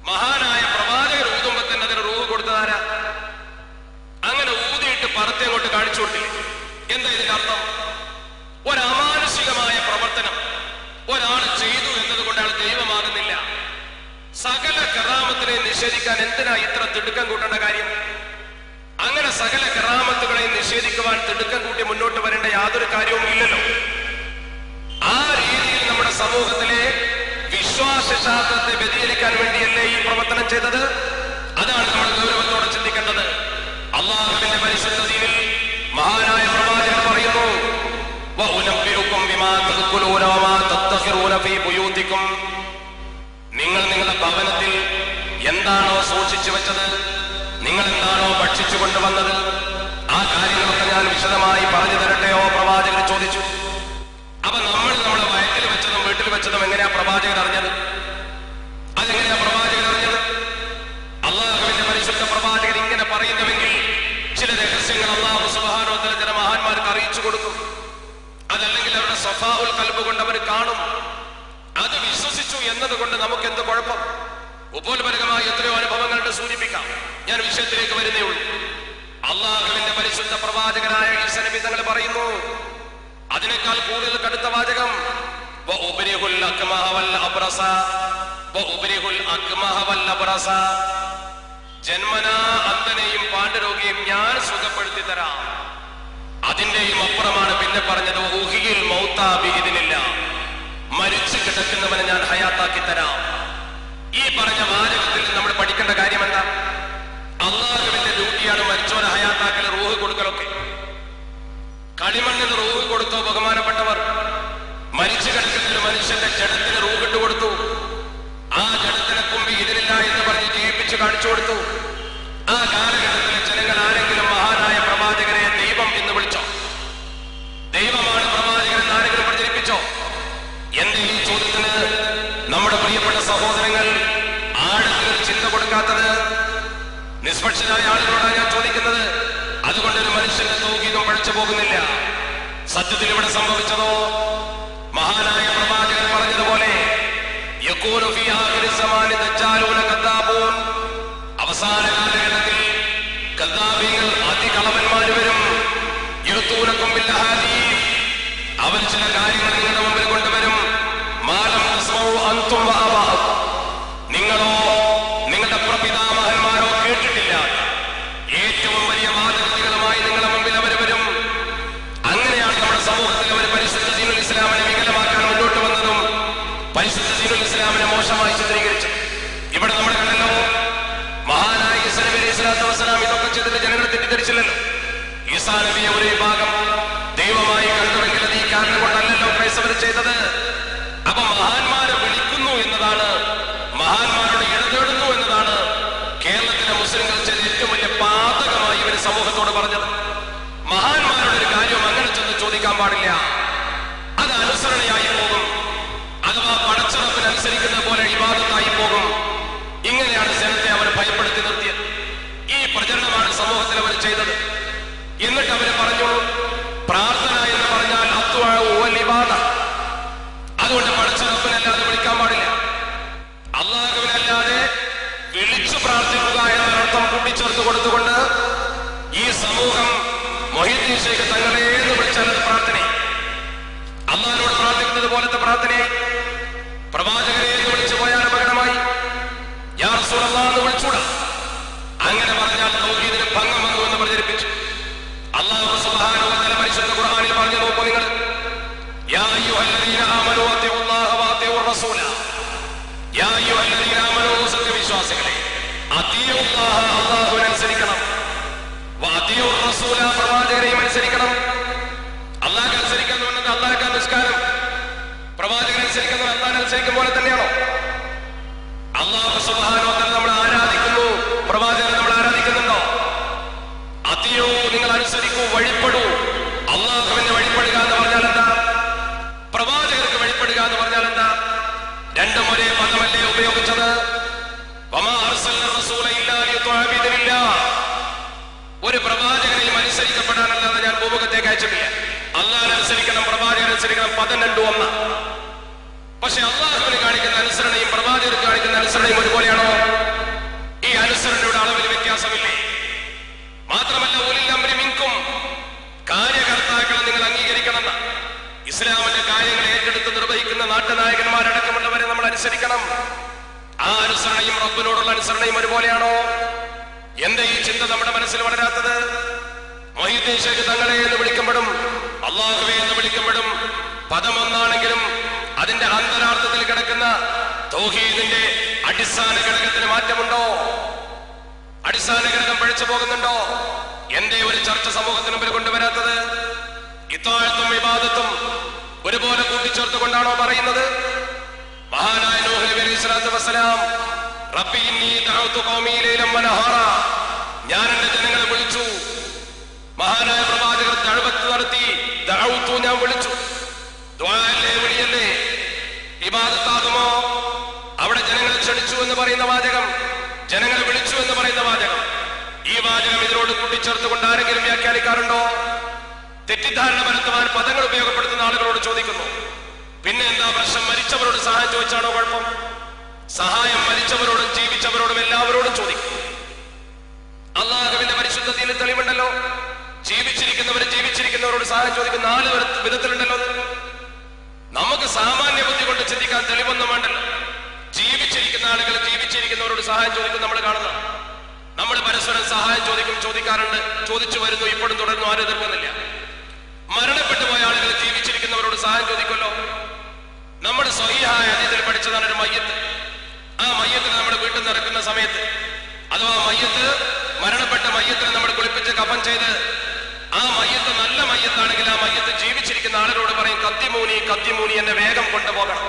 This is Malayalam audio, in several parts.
മഹാനായ പ്രവാചകർ ഊതുമ്പോ തന്നെ അതിന് റൂഹ് കൊടുത്തതാരാ അങ്ങനെ ഊതിയിട്ട് പറത്തി അങ്ങോട്ട് കാണിച്ചു കൊടുത്തില്ലേ എന്താ ഇതിന്റെ അർത്ഥം ഒരമാനുഷികമായ പ്രവർത്തനം ഒരാൾ ചെയ്തു എന്നതുകൊണ്ട് അയാൾ ദൈവമാകുന്നില്ല സകല കറാമത്തിനെ നിഷേധിക്കാൻ എന്തിനാ ഇത്ര തിടുക്കം കൂട്ടേണ്ട കാര്യം അങ്ങനെ സകല കറാമത്തുകളെ നിഷേധിക്കുവാൻ തിടുക്കം കൂട്ടി മുന്നോട്ട് വരേണ്ട യാതൊരു കാര്യവും ഇല്ലല്ലോ ആ രീതിയിൽ നമ്മുടെ സമൂഹത്തിലെ വിശ്വാസശാസ്ത്രത്തെ വ്യതിചലിക്കാൻ വേണ്ടിയല്ലേ ഈ പ്രവർത്തനം ചെയ്തത് അതാണ് നമ്മൾ ഗൗരവത്തോടെ ചിന്തിക്കേണ്ടത് അള്ളാഹുവിന്റെ പരിശുദ്ധ ദീനിൽ മഹാനായ പ്രവാചകൻ പറയുന്നു "വഉനബ്ബിഉക്കും ബിമാ തഅ്കുലൂന വമാ തദ്ഖിറൂന ഫീ ബുയൂതിക്കും." നിങ്ങൾ നിങ്ങളുടെ ഭവനത്തിൽ എന്താണോ സൂക്ഷിച്ചു വെച്ചത് നിങ്ങൾ എന്താണോ ഭക്ഷിച്ചു കൊണ്ടുവന്നത് ആ കാര്യങ്ങളൊക്കെ ഞാൻ വിശദമായി പറഞ്ഞു തരട്ടെയോ പ്രവാചകർ ചോദിച്ചു അപ്പൊ നമ്മൾ നമ്മുടെ വയറ്റിൽ വെച്ചതും വീട്ടിൽ വെച്ചതും എങ്ങനെയാ പ്രവാചകൻ അറിഞ്ഞത് അതെങ്ങനെയാ പ്രവാചകൻ അറിഞ്ഞത് അള്ളാഹുവിന്റെ പരിശുദ്ധ പ്രവാചകൻ ഇങ്ങനെ പറയുന്നുവെങ്കിൽ ചില രഹസ്യങ്ങൾ അള്ളാഹു സുബാനോത്തര ചില മഹാന്മാർക്ക് അറിയിച്ചു കൊടുക്കും അതല്ലെങ്കിൽ അവരുടെ സ്വഭാവുൽ കൽബ് കൊണ്ട് അവർ കാണും അത് വിശ്വസിച്ചു എന്നതുകൊണ്ട് നമുക്ക് എന്ത് കുഴപ്പം ഉപോത്പരകമായ എത്രയോ അനുഭവങ്ങളുടെ സൂചിപ്പിക്കാം ഞാൻ വിഷയത്തിലേക്ക് വരുന്നേ ഉള്ളൂ അള്ളാഹുവിന്റെ പരിശുദ്ധ പ്രവാചകനായ ഈസ നബി തങ്ങൾ പറയുന്നു അതിനേക്കാൾ കൂടുതൽ കടുത്ത വാചകം വഉബ്രിഹുൽ അക്മഹ വൽ അബ്റസ വഉബ്രിഹുൽ അക്മഹ വൽ അബ്റസ ജന്മനാ അന്ധനെയും പാണ്ഡരോഗിയും ഞാൻ സുഖപ്പെടുത്തി തരാം അതിന്റെയും അപ്പുറമാണ് പിന്നെ പറഞ്ഞത് ഊഹിയിൽ മൗത്താബിഹിദിനില്ല മരിച്ചു കിടക്കുന്നവനെ ഞാൻ ഹയാത്താക്കി തരാം ഈ പറഞ്ഞ വാചകത്തിൽ നമ്മൾ പഠിക്കേണ്ട കാര്യം എന്താ അള്ളാഹുവിന്റെ ഡ്യൂട്ടിയാണ് മരിച്ചവനെ ഹയാത്താക്കൽ റൂഹ് കൊടുക്കലൊക്കെ കളിമണ്ണിന് റൂഹ് കൊടുത്തോ ബഹുമാനപ്പെട്ടവർ മരിച്ചു കിടക്കുന്ന ഒരു മനുഷ്യന്റെ ജഡത്തിന് റൂഹ് ഇട്ട് കൊടുത്തു ആ ജഡത്തിനെ കുമ്പി ഇതിലില്ല എന്ന് പറഞ്ഞ് ജീവിപ്പിച്ച് കാണിച്ചു കൊടുത്തു ആ കാലഘട്ടത്തിലെ ജനങ്ങൾ ആരെങ്കിലും മഹാനായ പ്രവാചകനെ ദൈവം എന്ന് വിളിച്ചോ ദൈവമാണ് പ്രവാചകൻ എന്ന് ആരെങ്കിലും പ്രചരിപ്പിച്ചോ എന്റെ ഈ ചോദ്യത്തിന് നമ്മുടെ പ്രിയപ്പെട്ട സഹോദരങ്ങൾ ആഴത്തിൽ ചിന്ത കൊടുക്കാത്തത് നിഷ്പക്ഷരായ ആളുകളോടാണ് ഞാൻ ചോദിക്കുന്നത് അതുകൊണ്ട് ഒരു മനുഷ്യന്റെ തൗഹീദും പഴച്ചു പോകുന്നില്ല സത്യത്തിൽ ഇവിടെ സംഭവിച്ചതോ മഹാനായ പ്രവാചകൻ പറഞ്ഞതുപോലെ യകൂനു ഫീ ആഖിരി സമാനി ദജ്ജാലൂന കദ്ദാബൂൻ അവസാന കാലഘട്ടത്തിൽ കദ്ദാബീങ്ങൾ അതികളവന്മാർ വരും യുത്തൂനക്കും ബില്ലഹാദീസ് അവർ ചില കാര്യങ്ങൾ നിങ്ങളുടെ മുമ്പിൽ കൊണ്ടുവരും മാലം തസ്മഉ അൻതും വആബാഉക്കും. നിങ്ങളോ നിങ്ങളുടെ പ്രപിതാമഹന്മാരോ കേട്ടിട്ടില്ല ഏറ്റവും വലിയ വാദഗതികളുമായി നിങ്ങളുടെ മുമ്പിൽ അവർ വരും അങ്ങനെയാണ് നമ്മുടെ സമൂഹത്തിൽ അവർ പരിശുദ്ധ ദീനുൽ ഇസ്ലാമിനെ വികലമാക്കാൻ മുന്നോട്ട് വന്നതും പരിശുദ്ധ ദീനുൽ ഇസ്ലാമിനെ മോശമായി ചിത്രീകരിച്ചു ഇവിടെ നമ്മൾ കണ്ടല്ലോ മഹാനായ ഈസാ നബി അലൈഹി സ്വലാത്തു വസ്സലാം ഇതൊക്കെ ചെയ്തിട്ട് ജനങ്ങൾ തെറ്റിദ്ധരിച്ചില്ലല്ലോ ഈസാ നബിയെ ഒരു വിഭാഗം ദൈവമായി കണ്ടുവെങ്കിൽ അത് ഈ കാരണം കൊണ്ടല്ലല്ലോ ക്രൈസ്തവർ ചെയ്തത് അപ്പൊ മഹാന്മാരെ വിളിക്കുന്നു എന്നതാണ് മഹാന്മാരോട് ഇടതേടുന്നു എന്നതാണ് കേരളത്തിലെ മുസ്ലിങ്ങൾ ചെയ്ത ഏറ്റവും വലിയ പാതകമായി ഇവര് സമൂഹത്തോട് പറഞ്ഞത് മഹാന്മാരുടെ ഒരു കാര്യം അങ്ങനെ ചെന്ന് ചോദിക്കാൻ പാടില്ല അത് അനുസരണയായി പോകും അഥവാ പടച്ചിറപ്പിനനുസരിക്കുന്ന പോലെ ഇവാദത്തായി പോകും ഇങ്ങനെയാണ് ജനത്തെ അവർ ഭയപ്പെടുത്തി നിർത്തിയത് ഈ പ്രചരണമാണ് സമൂഹത്തിൽ അവർ ചെയ്തത് എന്നിട്ട് അവർ പറഞ്ഞു പ്രാർത്ഥന എന്ന് പറഞ്ഞാൽ അത്വാഴ അതുകൊണ്ട് പടച്ചിറപ്പിനല്ലാതെ വിളിക്കാൻ പാടില്ല അള്ളാഹുവിനല്ലാതെ വിളിച്ചു പ്രാർത്ഥിക്കുക എന്നൊരർത്ഥം കൂട്ടിച്ചേർത്ത് കൊടുത്തുകൊണ്ട് ഈ സമൂഹം മൊഹീദ്ദീൻ ശേഖ് തങ്ങളെ എന്ന് വിളിച്ചാൽ അത് പ്രാർത്ഥന അള്ളാഹിനോട് പ്രാർത്ഥിക്കുന്നത് പോലത്തെ പ്രാർത്ഥനയായി പ്രവാചകരെ എന്ന് വിളിച്ചു പോയാൽ അപകടമായി യാ റസൂലല്ലാഹ് എന്ന് വിളിച്ചൂടാ അങ്ങനെ പറഞ്ഞാൽ തൗഹീദിന് ഭംഗം വന്നു എന്ന് പ്രചരിപ്പിച്ചു അള്ളാഹു സുബ്ഹാനഹു വ തആല പരിശുദ്ധ ഖുർആനിൽ പറഞ്ഞു നോക്കൂ നിങ്ങൾ യാ അയ്യുഹല്ലദീന ആമനൂ അത്തിഉല്ലാഹ വ അത്തിഉർ റസൂല യാ അയ്യുഹല്ലദീന ആമനൂ സത്യവിശ്വാസികളെ അത്തിഉല്ലാഹ അല്ലാഹുവിനെ അനുസരിക്കണം വ അത്തിഉർ റസൂല പ്രവാചകരെയും അനുസരിക്കണം അള്ളാഹ് അനുസരിക്കാൻ എന്ന് പറഞ്ഞത് അള്ളാഹ് നിസ്കാരം പ്രവാചകൻ അനുസരിക്കുന്നത് അള്ളാഹ് അനുസരിക്കും പോലെ തന്നെയാണോ അള്ളാഹു സുബ്ഹാനഹു വ തആല നമ്മൾ ആരാധിക്കുന്നു പ്രവാചകനെ നമ്മൾ ആരാധിക്കുന്നുണ്ടോ അതിയോ നിങ്ങൾ അനുസരിക്കൂ വഴിപ്പെടൂ അള്ളാഹുവിന്റെ വഴിപ്പെടുക എന്ന് പറഞ്ഞാൽ എന്താ പ്രവാചകർക്ക് വഴിപ്പെടുക എന്ന് പറഞ്ഞാൽ എന്താ രണ്ടും ഒരേ പദമല്ലേ ഉപയോഗിച്ചത് വമാ അർസൽന റസൂല ഇല്ലാ ലിയുത്വഅ ബിഇذനില്ലാഹ്. ഒരു പ്രവാചകനെയും അനുസരിക്കപ്പെടാനല്ലാതെ ഞാൻ ഭൂമുഖത്തേക്ക് അയച്ചിട്ടില്ല അള്ളാഹ് അനുസരിക്കണം പ്രവാചകൻ അനുസരിക്കണം പദം രണ്ടും ഒന്ന് പക്ഷെ അള്ളാഹുവിന് കാണിക്കുന്ന അനുസരണയും പ്രവാചകർക്ക് കാണിക്കുന്ന അനുസരണയും ഒരുപോലെയാണോ ഈ അനുസരണയുടെ അളവിൽ വ്യത്യാസമില്ലേ മാത്രമല്ല ഉലിൽ അംരി മിൻകും കാര്യകർത്താക്കളെ നിങ്ങൾ അംഗീകരിക്കണമെന്ന് ഇസ്ലാമിന്റെ കാര്യങ്ങൾ ഏറ്റെടുത്ത് നിർവഹിക്കുന്ന നാട്ടുനായകന്മാരടക്കമുള്ളവരെ നമ്മൾ അനുസരിക്കണം ആ അനുസരണയും റബ്ബിനോടുള്ള അനുസരണയും ഒരുപോലെയാണോ എന്റെ ഈ ചിന്ത നമ്മുടെ മനസ്സിൽ വളരാത്തത് മൊഹീദ്ദീൻ ഷേഖ് തങ്ങളെ എന്ന് വിളിക്കുമ്പോഴും അള്ളാഹുവെ എന്ന് വിളിക്കുമ്പോഴും പദം ഒന്നാണെങ്കിലും അതിന്റെ അന്തരാർത്ഥത്തിൽ കിടക്കുന്ന തൗഹീദിന്റെ അടിസ്ഥാന ഘടകത്തിന് മാറ്റമുണ്ടോ അടിസ്ഥാന ഘടകം പഴിച്ചു പോകുന്നുണ്ടോ എന്റെ ഒരു ചർച്ച സമൂഹത്തിന് മുമ്പിൽ കൊണ്ടുവരാത്തത് ഇത്താഴത്തും വിവാദത്തും ഒരുപോലെ കൂട്ടിച്ചേർത്തുകൊണ്ടാണോ പറയുന്നത് മഹാനായ നൂഹ് നബി അലൈഹി സ്വലാത്തു വസ്സലാം റബ്ബി ഇന്നി ദഅവ്തു ഖൗമി ലൈലൻ വനഹാറ ഞാൻ എന്റെ ജനങ്ങളെ വിളിച്ചു മഹാനായ പ്രവാചകർ ദഅവത്ത് നടത്തി ദഅവ്തു ഞാൻ വിളിച്ചു ദ്വായല്ലേ വിളിയല്ലേ ഇബാദത്താകുമോ അവിടെ ജനങ്ങളെ ക്ഷണിച്ചു എന്ന് പറയുന്ന വാചകം ജനങ്ങളെ വിളിച്ചു എന്ന് പറയുന്ന വാചകം ഈ വാചകം ഇതിനോട് കൂട്ടിച്ചേർത്തുകൊണ്ട് ആരെങ്കിലും വ്യാഖ്യാനിക്കാറുണ്ടോ തെറ്റിദ്ധാരണ പരത്തുവാൻ പദങ്ങൾ ഉപയോഗപ്പെടുത്തുന്ന ആളുകളോട് ചോദിക്കുന്നു പിന്നെ എന്താ പ്രശ്നം മരിച്ചവരോട് സഹായം ചോദിച്ചാണോ കുഴപ്പം സഹായം മരിച്ചവരോടും ജീവിച്ചവരോടും എല്ലാവരോടും ചോദിക്കും അള്ളാഹുവിന്റെ പരിശുദ്ധത്തിൽ തെളിവുണ്ടല്ലോ ജീവിച്ചിരിക്കുന്നവർ ജീവിച്ചിരിക്കുന്നവരോട് സഹായം ചോദിക്കുന്ന നാല് വിധ- വിധത്തിലുണ്ടല്ലോ അത്. നമുക്ക് സാമാന്യ ബുദ്ധി കൊണ്ട് ചിന്തിക്കാൻ തെളിവൊന്നും വേണ്ടല്ലോ ജീവിച്ചിരിക്കുന്ന ആളുകൾ ജീവിച്ചിരിക്കുന്നവരോട് സഹായം ചോദിക്കും നമ്മൾ കാണുന്നു നമ്മൾ പരസ്പരം സഹായം ചോദിക്കും ചോദിക്കാറുണ്ട് ചോദിച്ചു വരുന്നു ഇപ്പോഴും തുടർന്നു ആരും എതിർക്കുന്നില്ല മരണപ്പെട്ടു പോയ ആളുകൾ ജീവിച്ചിരിക്കുന്നവരോട് സഹായം ചോദിക്കുമല്ലോ നമ്മുടെ സ്വഹീഹായ അതിൽ പഠിച്ചതാണ് ഒരു മയ്യത്ത് ആ മയ്യത്തിന് നമ്മുടെ വീട്ടിൽ നടക്കുന്ന സമയത്ത് അഥവാ മയ്യത്ത് മരണപ്പെട്ട മയ്യത്തിനെ നമ്മൾ കുളിപ്പിച്ച് കഫൻ ചെയ്ത് ആ മയ്യത്ത് നല്ല മയ്യത്താണെങ്കിൽ ആ മയ്യത്ത് ജീവിച്ചിരിക്കുന്ന ആളുകളോട് പറയും കത്തിമൂനി കത്തിമൂനി എന്നെ വേഗം കൊണ്ടുപോകണം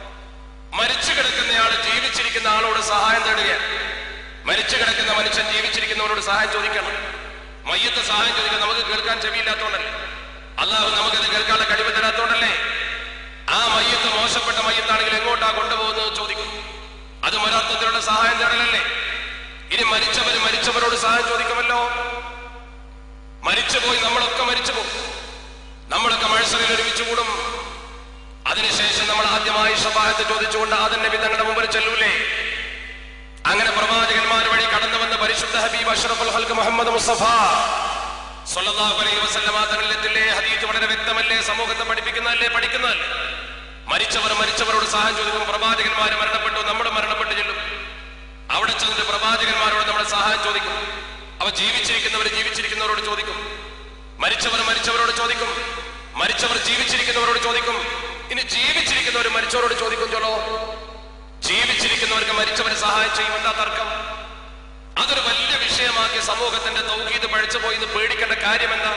മരിച്ചു കിടക്കുന്നയാൾ ജീവിച്ചിരിക്കുന്ന ആളോട് സഹായം തേടുകയാണ് മരിച്ചു കിടക്കുന്ന മനുഷ്യൻ ജീവിച്ചിരിക്കുന്നവരോട് സഹായം ചോദിക്കണം മയ്യത്ത് സഹായം ചോദിക്കാൻ നമുക്ക് കേൾക്കാൻ ചെവിയില്ലാത്തോണ്ടല്ലേ അള്ളാഹു നമുക്കത് കേൾക്കാനുള്ള കഴിവ് തരാത്തോണ്ടല്ലേ ആ മയ്യത്ത് മോശപ്പെട്ട മയ്യത്താണെങ്കിൽ എങ്ങോട്ടാ കൊണ്ടുപോകുന്നത് ചോദിക്കും അത് ഒരർത്ഥത്തിലുള്ള സഹായം തേടലല്ലേ ഇനി മരിച്ചവർ മരിച്ചവരോട് സഹായം ചോദിക്കുമല്ലോ മരിച്ചുപോയി നമ്മളൊക്കെ മരിച്ചു പോകും നമ്മളൊക്കെ മത്സരയിൽ ഒരുമിച്ച് കൂടും അതിനുശേഷം നമ്മൾ ആദ്യമായി ഷഫായത്ത് ചോദിച്ചുകൊണ്ട് ആദൻ നബി തങ്ങളുടെ മുമ്പിൽ ചെല്ലൂലേ അങ്ങനെ പ്രവാചകന്മാർ വഴി കടന്നു വന്ന പരിശുദ്ധ ഹബീബ് അഷ്റഫുൽ ഹൽക്ക് മുഹമ്മദ് മുസ്തഫ സ്വല്ലല്ലാഹു അലൈഹി വസല്ലമ തങ്ങളിലെത്തില്ലേ ഹദീസ് വളരെ വ്യക്തമല്ലേ സമൂഹത്തെ പഠിപ്പിക്കുന്നതല്ലേ പഠിക്കുന്നതല്ലേ മരിച്ചവർ മരിച്ചവരോട് സഹായം ചോദിക്കും പ്രവാചകന്മാർ മരണപ്പെട്ടു നമ്മൾ മരണപ്പെട്ടു ചെല്ലും അവിടെ ചെന്നിട്ട് പ്രവാചകന്മാരോട് നമ്മൾ സഹായം ചോദിക്കും അവ ജീവിച്ചിരിക്കുന്നവർ ജീവിച്ചിരിക്കുന്നവരോട് ചോദിക്കും മരിച്ചവർ മരിച്ചവരോട് ചോദിക്കും മരിച്ചവർ ജീവിച്ചിരിക്കുന്നവരോട് ചോദിക്കും ഇനി ജീവിച്ചിരിക്കുന്നവർ മരിച്ചവരോട് ചോദിക്കും ചൊല്ലോ ജീവിച്ചിരിക്കുന്നവർക്ക് മരിച്ചവരെ സഹായം ചെയ്യും എന്താ തർക്കം അതൊരു വലിയ വിഷയമാക്കി സമൂഹത്തിന്റെ തൗഹീദ് പഴിച്ചുപോയി എന്ന് പേടിക്കേണ്ട കാര്യം എന്താ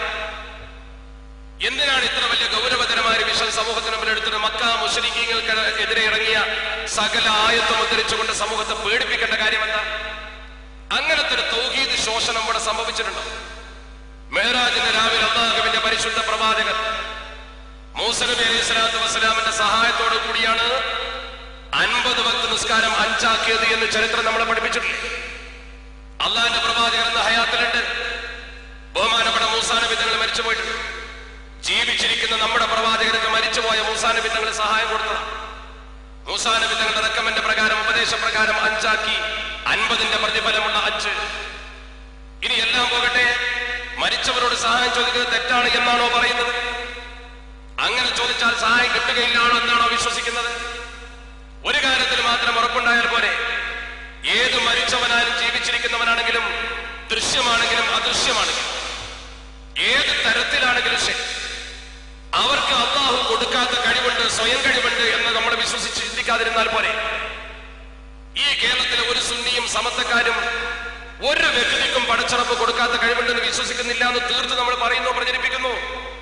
എന്തിനാണ് ഇത്ര വലിയ ഗൗരവതരമായ ഒരു വിഷയം സമൂഹത്തിന് മുമ്പിൽ എടുത്തത് മക്ക മുസ്ലിങ്ങൾക്ക് എതിരെ ഇറങ്ങിയ സകല ആയത്വം ഉദ്ധരിച്ചുകൊണ്ട് സമൂഹത്തെ പേടിപ്പിക്കേണ്ട കാര്യം എന്താ അങ്ങനത്തെ ഒരു തൗഹീദ് ശോഷണം ഇവിടെ സംഭവിച്ചിട്ടുണ്ടോ മേറാജിന്റെ രാവിലെ അള്ളാഹുവിന്റെ പരിശുദ്ധ പ്രവാചകൻ മൂസനബി അലൈഹി സ്വലാത്തു വസ്സലാമിന്റെ സഹായത്തോടു കൂടിയാണ് അൻപത് ഭക്ത നിസ്കാരം അഞ്ചാക്കിയത് എന്ന് ചരിത്രം നമ്മളെ പഠിപ്പിച്ചിട്ടില്ലേ അള്ളാഹിന്റെ പ്രവാചകൻ എന്ന ഹയാത്തിലുണ്ട് ബഹുമാനപ്പെട്ട മൂസാനബി തങ്ങൾ മരിച്ചു പോയിട്ടുണ്ട് ജീവിച്ചിരിക്കുന്ന നമ്മുടെ പ്രവാചകർക്ക് മരിച്ചുപോയ മൂസാനബി തങ്ങൾ സഹായം കൊടുത്തതാണ് മൂസാനബി തങ്ങളുടെ റെക്കമെന്റ് പ്രകാരം ഉപദേശപ്രകാരം അഞ്ചാക്കി അൻപതിന്റെ പ്രതിഫലമുള്ള അഞ്ച് ഇനി എല്ലാം പോകട്ടെ മരിച്ചവരോട് സഹായം ചോദിക്കുന്നത് തെറ്റാണ് എന്നാണോ പറയുന്നത് അങ്ങനെ ചോദിച്ചാൽ സഹായം കിട്ടുകയില്ലാണോ എന്നാണോ വിശ്വസിക്കുന്നത് ഒരു കാര്യത്തിൽ മാത്രം ഉറപ്പുണ്ടായാൽ പോരെ ഏത് മരിച്ചവനായാലും ജീവിച്ചിരിക്കുന്നവനാണെങ്കിലും ദൃശ്യമാണെങ്കിലും അദൃശ്യമാണെങ്കിലും ഏത് തരത്തിലാണെങ്കിലും ശരി അവർക്ക് അള്ളാഹു കൊടുക്കാത്ത കഴിവുണ്ട് സ്വയം കഴിവുണ്ട് എന്ന് നമ്മൾ വിശ്വസിച്ച് ചിന്തിക്കാതിരുന്നാൽ പോരെ ഈ കേരളത്തിലെ ഒരു സുന്നിയും സമത്വക്കാരും ഒരു വ്യക്തിക്കും പടച്ചുറപ്പ് കൊടുക്കാത്ത കഴിവുണ്ടെന്ന് വിശ്വസിക്കുന്നില്ല എന്ന് തീർത്ത് നമ്മൾ പറയുന്നു പ്രചരിപ്പിക്കുന്നു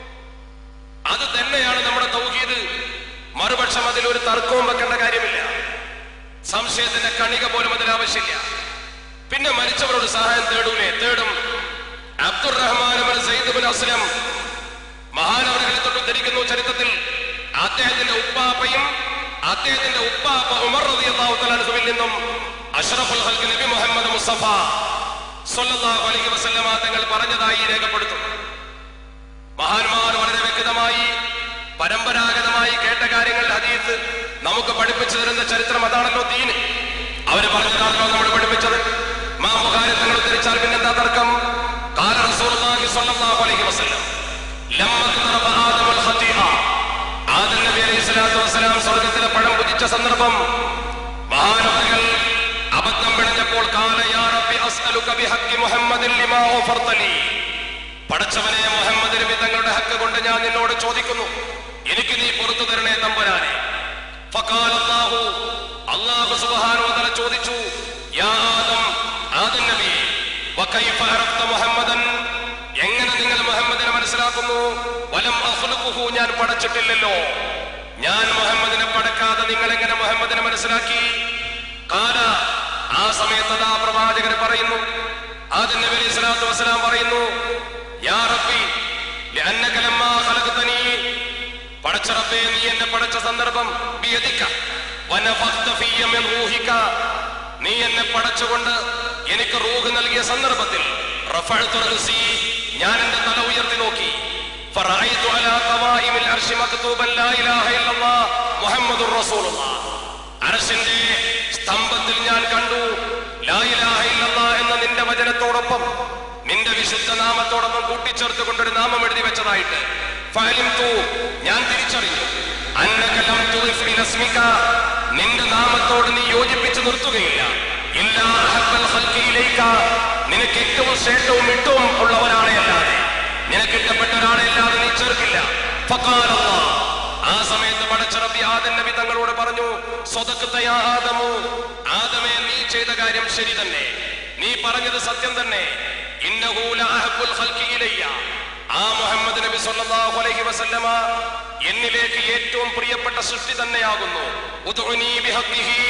അത് തന്നെയാണ് നമ്മുടെ തൗഹീദ് മറുപക്ഷം അതിൽ ഒരു തർക്കവും വെക്കേണ്ട കാര്യമില്ല സംശയത്തിന്റെ കണിക പോലും അതിൽ ആവശ്യമില്ല പിന്നെ മരിച്ചവരോട് സഹായം തേടൂലേ തേടും അബ്ദുറഹ്മാൻ സയ്യിദ് അസ്ലം മഹാനവറുകളെ തൊട്ട് ധരിക്കുന്നു ചരിത്രത്തിൽ അദ്ദേഹത്തിന്റെ ഉപ്പാപ്പയും അദ്ദേഹത്തിന്റെ ഉപ്പാപ്പ ഉമർ റളിയല്ലാഹു തആല അൻഹുവിൽ നിന്നും അഷ്റഫുൽ ഹൽക്ക് നബി മുഹമ്മദ് മുസ്തഫ സ്വല്ലല്ലാഹു അലൈഹി വസല്ലമ തങ്ങൾ പറഞ്ഞതായി രേഖപ്പെടുത്തുന്നു മഹാന്മാർ വളരെ വ്യക്തമായി പരമ്പരാഗതമായി കേട്ട പഠിക്കേണ്ട കാര്യങ്ങൾ ഹദീസ് നമുക്ക് പഠിപ്പിച്ചു തരുന്ന ചരിത്രം അതാണല്ലോ ദീന് അവര് പറഞ്ഞതാണല്ലോ നമ്മൾ പഠിപ്പിച്ചത് മാ ബുഖാരി തങ്ങൾ ഉദ്ധരിച്ചാൽ പിന്നെന്താ തർക്കം കാല റസൂലുള്ളാഹി സ്വല്ലല്ലാഹു അലൈഹി വസല്ലം ലമ്മ ضرب آدم الخطيئة ആദം നബി അലൈഹി സ്വലാത്തു വസ്സലാം സ്വർഗത്തിലെ പഴം പുജിച്ച സന്ദർഭം മഹാനവകൾ അബദ്ധം പിണഞ്ഞപ്പോൾ കാല യാ റബ്ബി അസ്അലുക ബിഹഖി മുഹമ്മദിൻ ലിമാ ഓഫർതലി പടച്ചവനെ മുഹമ്മദ് നബി തങ്ങളുടെ ഹക്ക് കൊണ്ട് ഞാൻ നിന്നോട് ചോദിക്കുന്നു എനിക്ക് നീ പുറത്തു തരണേ തമ്പുരാനെ ഫഖാല അല്ലാഹു അല്ലാഹു സുബ്ഹാനഹു വ തആല ചോദിച്ചു യാ ആദം ആദം നബി വകൈഫ അറഫ്ത മുഹമ്മദൻ എങ്ങനെ നിങ്ങൾ മുഹമ്മദിനെ മനസ്സിലാക്കുന്നു വലം അഖ്ലുഖുഹു ഞാൻ പടച്ചിട്ടില്ലല്ലോ ഞാൻ മുഹമ്മദിനെ പടക്കാതെ നിങ്ങൾ എങ്ങനെ മുഹമ്മദിനെ മനസ്സിലാക്കി കാല ആ സമയത്ത് അതാ പ്രവാചകൻ പറയുന്നു ആദം നബി അലൈഹി സ്വലാത്തു വസ്സലാം പറയുന്നു യാ റബ്ബി ലഅന്നക ലമ്മാ ഖലഖതനി പടച്ച റബ്ബേ നീ എന്നെ പടച്ച സന്ദർഭം ബിയദിക വനഫഖ്ത ഫിയ മിൻ റൂഹിക നീ എന്നെ പടച്ചുകൊണ്ട് എനിക്ക് റൂഹ് നൽകിയ സന്ദർഭത്തിൽ റഫഅ്തു റഅസി ഞാൻ എന്റെ തല ഉയർത്തി നോക്കി فرأيت على قوائم العرش مكتوبا لا إله إلا الله محمد رسول الله അരശിന്റെ സ്തംഭത്തിൽ ഞാൻ കണ്ടു ലാ ഇലാഹ ഇല്ലല്ലാഹ് എന്ന നിന്റെ വചനത്തോടൊപ്പം നിന്റെ വിശുദ്ധ നാമത്തോടൊപ്പം കൂട്ടിച്ചേർത്ത് കൊണ്ടൊരു നാമം എഴുതി വെച്ചതായിട്ട് ഫഅലിംതു ഞാൻ തിരിച്ചറിഞ്ഞു അന്നക ലം തുളിഫ് ബിനസ്മിക നിന്റെ നാമത്തോട് നീ യോജിപ്പിച്ച് നിർത്തുകയില്ല ഇല്ലാ അഹബ്ബൽ ഖൽഖി ഇലൈക നിനക്ക് ഏറ്റവും ശ്രേഷ്ഠവും ഇട്ടവും ഉള്ളവരാണ് അല്ലാതെ നിനക്ക് ഇഷ്ടപ്പെട്ട ഒരാളെ അല്ലാതെ നീ ചേർക്കില്ല ഫഖാല അല്ലാഹ് ആ സമയത്ത് പടച്ചിറപ്പി ആദം നബി തങ്ങളോട് പറഞ്ഞു സ്വതക്കത്തെ ആദമു ആദമേ നീ ചെയ്ത കാര്യം ശരി തന്നെ നീ പറഞ്ഞത് സത്യം തന്നെ ഇന്നഹു ലഅഹബ്ബുൽ ഖൽഖി ഇലയ്യ ആ മുഹമ്മദ് നബി സല്ലല്ലാഹു അലൈഹി വസല്ലമ എന്നിലേക്ക് ഏറ്റവും പ്രിയപ്പെട്ട സൃഷ്ടി തന്നെയാകുന്നു ഉദ്ഉനി ബിഹഖിഹി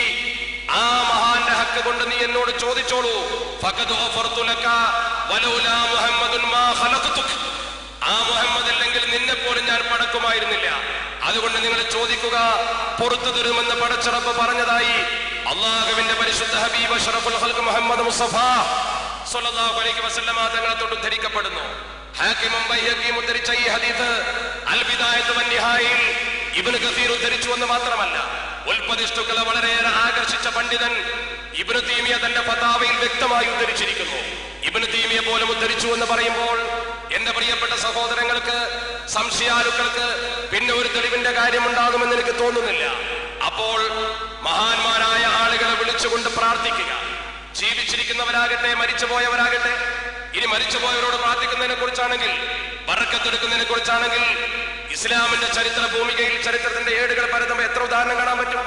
ആ മഹാന്റെ ഹക്ക് കൊണ്ട് നീ എന്നോട് ചോദിച്ചോളൂ ഫഖദ് ഗഫർതു ലക വലൗലാ മുഹമ്മദുൻ മാ ഖലഖതുക ആ മുഹമ്മദ് അല്ലെങ്കിൽ നിന്നെ പോലും ഞാൻ പടക്കുമായിരുന്നില്ല അതുകൊണ്ട് നിങ്ങൾ ചോദിക്കുക പുറത്തു തരുമെന്ന് പടച്ചിറപ്പ് പറഞ്ഞതായി അള്ളാഹുവിന്റെ പരിശുദ്ധ ഹബീബ് അഷ്റഫുൽ ഖൽഖ് മുഹമ്മദ് മുസ്തഫ സ്വല്ലല്ലാഹു അലൈഹി വസല്ലമ തങ്ങളെ തൊട്ട് ഉദ്ധരിക്കപ്പെടുന്നു ഹാക്കിമും ബൈഹഖിയും ഉദ്ധരിച്ച ഈ ഹദീസ് അൽ ബിദായത്ത് വൻ നിഹായിൽ ഇബ്നു കസീർ ഉദ്ധരിച്ചു എന്ന് മാത്രമല്ല ഉൽപ്പതിഷ്ടുക്കളെ വളരെയേറെ ആകർഷിച്ച പണ്ഡിതൻ ഇബ്നു തീമിയ തന്റെ ഫതാവയിൽ വ്യക്തമായി ഉദ്ധരിച്ചിരിക്കുന്നു ഇബ്നു തീമിയ പോലും ഉദ്ധരിച്ചു എന്ന് പറയുമ്പോൾ എന്റെ പ്രിയപ്പെട്ട സഹോദരങ്ങൾക്ക് സംശയാലുക്കൾക്ക് പിന്നെ ഒരു തെളിവിന്റെ കാര്യമുണ്ടാകുമെന്ന് എനിക്ക് തോന്നുന്നില്ല അപ്പോൾ മഹാന്മാരായ ആളുകളെ വിളിച്ചുകൊണ്ട് പ്രാർത്ഥിക്കുക ജീവിച്ചിരിക്കുന്നവരാകട്ടെ മരിച്ചുപോയവരാകട്ടെ ഇനി മരിച്ചുപോയവരോട് പ്രാർത്ഥിക്കുന്നതിനെ കുറിച്ചാണെങ്കിൽ വറക്കത്തെടുക്കുന്നതിനെ കുറിച്ചാണെങ്കിൽ ഇസ്ലാമിന്റെ ചരിത്ര ഭൂമികയിൽ ചരിത്രത്തിന്റെ ഏടുകൾ പരതുമ്പോൾ എത്ര ഉദാഹരണം കാണാൻ പറ്റും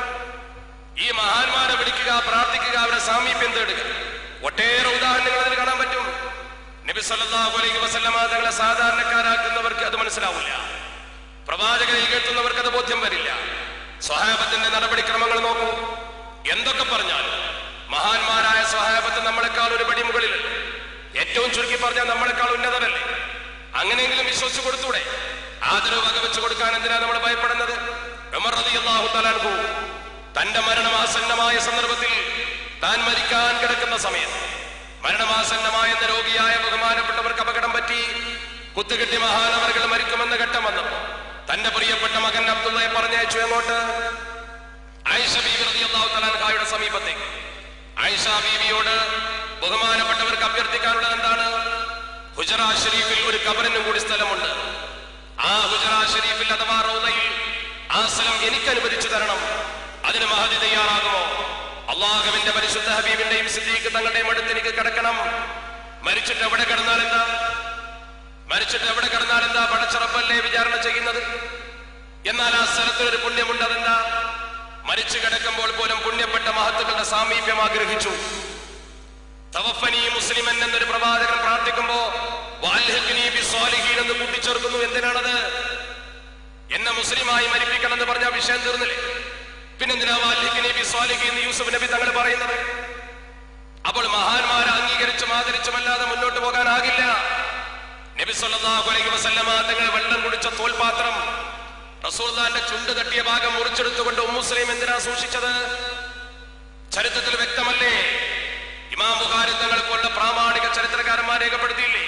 ഈ മഹാന്മാരെ വിളിക്കുക പ്രാർത്ഥിക്കുക അവരുടെ സാമീപ്യം തേടുക ഒട്ടേറെ ഉദാഹരണങ്ങൾ അതിൽ കാണാൻ പറ്റും നബി സല്ലല്ലാഹു അലൈഹി വസല്ലമ തങ്ങളെ സാധാരണക്കാരാക്കുന്നവർക്ക് അത് മനസ്സിലാവില്ല പ്രവാചകനെ കേൾക്കുന്നവർക്ക് അത് ബോധ്യം വരില്ല സ്വഹാബത്തിന്റെ നടപടിക്രമങ്ങൾ നോക്കൂ എന്തൊക്കെ പറഞ്ഞാൽ മഹാന്മാരായ സ്വഹാബത്ത് നമ്മളെക്കാൾ ഒരു പടി മുകളിലല്ലേ ഏറ്റവും ചുരുക്കി പറഞ്ഞാൽ നമ്മളെക്കാൾ ഉന്നതരല്ലേ അങ്ങനെയെങ്കിലും വിശ്വസിച്ചു കൊടുത്തൂടെ ആദരവ് വകവെച്ച് കൊടുക്കാൻ എന്തിനാ നമ്മൾ ഭയപ്പെടുന്നത് ഉമർ റളിയല്ലാഹു തആല അൻഹു തന്റെ മരണമാസന്നമായ സന്ദർഭത്തിൽ താൻ മരിക്കാൻ കിടക്കുന്ന സമയത്ത് മരണമാസന്നമായ എന്ന രോഗിയായ ബഹുമാനപ്പെട്ടവർക്ക് അപകടം പറ്റി കുത്തുകെട്ടി മഹാനവറുകൾ മരിക്കുമെന്ന ഘട്ടം വന്നപ്പോ തന്റെ പ്രിയപ്പെട്ട മകൻ അബ്ദുള്ളയെ പറഞ്ഞയച്ചു എങ്ങോട്ട് ആയിഷ ബീവി റളിയല്ലാഹു തആല അൻഹായുടെ സമീപത്തേക്ക് ആയിഷ ബീവിയോട് ബഹുമാനപ്പെട്ടവർക്ക് അഭ്യർത്ഥിക്കാനുള്ളത് എന്താണ് ഹുജറ ഷരീഫിൽ ഒരു കബറിനും കൂടി സ്ഥലമുണ്ട് ആ ഹുജറ ഷരീഫിൽ അഥവാ റൗദയിൽ ആ സ്ഥലം എനിക്ക് അനുവദിച്ചു തരണം അതിന് മഹദി തയ്യാറാകുമോ അള്ളാഹുവിന്റെ പരിശുദ്ധ ഹബീബിന്റെയും സിദ്ദീഖ് തങ്ങളുടെയും അടുത്ത് എനിക്ക് കിടക്കണം മരിച്ചിട്ട് എവിടെ കിടന്നാൽ എന്താ മരിച്ചിട്ട് എവിടെ കിടന്നാൽ എന്താ പടച്ചറപ്പല്ലേ വിചാരണ ചെയ്യുന്നത് എന്നാൽ ആ സ്ഥലത്തിന് ഒരു പുണ്യമുണ്ട് അതെന്താ മരിച്ചു കിടക്കുമ്പോൾ പോലും പുണ്യപ്പെട്ട മഹത്തുക്കളുടെ സാമീപ്യം ആഗ്രഹിച്ചു തവഫനി മുസ്ലിമൻ എന്നൊരു പ്രവാചകൻ പ്രാർത്ഥിക്കുമ്പോ വാൽഹിഖ്നി ബിസ്സാലിഹീൻ എന്ന് കൂട്ടിച്ചേർക്കുന്നു എന്തിനാണത് എന്നെ മുസ്ലിമായി മരിപ്പിക്കണം എന്ന് പറഞ്ഞ വിഷയം തീർന്നില്ലേ പിന്നെന്തിനാ വാൽഹിഖ്നി ബിസ്സാലിഹീൻ എന്ന് യൂസുഫ് നബി തങ്ങൾ പറയുന്നത് അപ്പോൾ മഹാന്മാരെ അംഗീകരിച്ചും ആദരിച്ചും അല്ലാതെ മുന്നോട്ട് പോകാനാകില്ല നബി സല്ലല്ലാഹു അലൈഹി വസല്ലമ തങ്ങൾ വെള്ളം കുടിച്ച തോൽപാത്രം റസൂൽദാന്റെ ചുണ്ട് തട്ടിയ ഭാഗം മുറിച്ചെടുത്തുകൊണ്ട് ഉമ്മുസ്ലിം എന്തിനാ സൂക്ഷിച്ചത് ചരിത്രത്തിൽ വ്യക്തമല്ലേ ഇമാം ബുഖാരി തങ്ങളെ പോലുള്ള പ്രാമാണിക ചരിത്രകാരന്മാർ രേഖപ്പെടുത്തിയില്ലേ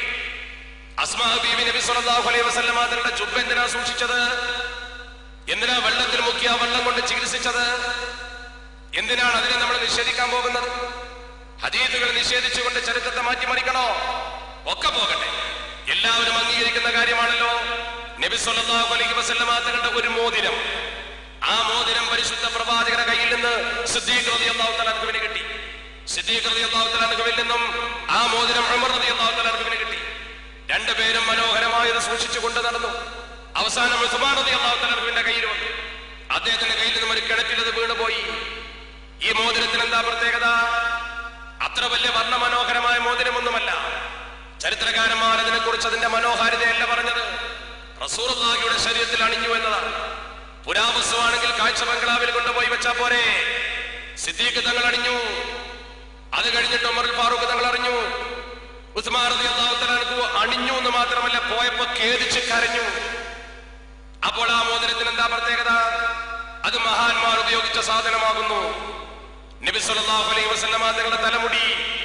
അസ്മാ ബീവി നബി സല്ലല്ലാഹു അലൈഹി വസല്ലമ തങ്ങളുടെ ജുബ്ബ എന്തിനാ സൂക്ഷിച്ചത് എന്തിനാ വെള്ളത്തിൽ മുക്കി ആ വെള്ളം കൊണ്ട് ചികിത്സിച്ചത് എന്തിനാണ് അതിനെ നമ്മൾ നിഷേധിക്കാൻ പോകുന്നത് ഹദീദുകൾ നിഷേധിച്ചുകൊണ്ട് ചരിത്രത്തെ മാറ്റിമറിക്കണോ ഒക്കെ പോകട്ടെ എല്ലാവരും അംഗീകരിക്കുന്ന കാര്യമാണല്ലോ നബി സല്ലല്ലാഹു അലൈഹി വസല്ലമ തങ്ങളുടെ ഒരു മോതിരം ആ മോതിരം പരിശുദ്ധ പ്രവാചകരുടെ കയ്യിൽ നിന്ന് സിദ്ദീഖ് റളിയല്ലാഹു തആല അൻഹുവിന് കിട്ടി സിദ്ദീഖ് റളിയല്ലാഹു തആല അൻഹുവിൽ നിന്നും ആ മോതിരം ഉമർ റളിയല്ലാഹു തആല അൻഹുവിന് കിട്ടി രണ്ടുപേരും മനോഹരമായി ഇത് സൂക്ഷിച്ചു കൊണ്ട് നടന്നു അവസാനം ഉസ്മാൻ റളിയല്ലാഹു തആല അൻഹുവിന്റെ കയ്യിൽ വന്നു അദ്ദേഹത്തിന്റെ കയ്യിൽ നിന്നും ഒരു കിണറ്റിൽ അത് വീണുപോയി ഈ മോതിരത്തിന് എന്താ പ്രത്യേകത അത്ര വലിയ വർണ്ണമനോഹരമായ മോതിരമൊന്നുമല്ല ചരിത്രകാരന്മാർ അതിനെ കുറിച്ച് അതിന്റെ മനോഹാരിതയല്ല പറഞ്ഞത് റസൂറുള്ളാഹിയുടെ ശരീരത്തിൽ അണിഞ്ഞു എന്നതാണ് പുരാവസ്തുവാണെങ്കിൽ കാഴ്ച ബംഗ്ലാവിൽ കൊണ്ടുപോയി വെച്ചാ പോരെ സിദ്ദീഖ് തങ്ങൾ അണിഞ്ഞു അത് കഴിഞ്ഞിട്ട് ഉമർ ഫാറൂഖ് തങ്ങൾ അറിഞ്ഞു ഉസ്മാൻ റളിയല്ലാഹു തആല അൻഹു അണിഞ്ഞു എന്ന് മാത്രമല്ല പോയപ്പോ ഖേദിച്ച് കരഞ്ഞു അപ്പോൾ ആ മോതിരത്തിന് എന്താ പ്രത്യേകത അത് മഹാന്മാർ ഉപയോഗിച്ച സാധനമാകുന്നു നബി സല്ലല്ലാഹു അലൈഹി വസല്ലമ തങ്ങളുടെ തലമുടി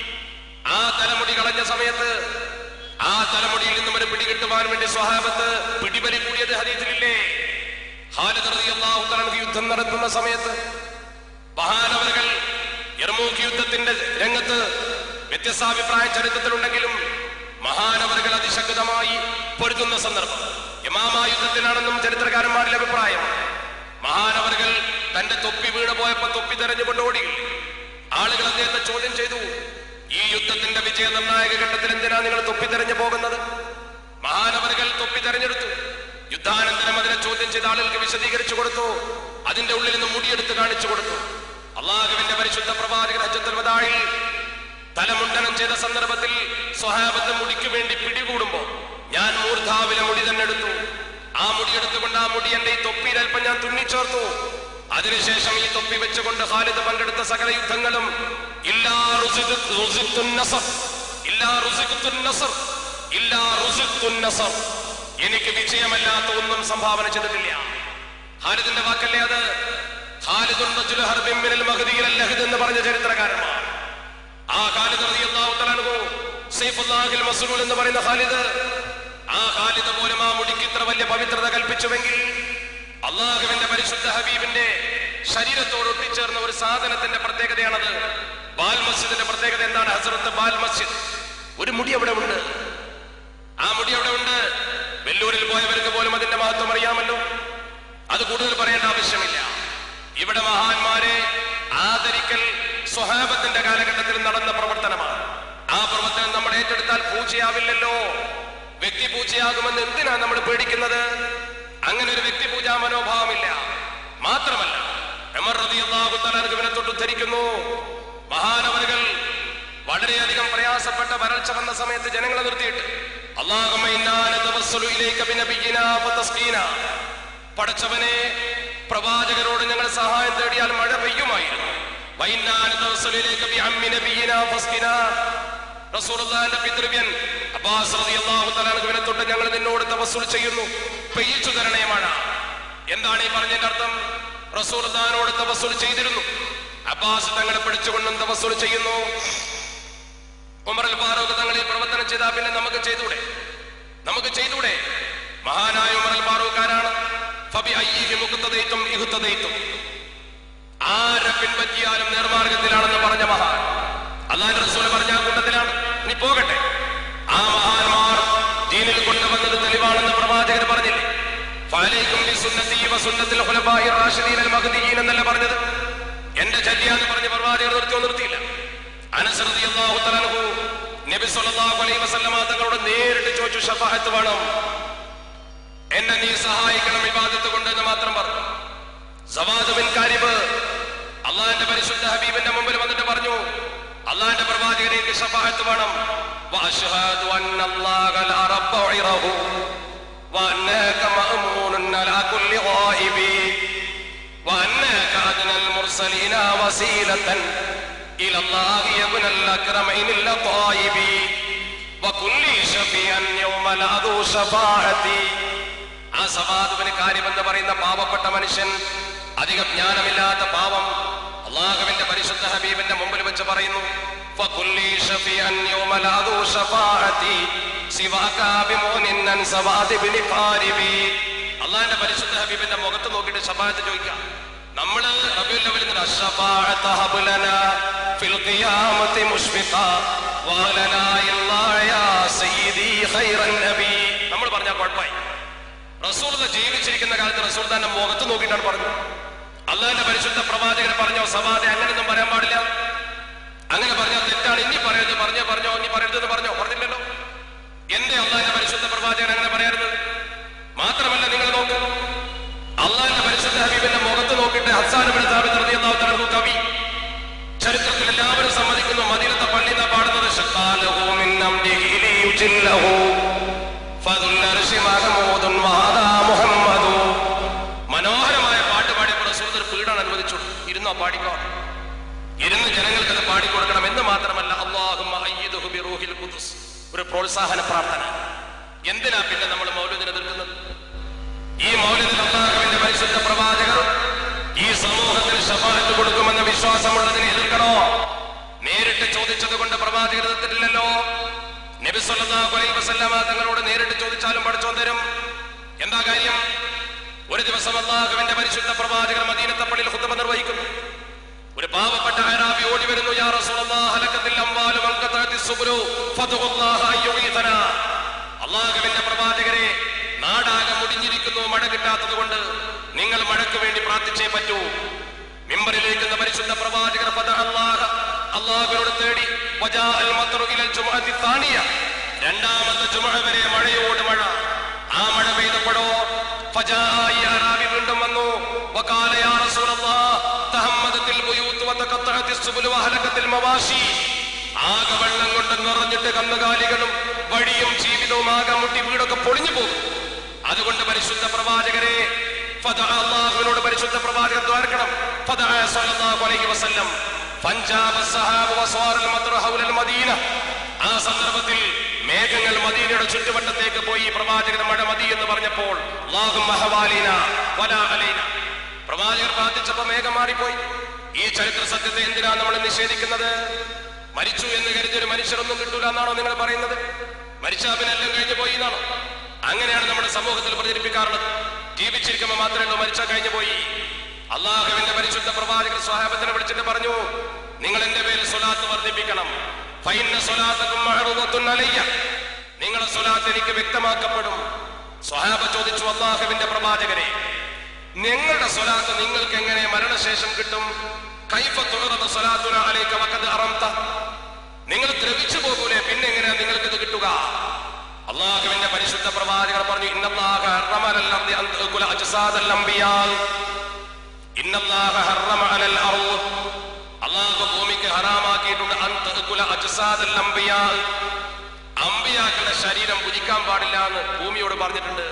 ആ തലമുടി കളഞ്ഞ സമയത്ത് ആ തലമുടിയിൽ നിന്നും ഒരു പിടി കിട്ടുവാൻ വേണ്ടി സ്വഹാബത്ത് പിടിബലി കൂടിയത് ഹദീസിലില്ലേ ഖാലിദ് റളിയല്ലാഹു തആല അൻഹു യുദ്ധം നടത്തുന്ന സമയത്ത് മഹാനവറുകൾ യർമൂക്ക് യുദ്ധത്തിന്റെ രംഗത്ത് വ്യത്യസ്താഭിപ്രായ ചരിത്രത്തിലുണ്ടെങ്കിലും മഹാനവറുകൾ അതിശക്തമായി പൊരുതുന്ന സന്ദർഭം യമാമ യുദ്ധത്തിലാണെന്നും ചരിത്രകാരന്മാരുടെ അഭിപ്രായം മഹാനവറുകൾ തന്റെ തൊപ്പി വീണ് പോയപ്പോ തൊപ്പി തെരഞ്ഞുകൊണ്ട് ഓടി ആളുകൾ അദ്ദേഹത്തെ ചോദ്യം ചെയ്തു ഈ യുദ്ധത്തിന്റെ വിജയ നിർണായക ഘട്ടത്തിൽ എന്തിനാ നിങ്ങൾ തൊപ്പി തെരഞ്ഞു പോകുന്നത് മഹാനവറുകൾ തൊപ്പി തെരഞ്ഞെടുത്തു യുദ്ധാനന്തരം അതിനെ ചോദ്യം ചെയ്ത ആളുകൾക്ക് വിശദീകരിച്ചു കൊടുത്തു അതിന്റെ ഉള്ളിൽ നിന്ന് മുടിയെടുത്ത് കാണിച്ചു കൊടുത്തു അള്ളാഹുവിന്റെ പരിശുദ്ധ പ്രവാചകൻ ഹജ്ജത്തുൽ വദാഇൽ തലമുണ്ടനം ചെയ്ത സന്ദർഭത്തിൽ സ്വഹാബത്ത് മുടിക്ക് വേണ്ടി പിടികൂടുമ്പോ ഞാൻ മൂർധാവിലെ മുടി തന്നെ എടുത്തു ആ മുടി എടുത്തുകൊണ്ട് ആ മുടി എന്റെ ഈ തൊപ്പിയിൽ അല്പം ഞാൻ തുന്നിച്ചേർത്തു അതിനുശേഷം ഈ തൊപ്പി വെച്ചുകൊണ്ട് ഖാലിദ് പങ്കെടുത്ത സകല യുദ്ധങ്ങളും ഇല്ലാ റുസിദ്- റുസിദ്തുൻ നസർ. ഇല്ലാ റുസിദ്തുൻ നസർ. ഇല്ലാ റുസിദ്തുൻ നസർ. എനിക്ക് വിജയമല്ലാത്ത ഒന്നും സംഭാവന ചെയ്തിട്ടില്ല ഖാലിദിന്റെ വാക്കല്ലേ അത് ഖാലിദുൻ റജുലു ഹർബിൻ മിനൽ മഹ്ദിയിൽ അൽ-ലഹദ് എന്ന് പറഞ്ഞ ചരിത്രകാരന്മാർ ആ ഖാലിദ് റളിയല്ലാഹു തആല അൻഹു സൈഫുല്ലാഹിൽ മസ്റൂൽ എന്ന് പറയുന്ന ഖാലിദ് ആ ഖാലിദ് പോലും ആ മുടിക്ക് ഇത്ര വലിയ പവിത്രത കൽപ്പിച്ചുവെങ്കിൽ അള്ളാഹുവിന്റെ പരിശുദ്ധ ഹബീബിന്റെ ശരീരത്തോട് ഒട്ടിച്ചേർന്ന ഒരു സാധനത്തിന്റെ പ്രത്യേകതയാണത് ബാൽ മസ്ജിദിന്റെ പ്രത്യേകത എന്താണ് ഹസരത്ത് ബാൽ മസ്ജിദ് ഒരു മുടി അവിടെ ഉണ്ട് ആ മുടി അവിടെ ഉണ്ട് വെല്ലൂരിൽ പോയവർക്ക് പോലും അതിന്റെ മഹത്വം അറിയാമല്ലോ അത് കൂടുതൽ പറയേണ്ട ആവശ്യമില്ല ഇവിടെ മഹാന്മാരെ ആദരിക്കൽ സ്വഹാബത്തിന്റെ കാലഘട്ടത്തിൽ നടന്ന പ്രവർത്തനമാണ് ആ പ്രവർത്തനം നമ്മൾ ഏറ്റെടുത്താൽ പൂജയാവില്ലല്ലോ വ്യക്തി പൂജയാകുമെന്ന് എന്തിനാ നമ്മൾ പേടിക്കുന്നത് അങ്ങനെ ഒരു വ്യക്തി പൂജാ മനോഭാവമില്ല മാത്രമല്ല ഉമർ റളിയല്ലാഹു തആല അൻഹുവിനെ തൊട്ട് ഉദ്ധരിക്കുന്നു മഹാനവറുകൾ വളരെയധികം പ്രയാസപ്പെട്ട വരൾച്ച വന്ന സമയത്ത് ജനങ്ങളെ നിർത്തിയിട്ട് അല്ലാഹുമ്മ ഇന്നാ നതവസ്സലു ഇലൈക ബിനബിയിനാ ഫതസ്കീനാ പടച്ചവനെ പ്രവാചകരോട് ഞങ്ങൾ സഹായം തേടിയാൽ മഴ പെയ്യുമായിരുന്നു വൈന്നാ നതവസ്സലു ഇലൈക ബിഅമ്മി നബിയിനാ ഫസ്കിനാ റസൂലുള്ളാഹിന്റെ പിതൃവ്യൻ അബ്ബാസ് റളിയല്ലാഹു തആല അൻഹുവിനെ തൊട്ട് ഞങ്ങൾ നിന്നോട് തവസ്സുൽ ചെയ്യുന്നു പെയ്യിച്ചു തരണേ മഴ എന്താണ് ഈ പറഞ്ഞതിന്റെ അർത്ഥം റസൂലുള്ളാഹിനോട് തവസ്സുൽ ചെയ്തിരുന്നു അബ്ബാസ് തങ്ങളെ പിടിച്ചുകൊണ്ടും തവസ്സുൽ ചെയ്യുന്നു ഉമറുൽ ഫാറൂഖ് തങ്ങൾ ഈ പ്രവർത്തനം ചെയ്താൽ പിന്നെ നമുക്ക് ചെയ്തൂടെ നമുക്ക് ചെയ്തൂടെ മഹാനായ ഉമറുൽ ഫാറൂഖ് ആരാണ് ഫബി അയ്യിഹി മുഖത്തതയിത്തും ഇഹുത്തതയിത്തും ആരെ പിൻപറ്റിയാലും നേർമാർഗത്തിലാണെന്ന് പറഞ്ഞ മഹാൻ അള്ളാന്റെ റസൂൽ പറഞ്ഞ ആ കൂട്ടത്തിലാണ് ഇനി പോകട്ടെ ആ മഹാന്മാർ ദീനിൽ കൊണ്ടുവന്നത് തെളിവാണെന്ന് പ്രവാചകർ പറഞ്ഞില്ലേ ഫഅലൈക്കും ബിസുന്നതി വസുന്നത്തിൽ ഖുലഫാഇർ റാഷിദീൻ അൽ മഹ്ദിയീൻ എന്നല്ല പറഞ്ഞത് എന്റെ ചര്യ എന്ന് പറഞ്ഞ് പ്രവാചകർ നിർത്തിയോ നിർത്തിയില്ല അനസ് റളിയല്ലാഹു തആല അൻഹു നബി സല്ലല്ലാഹു അലൈഹി വസല്ലമ തങ്ങളോട് നേരിട്ട് ചോദിച്ചു ഷഫാഅത്ത് വേണം എന്നെ നീ സഹായിക്കണം ഇബാദത്ത് കൊണ്ട് എന്ന് മാത്രം പറഞ്ഞു സവാദ് ബിൻ കാരിബ് അള്ളാഹിന്റെ പരിശുദ്ധ ഹബീബിന്റെ മുമ്പിൽ വന്നിട്ട് പറഞ്ഞു അള്ളാഹിന്റെ പ്രവാചകനെ എനിക്ക് ഷഫാഅത്ത് വേണം വഅശ്ഹദു അന്നല്ലാഹ ലാ റബ്ബ ഗൈറഹു വഅന്നക മഅമൂനുൻ അലാ കുല്ലി ഗായിബി وأنك أدنى المرسلين وسيلة إلى الله يا ابن الأكرمين اللطائب وكل شفيعا يوم الأذو شفاعتي ആ സവാദുവിന് കാര്യമെന്ന് പറയുന്ന പാവപ്പെട്ട മനുഷ്യൻ അധികം ജ്ഞാനമില്ലാത്ത പാവം അള്ളാഹുവിന്റെ പരിശുദ്ധ ഹബീബിന്റെ മുമ്പിൽ വെച്ച് പറയുന്നു فكلي شفيعا يوم العذو شفاعتي سواك بمؤمن سواد بن قاربي അള്ളാഹിന്റെ പരിശുദ്ധ ഹബീബിന്റെ മുഖത്ത് നോക്കിയിട്ട് ഷഫായത്ത് ചോദിക്കാം നമ്മള് റബീഉൽ അവ്വലിൽ നിന്ന് അശ്ശഫാഅത ഹബ് ലനാ ഫിൽ ഖിയാമത്തി മുഷ്ഫിഖ വലനാ ഇല്ലാ യാ സയ്യിദി ഖൈറൻ നബി നമ്മൾ പറഞ്ഞ കുഴപ്പമായി റസൂൽ ജീവിച്ചിരിക്കുന്ന കാലത്ത് റസൂൽ തന്നെ മുഖത്ത് നോക്കിയിട്ടാണ് പറഞ്ഞത് അള്ളാഹിന്റെ പരിശുദ്ധ പ്രവാചകൻ പറഞ്ഞോ സവാദെ അങ്ങനെയൊന്നും പറയാൻ പാടില്ല അങ്ങനെ പറഞ്ഞാൽ തെറ്റാണ് ഇനി പറയരുത് പറഞ്ഞോ പറഞ്ഞോ ഇനി പറയരുതെന്ന് പറഞ്ഞോ പറഞ്ഞില്ലല്ലോ എന്റെ അള്ളാഹിന്റെ പരിശുദ്ധ പ്രവാചകൻ അങ്ങനെ പറയരുത് മാത്രമല്ല നിങ്ങൾ നോക്കൂ അള്ളാഹിന്റെ പരിശുദ്ധ ഹബീബിന്റെ മുഖത്ത് നോക്കിയിട്ട് ഹസാൻ ഇബ്നു സാബിത്ത് റളിയല്ലാഹു തആല അൻഹു കവി ചരിത്രത്തിൽ എല്ലാവരും സമ്മതിക്കുന്നു മദീനത്തെ പള്ളി എന്നാ പാടുന്നത് ശഖാലഹു മിൻ അംരിഹി ലിയുജില്ലഹു ഫദുൽ അർശി മഹമൂദുൻ വഹദാ മുഹമ്മദു മനോഹരമായ പാട്ട് പാടിയപ്പോൾ റസൂൽ ഒരു പീഡാണ് അനുവദിച്ചു ഇരുന്നോ പാടിക്കോ ഇരുന്ന് ജനങ്ങൾക്ക് അത് പാടിക്കൊടുക്കണം എന്ന് മാത്രമല്ല അല്ലാഹുമ്മ അയ്യിദുഹു ബിറൂഹിൽ ഖുദ്സ് ഒരു പ്രോത്സാഹന പ്രാർത്ഥന എന്തിനാ പിന്നെ നമ്മൾ മൗലൂദിനെ എതിർക്കുന്നത് ഈ മൗലത്തിൽ അള്ളാഹുവിന്റെ പരിശുദ്ധ പ്രവാചകർ ഈ സമൂഹത്തിന് ശഫാഅത്ത് കൊടുക്കുമെന്ന വിശ്വാസമുള്ളതിനെ എതിർക്കണോ നേരിട്ട് ചോദിച്ചത് കൊണ്ട് പ്രവാചകർ എതിർത്തിട്ടില്ലല്ലോ നബി സല്ലല്ലാഹു അലൈഹി വസല്ലമ തങ്ങളോട് നേരിട്ട് ചോദിച്ചാലും പഠിച്ചോ തരും എന്താ കാര്യം ഒരു ദിവസം അള്ളാഹുവിന്റെ പരിശുദ്ധ പ്രവാചകർ മദീനത്തെ പള്ളിയിൽ ഖുത്ബ നിർവഹിക്കുന്നു ഒരു പാവപ്പെട്ട അറാബി ഓടി വരുന്നു യാ റസൂലല്ലാഹ് ഹലക്കത്തിൽ അംവാലു വൻഖതഅത്തി സുബ്രു ഫദ്ഉല്ലാഹ അയ്യുഗീതനാ അള്ളാഹുവിന്റെ പ്രവാചകരെ നാടാകെ മുടിഞ്ഞിരിക്കുന്നു മഴ കിട്ടാത്തത് കൊണ്ട് നിങ്ങൾ മഴയ്ക്ക് വേണ്ടി പ്രാർത്ഥിച്ചേ പറ്റൂ മിമ്പറിലേക്കുന്ന പരിശുദ്ധ പ്രവാചകർ ഫദഅ അല്ലാഹ അള്ളാഹുവിനോട് തേടി വജാഅൽ മത്റു ഇലൽ ജുമുഅത്തി താനിയ രണ്ടാമത്തെ ജുമുഅ വരെ മഴയോട് മഴ ആ മഴ പെയ്തപ്പോഴോ ഫജാഅ ഈ അറാബി വീണ്ടും വന്നു വഖാല യാ റസൂലല്ലാഹ് തഹമ്മദത്തിൽ ബുയൂത്ത് വതഖത്തഅത്തി സുബുൽ വഹലകത്തിൽ മവാശി ആകെ വെള്ളം കൊണ്ട് നിറഞ്ഞിട്ട് കന്നുകാലികളും വഴിയും ജീവിതവും ആകെ മുട്ടി വീടൊക്കെ പൊളിഞ്ഞു പോകും അതുകൊണ്ട് പരിശുദ്ധ പ്രവാചകരെ ഫദഅ അല്ലാഹുവിനോട് പരിശുദ്ധ പ്രവാചകർ ദ്വാരക്കണം ഫദഅ സ്വല്ലല്ലാഹു അലൈഹി വസല്ലം പഞ്ചാബ സഹാബ വസ്വാറൽ മദ്റ ഹൗലൽ മദീന ആ സന്ദർഭത്തിൽ മേഘങ്ങൾ മദീനയുടെ ചുറ്റുവട്ടത്തേക്ക് പോയി പ്രവാചകൻ മഴ മതി എന്ന് പറഞ്ഞപ്പോൾ അല്ലാഹുമ്മ ഹവാലിന വലാ അലൈന പ്രവാചകർ പ്രാർത്ഥിച്ചപ്പോ മേഘം മാറിപ്പോയി ഈ ചരിത്ര സത്യത്തെ എന്തിനാ നമ്മൾ നിഷേധിക്കുന്നത് മരിച്ചു എന്ന് കരുതി ഒരു മനുഷ്യരൊന്നും കിട്ടൂല എന്നാണോ നിങ്ങൾ പറയുന്നത് മരിച്ചാ പിന്നെ എല്ലാം കഴിഞ്ഞു പോയി എന്നാണോ അങ്ങനെയാണ് നമ്മുടെ സമൂഹത്തിൽ പ്രചരിപ്പിക്കാറുള്ളത് ജീവിച്ചിരിക്കുമ്പോൾ മാത്രമേ ഉള്ളൂ മരിച്ചാൽ കഴിഞ്ഞു പോയി അള്ളാഹുവിന്റെ പരിശുദ്ധ പ്രവാചകർ സ്വഹാബത്തിനെ വിളിച്ചിട്ട് പറഞ്ഞു നിങ്ങൾ എന്റെ പേരിൽ സ്വലാത്ത് വർദ്ധിപ്പിക്കണം ഫൈന സ്വലാത്തക്കും മഅറൂദത്തുൻ അലയ്യ നിങ്ങളുടെ സ്വലാത്ത് എനിക്ക് വ്യക്തമാക്കപ്പെടും സ്വഹാബ ചോദിച്ചു അള്ളാഹുവിന്റെ പ്രവാചകരെ നിങ്ങളുടെ സ്വലാത്ത് നിങ്ങൾക്ക് എങ്ങനെ മരണശേഷം കിട്ടും കൈഫ തുറന്ന സ്വലാത്തുന അലൈക വഖദ് അറംത നിങ്ങൾ ദ്രവിച്ചു പോകൂലേ പിന്നെ എങ്ങനെയാ നിങ്ങൾക്ക് ഇത് കിട്ടുക അള്ളാഹുവിന്റെ പരിശുദ്ധ പ്രവാചകർ പറഞ്ഞു ഇന്നല്ലാഹ ഹറമ അലൽ അർദി അൻ തഅകുല അജ്സാദൽ അംബിയാ ഇന്നല്ലാഹ ഹറമ അലൽ അർദ് അള്ളാഹു ഭൂമിക്ക് ഹറാമാക്കിയിട്ടുണ്ട് അൻ തഅകുല അജ്സാദൽ അംബിയാ അമ്പിയാക്കളുടെ ശരീരം ഭുജിക്കാൻ പാടില്ല എന്ന് ഭൂമിയോട് പറഞ്ഞിട്ടുണ്ട്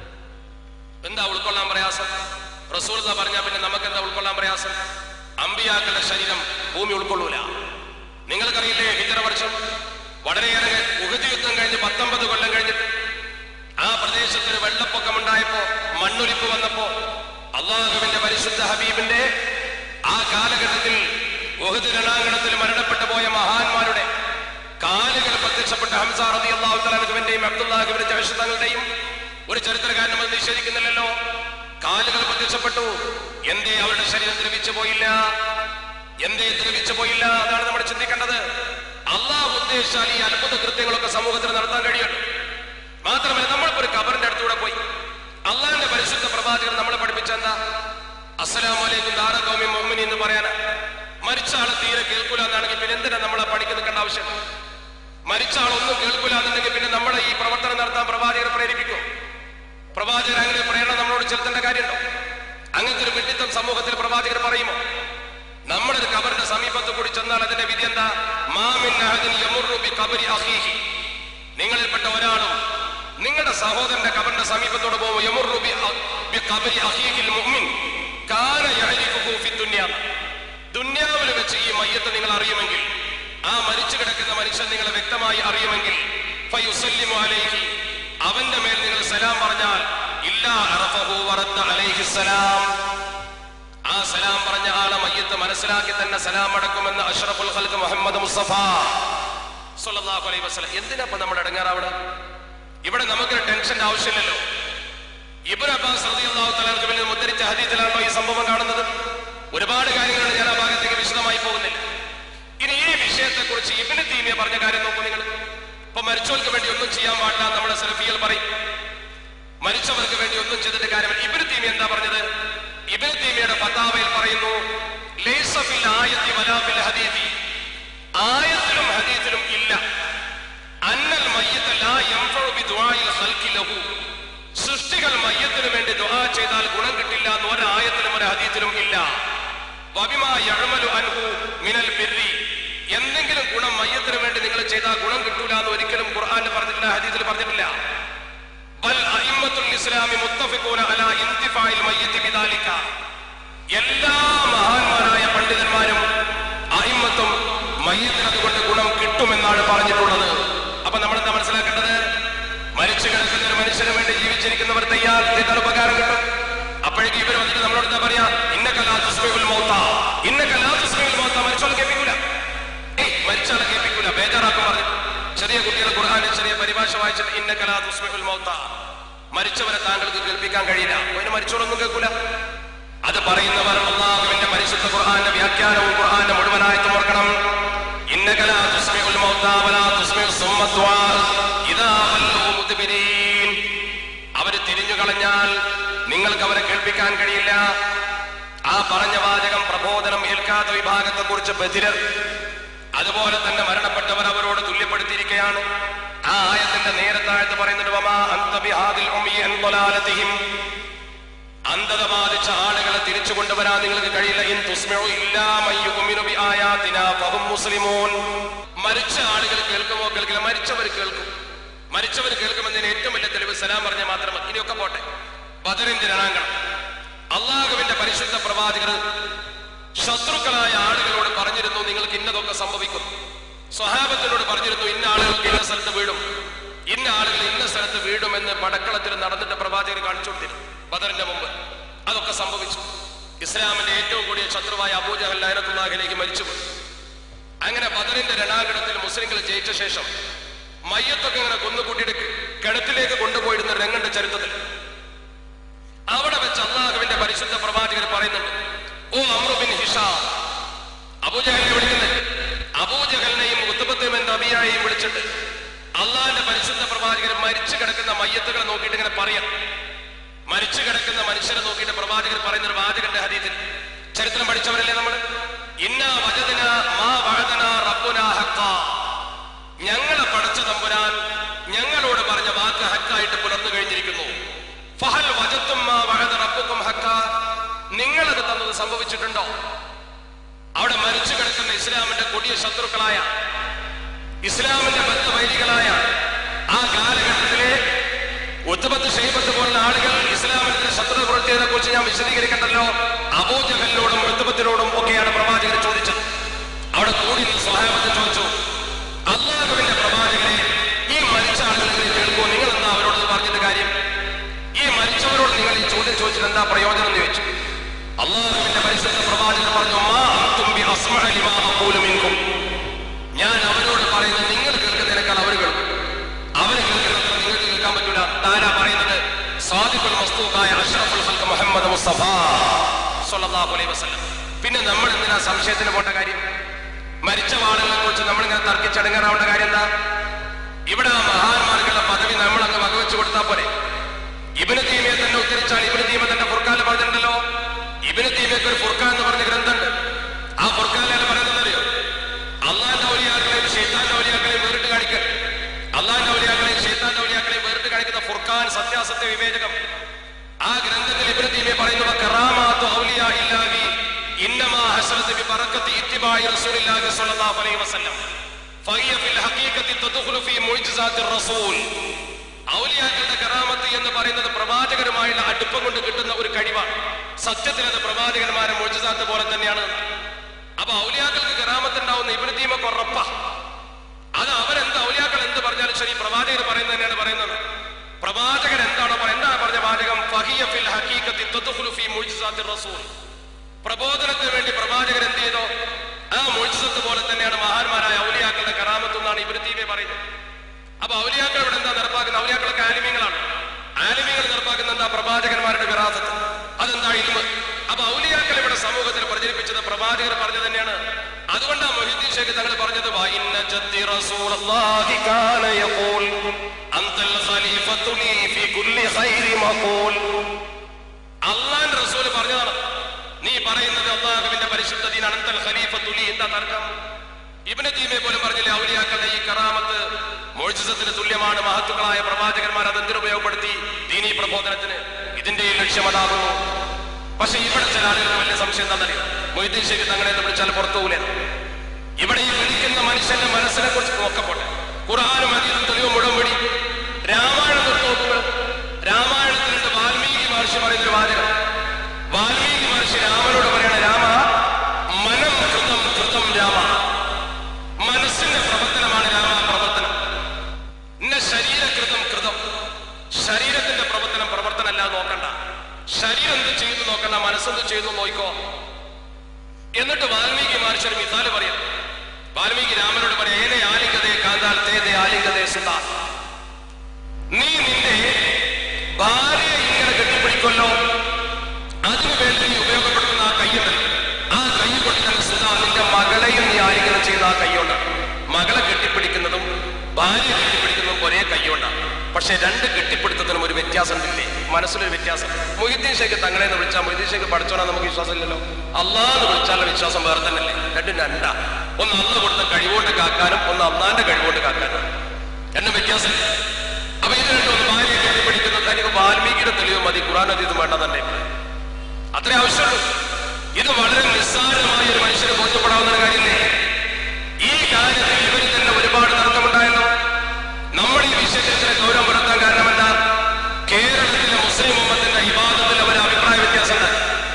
എന്താ ഉൾക്കൊള്ളാൻ പ്രയാസം റസൂൽ പറഞ്ഞാൽ പിന്നെ നമുക്ക് എന്താ ഉൾക്കൊള്ളാൻ പ്രയാസം അമ്പിയാക്കളുടെ ശരീരം ഭൂമി ഉൾക്കൊള്ളൂല നിങ്ങൾക്കറിയില്ലേ ഹിജറ വർഷം വളരെയേറെ ഉഹദ് യുദ്ധം കഴിഞ്ഞ് പത്തൊമ്പത് കൊല്ലം കഴിഞ്ഞിട്ട് ആ പ്രദേശത്ത് ഒരു വെള്ളപ്പൊക്കം ഉണ്ടായപ്പോ മണ്ണൊലിപ്പ് വന്നപ്പോ അള്ളാഹുവിന്റെ പരിശുദ്ധ ഹബീബിന്റെ ആ കാലഘട്ടത്തിൽ ഉഹദ് രണാങ്കണത്തിൽ മരണപ്പെട്ടു പോയ മഹാന്മാരുടെ കാലുകൾ പ്രത്യക്ഷപ്പെട്ട ഹംസ റതി അള്ളാഹു തലാഹുവിന്റെയും അബ്ദുല്ലാഹുവിന്റെ ജവശതങ്ങളുടെയും ഒരു ചരിത്രകാരൻ നമ്മൾ നിഷേധിക്കുന്നില്ലല്ലോ കാലുകൾ പ്രത്യക്ഷപ്പെട്ടു എന്തേ അവരുടെ ശരീരം ദ്രവിച്ചു പോയില്ല എന്തേ ദ്രവിച്ചു പോയില്ല അതാണ് നമ്മൾ ചിന്തിക്കേണ്ടത് അള്ളാഹു ഉദ്ദേശിച്ചാൽ ഈ അത്ഭുത കൃത്യങ്ങളൊക്കെ സമൂഹത്തിൽ നടത്താൻ കഴിയണം മാത്രമല്ല നമ്മളിപ്പോ ഒരു കബറിന്റെ അടുത്തൂടെ പോയി അള്ളാഹിന്റെ പരിശുദ്ധ പ്രവാചകർ നമ്മളെ പഠിപ്പിച്ച എന്താ അസ്സലാമലൈക്കും ദാറകൗമി മൊമ്മിനി എന്ന് പറയാനാ മരിച്ച ആള് തീരെ കേൾക്കൂല എന്നാണെങ്കിൽ പിന്നെ എന്തിനാ നമ്മളെ പണിക്ക് നിൽക്കേണ്ട ആവശ്യം മരിച്ച ആളൊന്നും കേൾക്കൂല എന്നുണ്ടെങ്കിൽ പിന്നെ നമ്മളെ ഈ പ്രവർത്തനം നടത്താൻ പ്രവാചകർ പ്രേരിപ്പിക്കും പ്രവാചകർ അങ്ങനെ പ്രേരണ നമ്മളോട് ചെലുത്തേണ്ട കാര്യമുണ്ടോ അങ്ങനത്തെ ഒരു വിഡിത്തം സമൂഹത്തിൽ പ്രവാചകർ പറയുമോ നമ്മളൊരു കബറിന്റെ സമീപത്ത് കൂടി ചെന്നാൽ അതിന്റെ വിധി എന്താ മാമിൻ അഹദിൻ യമുറു ബി ഖബരി അഖീഹി നിങ്ങളിൽപ്പെട്ട ഒരാളും നിങ്ങളുടെ സഹോദരന്റെ കബറിന്റെ സമീപത്തോട് പോകുമ്പോൾ യമുറു ബി അ- ബി ഖബരി അഖീഹിൽ മുഅ്മിൻ കാന യഅരിഫുഹു ഫി ദുനിയ ദുന്യാവിൽ വെച്ച് ഈ മയ്യത്ത് നിങ്ങൾ അറിയുമെങ്കിൽ ആ മരിച്ചു കിടക്കുന്ന മനുഷ്യൻ നിങ്ങളെ വ്യക്തമായി അറിയുമെങ്കിൽ ഫയുസല്ലിമു അലൈഹി അവന്റെ മേൽ നിങ്ങൾ സലാം പറഞ്ഞാൽ ഇല്ലാ അറഫഹു വറദ്ദ അലൈഹി സലാം ആ സലാം പറഞ്ഞ ആളെ മയ്യത്ത് മനസ്സിലാക്കി തന്നെ സലാം അടക്കുമെന്ന് അഷ്റഫുൽ ഖൽക്ക് മുഹമ്മദ് മുസ്തഫ സല്ലല്ലാഹു അലൈഹി വസല്ലം എന്തിനാ ഇപ്പൊ നമ്മൾ ഇടങ്ങാറാവണം ഇവിടെ നമുക്കൊരു ടെൻഷന്റെ ആവശ്യമില്ലല്ലോ ഇബ്നു അബ്ബാസ് റളിയല്ലാഹു തആല മുദ്രിച്ച ഹദീത്തിലാണല്ലോ ഈ സംഭവം കാണുന്നത് ഒരുപാട് കാര്യങ്ങളുണ്ട് ഞാൻ ആ ഭാഗത്തേക്ക് വിശദമായി പോകുന്നില്ല ഇനി ഈ വിഷയത്തെ കുറിച്ച് ഇബിന് തീമിയ പറഞ്ഞ കാര്യം നോക്കൂ നിങ്ങൾ ഇപ്പൊ മരിച്ചവർക്ക് വേണ്ടി ഒന്നും ചെയ്യാൻ പാടില്ല നമ്മുടെ സെൽഫികൾ പറയും മരിച്ചവർക്ക് വേണ്ടി ഒന്നും ചെയ്തിട്ട് കാര്യമില്ല ഇബിന് തീമി എന്താ പറഞ്ഞത് ഇബിന് തീമിയുടെ ഫത്താവയിൽ പറയുന്നു ലൈസ ഫിൽ ആയത്തി വലാ ഫിൽ ഹദീഥി ആയത്തിലും ഹദീത്തിലും ഇല്ല അന്നൽ മയ്യത്ത് ലാ യൻഫഉ ബിദുആഇൽ ഖൽഖി ലഹു സൃഷ്ടികൾ മയ്യത്തിന് വേണ്ടി ദുആ ചെയ്താൽ ഗുണം കിട്ടില്ല എന്ന് ഒരു ആയത്തിലും ഒരു ഹദീത്തിലും ഇല്ല വബിമാ യഅമലു അൻഹു മിനൽ ബിർരി എന്തെങ്കിലും ഗുണം മയ്യത്തിന് വേണ്ടി നിങ്ങൾ ചെയ്താൽ ഗുണം കിട്ടൂല എന്ന് ഒരിക്കലും ഖുർആനിൽ പറഞ്ഞിട്ടില്ല ഹദീത്തിൽ പറഞ്ഞിട്ടില്ല ബൽ അഇമ്മത്തുൽ ഇസ്ലാമി മുത്തഫിഖൂന അലാ ഇന്തിഫാഇൽ മയ്യത്തി ബിദാലിക എല്ലാ മഹാന്മാരായ പണ്ഡിതന്മാരും അഹിമ്മത്തും മയ്യത്തിന് അതുകൊണ്ട് ഗുണം കിട്ടുമെന്നാണ് പറഞ്ഞിട്ടുള്ളത് അപ്പൊ നമ്മൾ എന്താ മനസ്സിലാക്കേണ്ടത് മരിച്ചു കിടക്കുന്ന ഒരു മനുഷ്യന് വേണ്ടി ജീവിച്ചിരിക്കുന്നവർ തയ്യാർ ചെയ്താൽ ഉപകാരം കിട്ടും അപ്പോഴേക്കും ഇവർ വന്നിട്ട് നമ്മളോട് എന്താ പറയാ ഇന്ന കലാതുസ്മയുൽ മൗത്ത ഇന്ന കലാതുസ്മയുൽ മൗത്ത മരിച്ചോളെ കേൾപ്പിക്കൂല ഏയ് മരിച്ചാളെ കേൾപ്പിക്കൂല ബേജാറാക്കും പറഞ്ഞു ചെറിയ കുട്ടികൾ ഖുർആാനിൽ ചെറിയ പരിഭാഷ വായിച്ചിട്ട് ഇന്ന കലാതുസ്മയുൽ മൗത്ത മരിച്ചവരെ താങ്കൾക്ക് കേൾപ്പിക്കാൻ കഴിയില്ല അതിന് മരിച്ചോളൊന്നും കേൾക്കൂല അത് പറയുന്നവർ അള്ളാഹുവിന്റെ പരിശുദ്ധ ഖുർആന്റെ വ്യാഖ്യാനവും ഖുർആന്റെ മുഴുവനായിട്ടും ഓർക്കണം ഇന്നക ലാ തുസ്മിഉൽ മൗതാ വലാ തുസ്മിഉ സുമ്മ ദുആ ഇദാ വല്ലൂ മുദ്ബിരീൻ അവര് തിരിഞ്ഞു കളഞ്ഞാൽ നിങ്ങൾക്ക് അവരെ കേൾപ്പിക്കാൻ കഴിയില്ല ആ പറഞ്ഞ വാചകം പ്രബോധനം ഏൽക്കാത്ത വിഭാഗത്തെ കുറിച്ച് ബധിരർ അതുപോലെ തന്നെ മരണപ്പെട്ടവർ അവരോട് തുല്യപ്പെടുത്തിയിരിക്കുകയാണ് ആ ആയത്തിന്റെ നേരത്താഴത്ത് പറയുന്നുണ്ട് വമാ അന്ത ബിഹാദിൽ ഉമ്മി അൻ ളലാലതിഹിം അന്ധത ബാധിച്ച ആളുകളെ തിരിച്ചു കൊണ്ടുവരാൻ നിങ്ങൾക്ക് കഴിയില്ല ഇൻ തുസ്മിഉ ഇല്ലാ മൻ യുഅ്മിനു ബിആയാതിനാ ഫഹും മുസ്ലിമൂൻ മരിച്ച ആളുകൾ കേൾക്കുമോ കേൾക്കില്ല മരിച്ചവർ കേൾക്കും മരിച്ചവർ കേൾക്കുമെന്നതിന് ഏറ്റവും വലിയ തെളിവ് സലാം പറഞ്ഞ മാത്രം മതി. ഇനിയൊക്കെ പോട്ടെ ബദറിന്റെ രണാങ്കണം അള്ളാഹുവിന്റെ പരിശുദ്ധ പ്രവാചകർ ശത്രുക്കളായ ആളുകളോട് പറഞ്ഞിരുന്നു നിങ്ങൾക്ക് ഇന്നതൊക്കെ സംഭവിക്കും സ്വഹാബത്തിനോട് പറഞ്ഞിരുന്നു ഇന്ന ആളുകൾക്ക് ഇന്ന സ്ഥലത്ത് വീടും ഇന്ന ആളുകൾ ഇന്ന സ്ഥലത്ത് വീടുമെന്ന് പടക്കളത്തിൽ നടന്നിട്ട് പ്രവാചകർ കാണിച്ചു കൊടുത്തിരുന്നു ബദറിന്റെ മുമ്പ് അതൊക്കെ സംഭവിച്ചു ഇസ്ലാമിന്റെ ഏറ്റവും കൂടിയ ശത്രുവായ അബൂജഹൽ ലൈനത്തുല്ലാഹിലേക്ക് മരിച്ചുപോയി അങ്ങനെ ബദറിന്റെ രണാങ്കണത്തിൽ മുസ്ലിങ്ങൾ ജയിച്ച ശേഷം മയ്യത്തൊക്കെ ഇങ്ങനെ കൊന്നുകൂട്ടിയിട്ട് കിണറ്റിലേക്ക് കൊണ്ടുപോയിരുന്ന രംഗന്റെ ചരിത്രത്തിൽ അവിടെ വെച്ച് അള്ളാഹുവിന്റെ പരിശുദ്ധ പ്രവാചകർ പറയുന്നുണ്ട് ഓ അമ്രുബിൻ ഹിഷാം അബൂജഹലിനെ വിളിക്കുന്നത് അബൂജഹലിനെയും ഉത്തപത്തെയും എന്ന അബിയായെയും വിളിച്ചിട്ട് അള്ളാഹിന്റെ പരിശുദ്ധ പ്രവാചകർ മരിച്ചു കിടക്കുന്ന മയ്യത്തുകളെ നോക്കിയിട്ട് ഇങ്ങനെ പറയാം മരിച്ചു കിടക്കുന്ന മനുഷ്യരെ നോക്കിയിട്ട് പ്രവാചകർ പറയുന്ന ഒരു വാചകന്റെ ഹദീത്തിൽ ചരിത്രം പഠിച്ചവരല്ലേ നമ്മൾ ഇന്ന വജദിന മാ വഅദന റബ്ബുന ഹഖാ ഞങ്ങളെ പടച്ച തമ്പുരാൻ ഞങ്ങളോട് പറഞ്ഞ വാക്ക് ഹക്കായിട്ട് പുലർന്നു കഴിഞ്ഞിരിക്കുന്നു ഫഹൽ വജത്തും മാ വഅദ റബ്ബുക്കും ഹക്കാ നിങ്ങളത് തന്നത് സംഭവിച്ചിട്ടുണ്ടോ അവിടെ മരിച്ചു കിടക്കുന്ന ഇസ്ലാമിന്റെ കൊടിയ ശത്രുക്കളായ ഇസ്ലാമിന്റെ ബദ്ധവൈരികളായ ആ കാലഘട്ടത്തിലെ ഉത്തമത്ത് ഷെയ്ബത്ത് പോലുള്ള ആളുകൾ ഇസ്ലാമിന്റെ ശത്രുത പുറത്തിയതിനെ കുറിച്ച് ഞാൻ വിശദീകരിക്കണ്ടല്ലോ അബൂജഹലിനോടും ഉത്തമത്തിനോടും ഒക്കെയാണ് പ്രവാചകർ ചോദിച്ചത് അവിടെ കൂടി നിന്ന് സ്വഹാബത്ത് ചോദിച്ചു അള്ളാഹുവിന്റെ പ്രവാചകനെ ഈ മരിച്ച ആളുകളെ കേൾക്കുമോ നിങ്ങൾ എന്താ അവരോട് പറഞ്ഞിട്ട് കാര്യം ഈ മരിച്ചവരോട് നിങ്ങൾ ഈ ചോദ്യം ചോദിച്ചിട്ട് എന്താ പ്രയോജനം എന്ന് ചോദിച്ചു അള്ളാഹുവിന്റെ പരിശുദ്ധ പ്രവാചകൻ പറഞ്ഞു മാ അൻതും ബി അസ്മഅ ലിമാ അഖൂലു മിൻകും ഞാൻ അവരോട് പറയുന്നത് നിങ്ങൾ കേൾക്കുന്നതിനേക്കാൾ അവർ കേൾക്കും അവർ കേൾക്കുന്നത് നിങ്ങൾക്ക് കേൾക്കാൻ പറ്റൂല താരാ പറയുന്നത് സാദിഖുൽ മസ്തൂഖായ അഷ്റഫുൽ ഖൽഖ് മുഹമ്മദ് മുസ്തഫ സ്വല്ലല്ലാഹു അലൈഹി വസല്ലം പിന്നെ നമ്മൾ എന്തിനാ സംശയത്തിന് പോണ്ട കാര്യം മരിച്ച ആളുകളെ കുറിച്ച് നമ്മളിങ്ങനെ തർക്കിച്ചടങ്ങാറാവേണ്ട കാര്യം എന്താ ഇവിടെ ആ മഹാന്മാർക്കുള്ള പദവി നമ്മൾ അങ്ങ് വകവെച്ചു കൊടുത്താൽ പോരെ ഇബിന് തീമിയെ തന്നെ ഉദ്ധരിച്ചാൽ ഇബിന് തീമ തന്നെ ഫുർഖാൻ പറഞ്ഞിട്ടുണ്ടല്ലോ ഇബിന് തീമയ്ക്ക് ഒരു ഫുർഖാൻ എന്ന് പറഞ്ഞ ഗ്രന്ഥമുണ്ട് ആ ഫുർഖാനിലാണ് പറയുന്നത് അറിയോ അള്ളാന്റെ ഔലിയാക്കളെയും ഷെയ്ത്താന്റെ ഔലിയാക്കളെയും വേറിട്ട് കാണിക്കൽ അള്ളാന്റെ ഔലിയാക്കളെയും ഷെയ്ത്താന്റെ ഔലിയാക്കളെയും വേറിട്ട് കാണിക്കുന്ന ഫുർഖാൻ സത്യാസത്യ വിവേചകം ആ ഗ്രന്ഥത്തിൽ ഇബ്നു തീമിയ പറയുന്നത് കറാമാത്തു ഔലിയാ ഇല്ലാഹി ഇന്നമാ ഹസനത്ത് ബി ബറക്കത്തി ഇത്തിബായി റസൂലില്ലാഹി സ്വല്ലല്ലാഹു അലൈഹി വസല്ലം ഫഹിയ ഫിൽ ഹഖീഖത്തി തദ്ഖുലു ഫീ മുഅ്ജിസാത്തി റസൂൽ ഔലിയാക്കളുടെ കറാമത്ത് എന്ന് പറയുന്നത് പ്രവാചകരുമായുള്ള അടുപ്പം കൊണ്ട് കിട്ടുന്ന ഒരു കഴിവാണ് സത്യത്തിൽ അത് പ്രവാചകന്മാരെ മുഅ്ജിസാത്ത് പോലെ തന്നെയാണ് അപ്പൊ ഔലിയാക്കൾക്ക് കറാമത്ത് ഉണ്ടാവുന്ന ഇബ്നു തീമക്ക് ഉറപ്പാ അത് അവരെന്ത് ഔലിയാക്കൾ എന്ത് പറഞ്ഞാലും ശരി പ്രവാചകർ പറയുന്നത് തന്നെയാണ് പറയുന്നത് പ്രവാചകൻ എന്താണോ പറയുന്നത് എന്താണ് പറഞ്ഞ വാചകം ഫഹിയ ഫിൽ ഹഖീഖത്തി തദ്ഖുലു ഫീ മുഅ്ജിസാത്തി റസൂൽ പ്രബോധനത്തിന് വേണ്ടി പ്രവാചകർ എന്ത് ചെയ്തോ ആ മുഴുസത്ത് പോലെ തന്നെയാണ് മഹാന്മാരായ ഔലിയാക്കളുടെ കറാമത്ത് എന്നാണ് ഇവര് തീവെ പറയുന്നത് അപ്പൊ ഔലിയാക്കൾ ഇവിടെ എന്താ നടപ്പാക്കുന്നത് ഔലിയാക്കളൊക്കെ ആലിമ്യങ്ങളാണ് ആലിമ്യങ്ങൾ നടപ്പാക്കുന്ന എന്താ പ്രവാചകന്മാരുടെ വിറാസത്ത് അതെന്താ ഇൽമ് അപ്പൊ ഔലിയാക്കൾ ഇവിടെ സമൂഹത്തിൽ പ്രചരിപ്പിച്ചത് പ്രവാചകർ പറഞ്ഞു തന്നെയാണ് അതുകൊണ്ടാണ് മൊഹിദ്ദീൻ ഷേഖ് തങ്ങൾ പറഞ്ഞത് വഇന്ന ജദ്ദി റസൂലുള്ളാഹി കാന യഖൂൽ അൻതൽ ഖലീഫത്തു ലീ ഫീ കുല്ലി ഖൈരി മഖൂൽ അള്ളാന്റെ റസൂൽ പറഞ്ഞതാണ് നീ പറയുന്നത് അള്ളാഹുവിന്റെ പരിശുദ്ധ ദീൻ അനന്തൽ ഖലീഫത്തു ലീ എന്താ തർക്കം ഇബ്നു തീമെ പോലും പറഞ്ഞില്ലേ ഔലിയാക്കളുടെ ഈ കറാമത്ത് മോഴ്ചിസത്തിന് തുല്യമാണ് മഹത്തുക്കളായ പ്രവാചകന്മാർ അത് എന്തിനുപയോഗപ്പെടുത്തി ദീനീ പ്രബോധനത്തിന് ഇതിന്റെ ഈ ലക്ഷ്യം അതാകുന്നു പക്ഷെ ഇവിടെ ചില ആളുകൾ വലിയ സംശയം എന്താണെന്നറിയോ മൊയ്തീൻ ഷേഖ് തങ്ങളെ എന്ന് വിളിച്ചാൽ പുറത്തുപോലെ ഇവിടെ ഈ വിളിക്കുന്ന മനുഷ്യന്റെ മനസ്സിനെ കുറിച്ച് നോക്കപ്പോട്ടെ ഖുർആാനും അതീതും തെളിവും മുടമ്പടി രാമായണം തൊട്ട് നോക്കുമ്പോൾ രാമായണത്തിലുണ്ട് വാൽമീകി മഹർഷി പറയുന്നൊരു വാചകം വാൽമീകി മഹർഷി രാമനോട് പറയണ രാമ മനം കൃതം കൃതം രാമ മനസ്സിന്റെ പ്രവർത്തനമാണ് രാമ പ്രവർത്തനം ഇന്ന ശരീരകൃതം കൃതം ശരീരത്തിന്റെ പ്രവർത്തനം പ്രവർത്തനമല്ല നോക്കണ്ട ശരീരം എന്ത് ചെയ്യുന്നു നോക്കണ്ട മനസ്സെന്ത് ചെയ്യുന്നു നോക്കോ എന്നിട്ട് വാൽമീകി മഹർഷി ഒരു മിസാല് പറയാം വാൽമീകി രാമനോട് പറയാം ഏനെ ആലിംഗതയെ കാന്താൽ തേതെ ആലിംഗതയെ സുതാ നീ നിന്റെ ഭാര്യയെ ഇങ്ങനെ കെട്ടിപ്പിടിക്കൊല്ലോ അതിനു വേണ്ടി നീ ഉപയോഗപ്പെടുത്തുന്ന ആ കയ്യുണ്ടല്ലോ ആ കൈ കൊണ്ട് തന്നെ സുതാ നിന്റെ മകളെയും നീ ആലിംഗനം ചെയ്യുന്ന ആ കൈയുണ്ട് മകളെ കെട്ടിപ്പിടിക്കുന്നതും ഭാര്യ കെട്ടിപ്പിടിക്കുന്നതും ഒരേ കൈയുണ്ടാണ് പക്ഷെ രണ്ട് കെട്ടിപ്പിടുത്തത്തിനും ഒരു വ്യത്യാസം ഇല്ലേ മനസ്സിലൊരു വ്യത്യാസം മൊയ്തീൻ ഷേഖ് തങ്ങളെ എന്ന് വിളിച്ചാൽ മൊയ്തീൻ ഷേഖ് പഠിച്ചോണാ നമുക്ക് വിശ്വാസം ഇല്ലല്ലോ അള്ളാന്ന് വിളിച്ചാലുള്ള വിശ്വാസം വേറെ തന്നെയല്ലേ രണ്ടും രണ്ടാ ഒന്ന് അള്ള കൊടുത്ത കഴിവോട്ട് കാക്കാനും ഒന്ന് അള്ളാന്റെ കഴിവോട്ട് കാക്കാനും രണ്ടും വ്യത്യാസം അപ്പൊ ഇത് രണ്ടും ഒന്ന് ഭാര്യ കെട്ടിപ്പിടിക്കുന്ന തനിക്ക് വാൽമീകിയുടെ തെളിവ് മതി ഖുറാൻ അതീത് വേണ്ട തന്നെ അത്രേ ആവശ്യമുള്ളൂ ഇത് വളരെ നിസ്സാരമായ ഒരു മനുഷ്യന് ബോധ്യപ്പെടാവുന്ന ഒരു കാര്യമില്ലേ ഈ കാര്യത്തിൽ ഇവരിൽ തന്നെ ഒരുപാട് തർക്കമുണ്ടായല്ലോ നമ്മൾ ഈ വിഷയത്തിൽ ചില ഗൗരവം പുലർത്താൻ കാരണം എന്താ കേരളത്തിലെ മുസ്ലിം ഉമ്മത്തിന്റെ വിവാദത്തിൽ അവർ അഭിപ്രായ വ്യത്യാസമുണ്ട്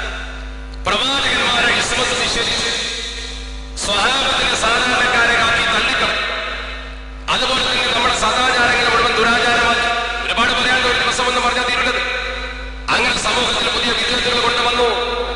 പ്രവാചകന്മാരെ ഇസ്മത്ത് നിഷേധിച്ച് സ്വഹാബത്തിലെ സാധാരണക്കാരെ ആക്കി തള്ളിക്കളയും അതുപോലെ തന്നെ നമ്മുടെ സദാചാരങ്ങളെ മുഴുവൻ ദുരാചാരമാക്കി ഒരുപാട് പറയാണ്ട് ഒരു ദിവസം എന്ന് പറഞ്ഞാൽ തീരുന്നത് അങ്ങനെ സമൂഹത്തിൽ പുതിയ വിദ്യാർത്ഥികൾ കൊണ്ടുവന്നു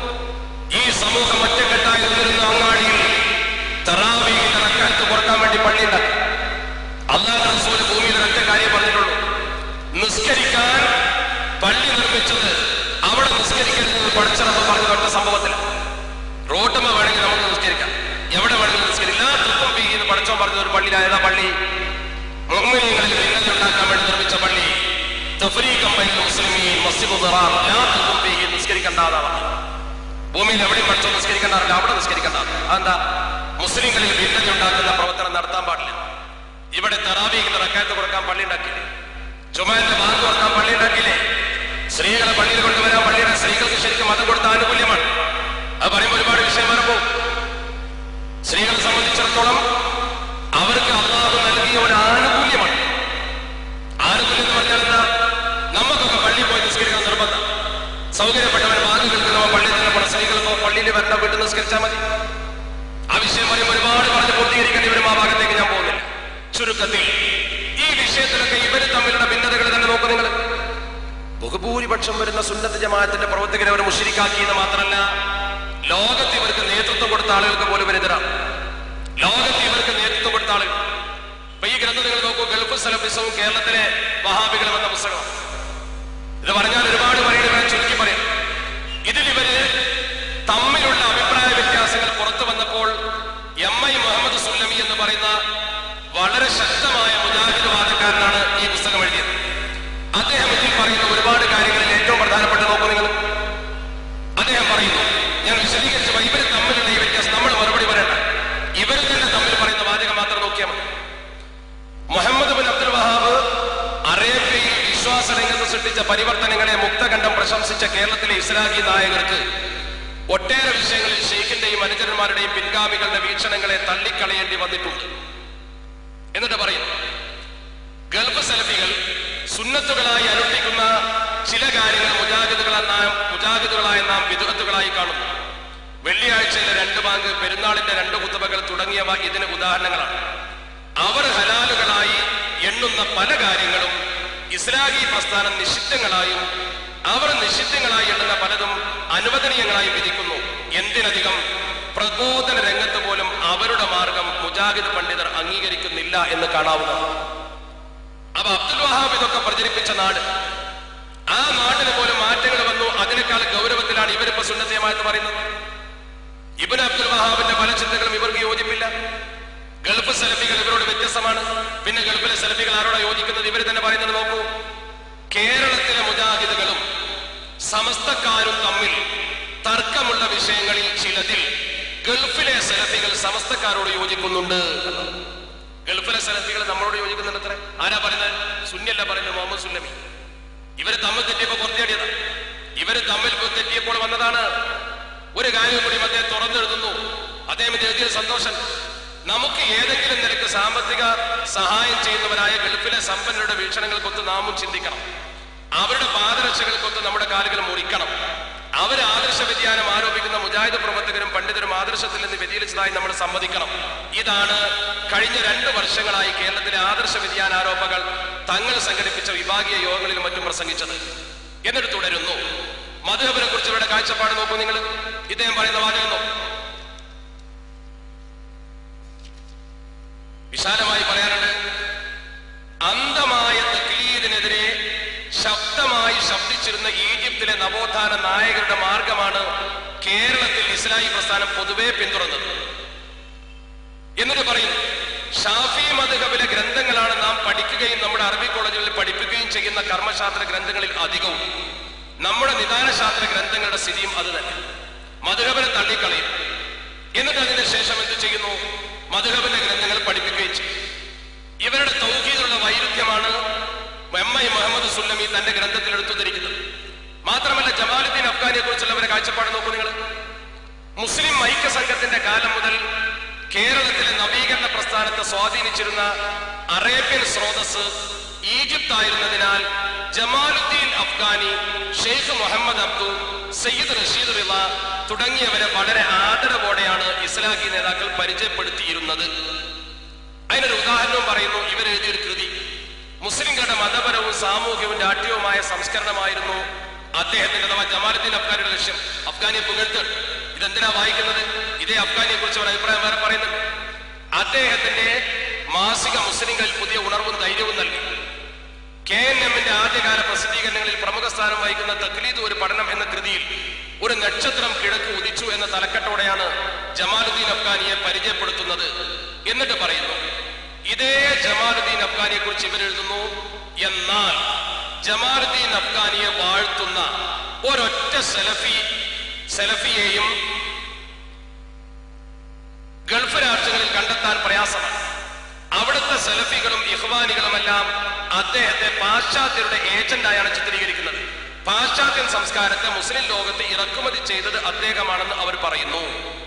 ഈ സമൂഹം ഒറ്റക്കെട്ടായി നിന്നിരുന്ന അങ്ങാടിയിൽ തറാവീന്റെ റക്കാത്ത് കുറക്കാൻ വേണ്ടി പള്ളി ഉണ്ടാക്കി അള്ളാഹ് റസൂൽ ഭൂമിയിൽ ഒറ്റ കാര്യം പറഞ്ഞിട്ടുള്ളൂ നിസ്കരിക്കാൻ പള്ളി നിർമ്മിച്ചത് അവിടെ നിസ്കരിക്കരുത് പഠിച്ചതെന്ന് പറഞ്ഞ ഒറ്റ സംഭവത്തിൽ റോട്ടുമ വേണമെങ്കിൽ നമുക്ക് നിസ്കരിക്കാം എവിടെ വേണമെങ്കിലും നിസ്കരിക്കാം എല്ലാ തുപ്പം എന്ന് പഠിച്ചോ പറഞ്ഞ ഒരു പള്ളിയിലായതാ പള്ളി മുഹമ്മദീങ്ങളിൽ ഭിന്നത ഉണ്ടാക്കാൻ വേണ്ടി നിർമ്മിച്ച പള്ളി തഫ്രീഖം ബൈനൽ മുസ്ലിമീൻ മസ്ജിദ് ദിറാർ ലാ തുഖും ഫീഹി നിസ്കരിക്കണ്ടാതാ ഭൂമിയിൽ എവിടെയും പഠിച്ചോ നിസ്കരിക്കണ്ടാറില്ല അവിടെ നിസ്കരിക്കണ്ട അതെന്താ മുസ്ലിങ്ങളിൽ ഭിന്നത ഉണ്ടാക്കുന്ന പ്രവർത്തനം നടത്താൻ പാടില്ല ഇവിടെ തറാവീഹിന്റെ റക്കായത്ത് കൊടുക്കാൻ പള്ളി ഉണ്ടാക്കിയില്ലേ ചുമന്റെ ബാങ്ക് കൊടുക്കാൻ പള്ളി ഉണ്ടാക്കിയില്ലേ സ്ത്രീകളെ പള്ളിയിൽ കൊണ്ടുവരാൻ പള്ളിയുടെ സ്ത്രീകൾക്ക് ശരിക്കും മതം കൊടുത്ത ആനുകൂല്യമാണ് അത് പറയുമ്പോൾ ഒരുപാട് വിഷയം വരുമ്പോ സ്ത്രീകളെ സംബന്ധിച്ചിടത്തോളം അവർക്ക് അള്ളാഹു നൽകിയ ഒരു ആനുകൂല്യമാണ് ആനുകൂല്യം എന്ന് പറഞ്ഞാൽ എന്താ നമുക്കൊക്കെ പള്ളിയിൽ പോയി നിസ്കരിക്കാൻ നിർബന്ധം സൗകര്യപ്പെട്ടവർ ബാങ്ക് കേൾക്കുന്നവ പള്ളിയിൽ തന്നെ പോണ സ്ത്രീകൾക്കോ പള്ളിയിൽ വരേണ്ട വീട്ടിൽ നിസ്കരിച്ചാൽ മതി ആ വിഷയം പറയുമ്പോൾ ഒരുപാട് പറഞ്ഞ് പൂർത്തീകരിക്കേണ്ടി വരും ആ ഭാഗത്തേക്ക് ഞാൻ പോകുന്നില്ല ചുരുക്കത്തിൽ ഈ വിഷയത്തിലൊക്കെ ഇവര് തമ്മിലുള്ള ഭിന്നതകൾ തന്നെ നോക്കൂ നിങ്ങൾ ബഹുഭൂരിപക്ഷം വരുന്ന സുന്നത്ത് ജമാഅത്തിന്റെ പ്രവർത്തകരെ അവർ മുഷിരിക്കാക്കിയെന്ന് മാത്രമല്ല ലോകത്ത് ഇവർക്ക് നേതൃത്വം കൊടുത്ത ആളുകൾക്ക് പോലും ഇവരെതിരാണ് ലോകത്ത് ഇവർക്ക് നേതൃത്വം കൊടുത്ത ആളുകൾ ഇപ്പൊ ഈ ഗ്രന്ഥം നിങ്ങൾ നോക്കൂ ഗൾഫ് സലഫിസവും കേരളത്തിലെ വഹാബികളും എന്ന പുസ്തകം ഇത് പറഞ്ഞാൽ ഒരുപാട് പറയുന്നത് ഞാൻ ചുരുക്കി പറയാം ഇതിൽ ഇവര് തമ്മിലുള്ള അഭിപ്രായ വ്യത്യാസങ്ങൾ പുറത്തു വന്നപ്പോൾ എം ഐ മുഹമ്മദ് സുല്ലമി എന്ന് പറയുന്ന വളരെ ശക്തമായ മുജാഹിദ് വാദക്കാരനാണ് ഈ പുസ്തകം എഴുതിയത് അദ്ദേഹം ഇതിൽ പറയുന്ന ഒരുപാട് കാര്യങ്ങളിൽ ഏറ്റവും പ്രധാനപ്പെട്ട നോക്കൂ നിങ്ങൾ അദ്ദേഹം പറയുന്നു ഞാൻ വിശദീകരിച്ച ഇവർ തമ്മിലുള്ള ഈ വ്യത്യാസം നമ്മൾ മറുപടി പറയണ്ട ഇവർ തന്നെ തമ്മിൽ പറയുന്ന വാചകം മാത്രം നോക്കിയാൽ മതി മുഹമ്മദ് ബിൻ അബ്ദുൽ വഹാബ് അറേബ്യയിൽ വിശ്വാസ രംഗത്ത് സൃഷ്ടിച്ച പരിവർത്തനങ്ങളെ മുക്തകണ്ഠം പ്രശംസിച്ച കേരളത്തിലെ ഇസ്ലാഹി നായകർക്ക് ഒട്ടേറെ വിഷയങ്ങളിൽ ഷെയ്ഖിന്റെയും അനുചരന്മാരുടെയും പിൻഗാമികളുടെ വീക്ഷണങ്ങളെ തള്ളിക്കളയേണ്ടി വന്നിട്ടുണ്ട് എന്നിട്ട് പറയും ഗൾഫ് സലഫികൾ സുന്നത്തുകളായി അനുഷ്ഠിക്കുന്ന ചില കാര്യങ്ങൾ മുജാഹിദുകളായി നാം മുജാഹിദുകളായ നാം വിദഗ്ധകളായി കാണുന്നു വെള്ളിയാഴ്ചയിലെ രണ്ട് ബാങ്ക് പെരുന്നാളിന്റെ രണ്ട് കുത്തുബകൾ തുടങ്ങിയവ ഇതിന് ഉദാഹരണങ്ങളാണ് അവർ ഹലാലുകളായി എണ്ണുന്ന പല കാര്യങ്ങളും ഇസ്ലാഹി പ്രസ്ഥാനം നിഷിദ്ധങ്ങളായും അവർ നിഷിദ്ധങ്ങളായി എണ്ണുന്ന പലതും അനുവദനീയങ്ങളായി വിധിക്കുന്നു എന്തിനധികം പ്രബോധന രംഗത്ത് പോലും അവരുടെ മാർഗം മുജാഹിദ് പണ്ഡിതർ അംഗീകരിക്കുന്നില്ല എന്ന് കാണാവുന്നതാണ് അപ്പൊ അബ്ദുൽ വഹാബ് ഇതൊക്കെ പ്രചരിപ്പിച്ച നാട് ആ നാട്ടിന് പോലും മാറ്റങ്ങൾ വന്നു അതിനേക്കാൾ ഗൗരവത്തിലാണ് ഇവരിപ്പോ സുന്നത്തയമായിട്ട് പറയുന്നത് ഇബൻ അബ്ദുൽ വഹാബിന്റെ പല ചിന്തകളും ഇവർക്ക് യോജിപ്പില്ല ഗൾഫ് സെലഫികൾ ഇവരോട് വ്യത്യസ്തമാണ് പിന്നെ ഗൾഫിലെ സെലഫികൾ ആരോടാ യോജിക്കുന്നത് ഇവർ തന്നെ പറയുന്നത് നോക്കൂ കേരളത്തിലെ മുജാഹിദുകളും സമസ്തക്കാരും തമ്മിൽ തർക്കമുള്ള വിഷയങ്ങളിൽ ചിലതിൽ ഗൾഫിലെ സെലഫികൾ സമസ്തക്കാരോട് യോജിക്കുന്നുണ്ട് ഗൾഫിലെ സെലഫികൾ നമ്മളോട് യോജിക്കുന്നുണ്ട് അത്ര ആരാ പറയുന്നത് സുന്നിയല്ല പറയുന്നത് മുഹമ്മദ് സുല്ലമി ഇവര് തമ്മിൽ തെറ്റിയപ്പോ പുറത്തേടിയതാ ഇവര് തമ്മിൽ തെറ്റിയപ്പോൾ വന്നതാണ് ഒരു കാര്യം കൂടി അദ്ദേഹം തുറന്നെഴുതുന്നു അദ്ദേഹം ഇത് എഴുതിയ സന്തോഷം നമുക്ക് ഏതെങ്കിലും നിലക്ക് സാമ്പത്തിക സഹായം ചെയ്യുന്നവരായ ഗൾഫിലെ സമ്പന്നരുടെ വീക്ഷണങ്ങൾക്കൊത്ത് നാമും ചിന്തിക്കണം അവരുടെ പാദരക്ഷകൾക്കൊത്ത് നമ്മുടെ കാലുകൾ മുറിക്കണം അവർ ആദർശ വ്യതിയാനം ആരോപിക്കുന്ന മുജാഹിദ് പ്രവർത്തകരും പണ്ഡിതരും ആദർശത്തിൽ നിന്ന് വ്യതിചലിച്ചതായി നമ്മൾ സമ്മതിക്കണം ഇതാണ് കഴിഞ്ഞ രണ്ട് വർഷങ്ങളായി കേരളത്തിലെ ആദർശ വ്യതിയാന ആരോപകൾ തങ്ങൾ സംഘടിപ്പിച്ച വിഭാഗീയ യോഗങ്ങളിലും മറ്റും പ്രസംഗിച്ചത് എന്നിട്ട് തുടരുന്നു മധുഹബിനെ കുറിച്ച് ഇവരുടെ കാഴ്ചപ്പാട് നോക്കൂ നിങ്ങൾ ഇദ്ദേഹം പറയുന്ന വാചകം നോക്കൂ വിശാലമായി പറയാനുണ്ട് അന്ധമായ തക്ലീദിനെതിരെ ശക്തമായി ശബ്ദിച്ചിരുന്ന ഈജിപ്തിലെ നവോത്ഥാന നായകരുടെ മാർഗമാണ് കേരളത്തിൽ ഇസ്ലാഹി പ്രസ്ഥാനം പൊതുവെ പിന്തുടർന്നത് എന്നിട്ട് പറയുന്നു ഷാഫി മധുഹബിലെ ഗ്രന്ഥങ്ങളാണ് നാം പഠിക്കുകയും നമ്മുടെ അറബി കോളേജുകളിൽ പഠിപ്പിക്കുകയും ചെയ്യുന്ന കർമ്മശാസ്ത്ര ഗ്രന്ഥങ്ങളിൽ അധികവും നമ്മുടെ നിദാനശാസ്ത്ര ഗ്രന്ഥങ്ങളുടെ സ്ഥിതിയും അത് തന്നെ മധുഹബിനെ തള്ളിക്കളയും എന്നിട്ട് അതിന് ശേഷം എന്ത് ചെയ്യുന്നു മധുഹബിന്റെ ഗ്രന്ഥങ്ങൾ പഠിപ്പിക്കുകയും ചെയ്യും ഇവരുടെ തൗഹീദുള്ള വൈരുദ്ധ്യമാണ് എം ഐ മുഹമ്മദ് സുല്ലമി തന്റെ ഗ്രന്ഥത്തിൽ എടുത്തുതിരിക്കുന്നത് മാത്രമല്ല ജമാലുദ്ദീൻ അഫ്ഗാനിയെ കുറിച്ചുള്ളവരെ കാഴ്ചപ്പാട് നോക്കൂ നിങ്ങൾ മുസ്ലിം ഐക്യ സംഘത്തിന്റെ കാലം മുതൽ കേരളത്തിലെ നവീകരണ പ്രസ്ഥാനത്തെ സ്വാധീനിച്ചിരുന്ന അറേബ്യൻ സ്രോതസ് ഈജിപ്ത് ആയിരുന്നതിനാൽ Jamaluddin Afghani Sheikh Muhammad Abduh Sayyid Rashid Rida തുടങ്ങിയവരെ വളരെ ആദരവോടെയാണ് ഇസ്ലാഹി നേതാക്കൾ പരിചയപ്പെടുത്തിയിരുന്നത് അതിനൊരു ഉദാഹരണവും പറയുന്നു ഇവർ എഴുതിയൊരു കൃതി മുസ്ലിങ്ങളുടെ മതപരവും സാമൂഹ്യവും രാഷ്ട്രീയവുമായ സംസ്കരണമായിരുന്നു അദ്ദേഹത്തിന്റെ അഥവാ ജമാലുദ്ദീൻ അഫ്ഗാനിയുടെ ലക്ഷ്യം അഫ്ഗാനിയെ പുകഴ്ത്ത് ഇതെന്തിനാ വായിക്കുന്നത് ഇതേ അഫ്ഗാനിയെ കുറിച്ച് ഒരു അഭിപ്രായം വേറെ പറയുന്നുണ്ട് അദ്ദേഹത്തിന്റെ മാസിക മുസ്ലിങ്ങളിൽ പുതിയ ഉണർവും ധൈര്യവും നൽകി കെ എൻ എമ്മിന്റെ ആദ്യകാല പ്രസിദ്ധീകരണങ്ങളിൽ പ്രമുഖ സ്ഥാനം വഹിക്കുന്ന തക്ലീദ് ഒരു പഠനം എന്ന കൃതിയിൽ ഒരു നക്ഷത്രം കിഴക്ക് ഉദിച്ചു എന്ന തലക്കെട്ടോടെയാണ് ജമാലുദ്ദീൻ അഫ്ഗാനിയെ പരിചയപ്പെടുത്തുന്നത് എന്നിട്ട് പറയുന്നു ഇതേ ജമാലുദ്ദീൻ അഫ്ഗാനിയെ കുറിച്ച് ഇവരെഴുതുന്നു എന്നാൽ ജമാലുദ്ദീൻ അഫ്ഗാനിയെ വാഴ്ത്തുന്ന ഒരൊറ്റ സെലഫി സെലഫിയെയും ഗൾഫ് രാഷ്ട്രങ്ങളിൽ കണ്ടെത്താൻ പ്രയാസമാണ് അവിടുത്തെ സെലഫികളും ഇഹ്വാനികളുമെല്ലാം അദ്ദേഹത്തെ പാശ്ചാത്യരുടെ ഏജന്റായാണ് ചിത്രീകരിക്കുന്നത് പാശ്ചാത്യൻ സംസ്കാരത്തെ മുസ്ലിം ലോകത്ത് ഇറക്കുമതി ചെയ്തത് അദ്ദേഹമാണെന്ന് അവർ പറയുന്നു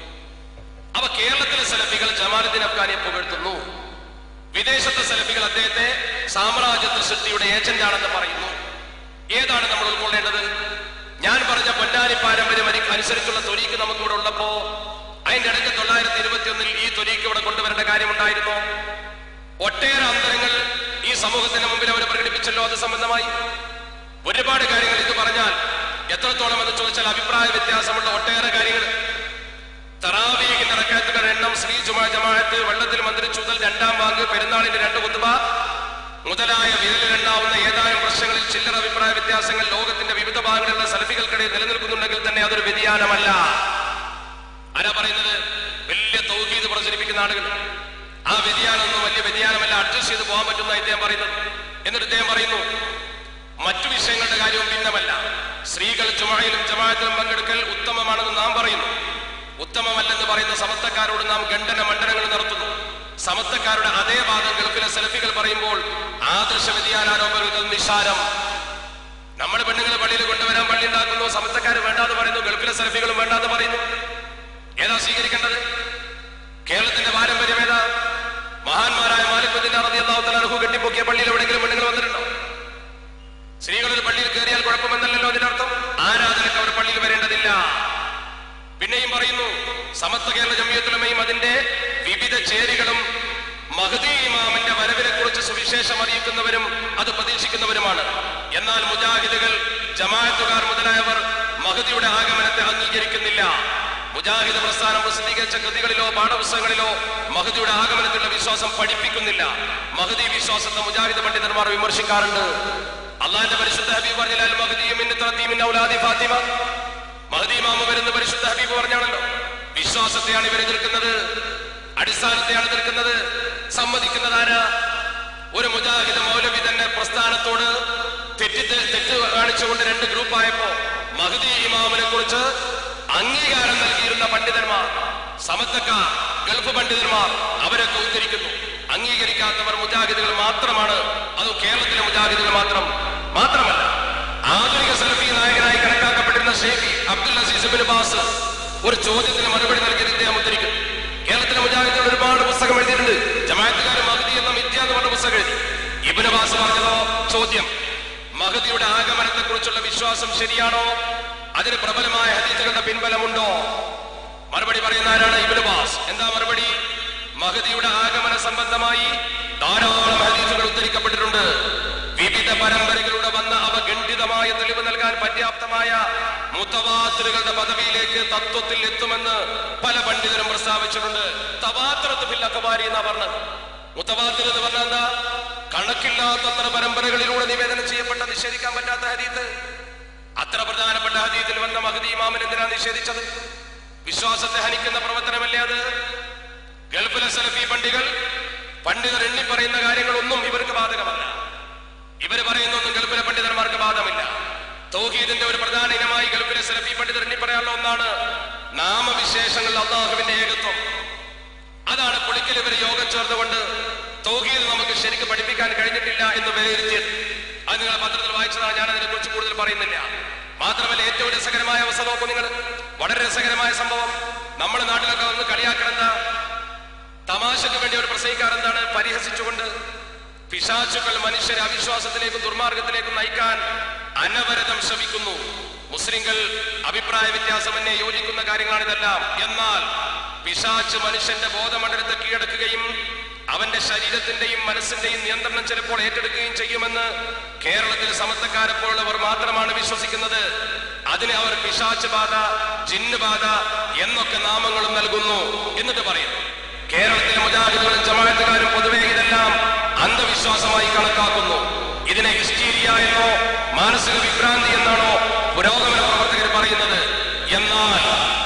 അവ കേരളത്തിലെ സെലഫികൾ ജമാലുദ്ദീൻ അഫ്ഗാനിയെ പുകഴ്ത്തുന്നു വിദേശത്തെ സെലഫികൾ അദ്ദേഹത്തെ സാമ്രാജ്യത്വ സൃഷ്ടിയുടെ ഏജന്റാണെന്ന് പറയുന്നു ഏതാണ് നമ്മൾ ഉൾക്കൊള്ളേണ്ടത് ഞാൻ പറഞ്ഞ പൊന്നാനി പാരമ്പര്യം അനു- അനുസരിച്ചുള്ള തൊലീക്ക് നമുക്കിവിടെ ഉള്ളപ്പോ അതിന്റെ ഇടയ്ക്ക് തൊള്ളായിരത്തി ഇരുപത്തി ഒന്നിൽ ഈ തൊലീക്ക് ഇവിടെ കൊണ്ടുവരേണ്ട കാര്യമുണ്ടായിരുന്നോ ഒട്ടേറെ അന്തരങ്ങൾ ഈ സമൂഹത്തിന് മുമ്പിൽ അവർ പ്രകടിപ്പിച്ചല്ലോ അത് സംബന്ധമായി ഒരുപാട് കാര്യങ്ങൾ ഇത് പറഞ്ഞാൽ എത്രത്തോളം എന്ന് ചോദിച്ചാൽ അഭിപ്രായ വ്യത്യാസമുള്ള ഒട്ടേറെ കാര്യങ്ങൾ തറാവീഹിന്റെ റക്കാത്തുകളുടെ എണ്ണം ശ്രീ ജുമാ ജമാഅത്ത് വെള്ളത്തിൽ മന്ത്രിച്ചുതൽ രണ്ടാം വാങ്ക് പെരുന്നാളിന്റെ രണ്ട് കുത്തുബ മുതലായ വിരലിലുണ്ടാവുന്ന ഏതാനും പ്രശ്നങ്ങളിൽ ചില്ലറ അഭിപ്രായ വ്യത്യാസങ്ങൾ ലോകത്തിന്റെ വിവിധ ഭാഗങ്ങളിലുള്ള സലഫികൾക്കിടയിൽ നിലനിൽക്കുന്നുണ്ടെങ്കിൽ തന്നെ അതൊരു വ്യതിയാനമല്ല ആരാ പറയുന്നത് വലിയ തൗഹീദ് പ്രചരിപ്പിക്കുന്ന ആളുകൾ ആ വ്യതിയാനമൊന്നും വലിയ വ്യതിയാനമല്ല അഡ്ജസ്റ്റ് ചെയ്ത് പോകാൻ പറ്റുന്ന ഇദ്ദേഹം പറയുന്നത് എന്നിട്ട് ഇദ്ദേഹം പറയുന്നു മറ്റു വിഷയങ്ങളുടെ കാര്യവും ഭിന്നമല്ല സ്ത്രീകൾ ജുമായിലും ജമാഅത്തിലും പങ്കെടുക്കൽ ഉത്തമമാണെന്ന് നാം പറയുന്നു ഉത്തമമല്ലെന്ന് പറയുന്ന സമസ്തക്കാരോട് നാം ഖണ്ഡന മണ്ഡലങ്ങൾ നടത്തുന്നു സമസ്തക്കാരുടെ അതേ വാദം ഗൾഫിലെ സെൽഫികൾ പറയുമ്പോൾ ആദർശ വ്യതിയാനാരോപണങ്ങൾ നിഷാരം നമ്മുടെ പെണ്ണുങ്ങളെ പള്ളിയിൽ കൊണ്ടുവരാൻ പള്ളി ഉണ്ടാക്കുന്നു സമസ്തക്കാർ വേണ്ടാന്ന് പറയുന്നു ഗൾഫിലെ സെൽഫികളും വേണ്ടാന്ന് പറയുന്നു ഏതാ സ്വീകരിക്കേണ്ടത് കേരളത്തിന്റെ പാരമ്പര്യം ഏതാ മഹാന്മാരായ മാലിക്കുദ്ദീൻ റളിയല്ലാഹു തആല അൻഹു കെട്ടിപ്പൊക്കിയ പള്ളിയിൽ എവിടെയെങ്കിലും പെണ്ണുങ്ങൾ വന്നിട്ടുണ്ടോ സ്ത്രീകൾ ഒരു പള്ളിയിൽ കയറിയാൽ കുഴപ്പമെന്നല്ലല്ലോ അതിനർത്ഥം ആരാധനക്ക് അവർ പള്ളിയിൽ വരേണ്ടതില്ല പിന്നെയും പറയുന്നു സമത്വ കേരള ജമിയത്തുലമയും അതിന്റെ വിവിധ ചേരികളും മഹദി ഇമാമിന്റെ വരവിനെ കുറിച്ച് സുവിശേഷം അറിയിക്കുന്നവരും അത് പ്രതീക്ഷിക്കുന്നവരുമാണ് എന്നാൽ മുജാഹിദുകൾ ജമാഅത്തുകാർ മുതലായവർ മഹദിയുടെ ആഗമനത്തെ അംഗീകരിക്കുന്നില്ല മുജാഹിദ് പ്രസ്ഥാനം പ്രസിദ്ധീകരിച്ച കൃതികളിലോ പാഠപുസ്തകങ്ങളിലോ മഹദിയുടെ ആഗമനത്തിലുള്ള വിശ്വാസം പഠിപ്പിക്കുന്നില്ല മഹദി വിശ്വാസത്തെ മുജാഹിദ് പണ്ഡിതന്മാർ വിമർശിക്കാറുണ്ട് അള്ളാന്റെ പരിശുദ്ധ ഹബീബ് പറഞ്ഞാൽ മഹദിയും ഔലാദി ഫാത്തിമ മഹദി മാമ വരുന്ന പരിശുദ്ധ ഹബീബ് പറഞ്ഞാണല്ലോ വിശ്വാസത്തെയാണ് ഇവർ എതിർക്കുന്നത് അടിസ്ഥാനത്തെയാണ് എതിർക്കുന്നത് സമ്മതിക്കുന്നത് ആരാ ഒരു മുജാഹിദ് മൗലവി തന്നെ പ്രസ്ഥാനത്തോട് തെറ്റി തെറ്റ് കാണിച്ചുകൊണ്ട് രണ്ട് ഗ്രൂപ്പായപ്പോ മഹദി ഇമാമിനെ കുറിച്ച് അംഗീകാരം നൽകിയിരുന്ന പണ്ഡിതന്മാർ സമത്തക്കാർ ഗൾഫ് പണ്ഡിതന്മാർ അവരൊക്കെ ഉദ്ധരിക്കുന്നു അംഗീകരിക്കാത്തവർ മുജാഹിദുകൾ മാത്രമാണ് അത് കേരളത്തിലെ മുജാഹിദുകൾ മാത്രം മാത്രമല്ല ആധുനിക സലഫി നായകനായി കണക്കാക്കപ്പെട്ടിരുന്ന Sheikh Abdul Aziz bin Baz ഒരു ചോദ്യത്തിന് മറുപടി നൽകിയത് ഇദ്ദേഹം ഉദ്ധരിക്കുന്നു കേരളത്തിലെ മുജാഹിദുകൾ ഒരുപാട് പുസ്തകം എഴുതിയിട്ടുണ്ട് ജമാഅത്തുകാർ മഹദി എന്ന മിഥ്യ എന്ന് പറഞ്ഞ പുസ്തകം എഴുതി ഇബിന് ബാസ് പറഞ്ഞതോ ചോദ്യം മഹദിയുടെ ആഗമനത്തെ കുറിച്ചുള്ള വിശ്വാസം ശരിയാണോ അതിന് പ്രബലമായ ഹദീസുകളുടെ പിൻബലമുണ്ടോ മറുപടി പറയുന്ന ആരാണ് ഇബിന് ബാസ് എന്താ മറുപടി മഹദിയുടെ ആഗമന സംബന്ധമായി ധാരാളം ഹദീസുകൾ ഉദ്ധരിക്കപ്പെട്ടിട്ടുണ്ട് വിവിധ പരമ്പരകളിലൂടെ വന്ന അവ ഗണ്ഡിതമായ തെളിവ് നൽകാൻ പര്യാപ്തമായ മുത്തവാത്തിലുകളുടെ പദവിയിലേക്ക് തത്വത്തിൽ എത്തുമെന്ന് പല പണ്ഡിതരും പ്രസ്താവിച്ചിട്ടുണ്ട് തവാത്രത്ത് ഫിൽ അഖബാരി എന്നാ പറഞ്ഞത് മുത്തവാത്തിർ എന്ന് പറഞ്ഞാൽ എന്താ കണക്കില്ലാത്തത്ര പരമ്പരകളിലൂടെ നിവേദനം ചെയ്യപ്പെട്ട നിഷേധിക്കാൻ പറ്റാത്ത ഹദീത്ത് അത്ര പ്രധാനപ്പെട്ട ഹദീത്തിൽ വന്ന മഹദി ഇമാമൻ എന്തിനാ നിഷേധിച്ചത് വിശ്വാസത്തെ ഹനിക്കുന്ന പ്രവർത്തനമല്ലേ അത് ഗൾഫിലെ സലഫി പണ്ഡികൾ പണ്ഡിതർ എണ്ണി പറയുന്ന കാര്യങ്ങളൊന്നും ഇവർക്ക് ബാധകമല്ല ഇവര് പറയുന്നൊന്നും ഗൾഫിലെ പണ്ഡിതന്മാർക്ക് ബാധമില്ല തൗഹീദിന്റെ ഒരു പ്രധാന ഇനമായി ഗൾഫിലെ സലഫി പണ്ഡിതർ എണ്ണി പറയാനുള്ള ഒന്നാണ് നാമവിശേഷങ്ങൾ അള്ളാഹുവിന്റെ ഏകത്വം അതാണ് പുളിക്കൽ ഇവർ യോഗം ചേർന്നുകൊണ്ട് തൗഹീദ് നമുക്ക് ശരിക്കും പഠിപ്പിക്കാൻ കഴിഞ്ഞിട്ടില്ല എന്ന് വിലയിരുത്തിയത് അത് നിങ്ങൾ പത്രത്തിൽ വായിച്ചതാണ് ഞാൻ അതിനെ കുറിച്ച് കൂടുതൽ പറയുന്നില്ല മാത്രമല്ല ഏറ്റവും രസകരമായ അവസ്ഥ നോക്കൂ നിങ്ങൾ വളരെ രസകരമായ സംഭവം നമ്മുടെ നാട്ടിലൊക്കെ വന്ന് കളിയാക്കണെന്താ തമാശക്ക് വേണ്ടി അവർ പ്രസംഗിക്കാറെന്താണ് പരിഹസിച്ചുകൊണ്ട് പിശാചുക്കൾ മനുഷ്യരെ അവിശ്വാസത്തിലേക്കും ദുർമാർഗത്തിലേക്കും നയിക്കാൻ അനവരതം ശ്രമിക്കുന്നു മുസ്ലിങ്ങൾ അഭിപ്രായ വ്യത്യാസമെന്നെ യോജിക്കുന്ന കാര്യങ്ങളാണിതെല്ലാം എന്നാൽ പിശാച്ച് മനുഷ്യന്റെ ബോധമണ്ഡലത്തെ കീഴടക്കുകയും അവന്റെ ശരീരത്തിന്റെയും മനസ്സിന്റെയും നിയന്ത്രണം ചിലപ്പോൾ ഏറ്റെടുക്കുകയും ചെയ്യുമെന്ന് കേരളത്തിൽ സമത്വക്കാരെ പോലുള്ളവർ മാത്രമാണ് വിശ്വസിക്കുന്നത് അതിന് അവർ പിശാച്ച് ബാധ ജിന്ന് ബാധ എന്നൊക്കെ നാമങ്ങളും നൽകുന്നു എന്നിട്ട് പറയുന്നു കേരളത്തിലെ മുജാഹിദുകളും ജമാഅത്തുകാരും പൊതുവെ ഇതെല്ലാം അന്ധവിശ്വാസമായി കണക്കാക്കുന്നു ഇതിനെ ഹിസ്റ്റീരിയ എന്നോ മാനസിക വിഭ്രാന്തി എന്നാണോ പുരോഗമന പ്രവർത്തകർ പറയുന്നത് എന്നാൽ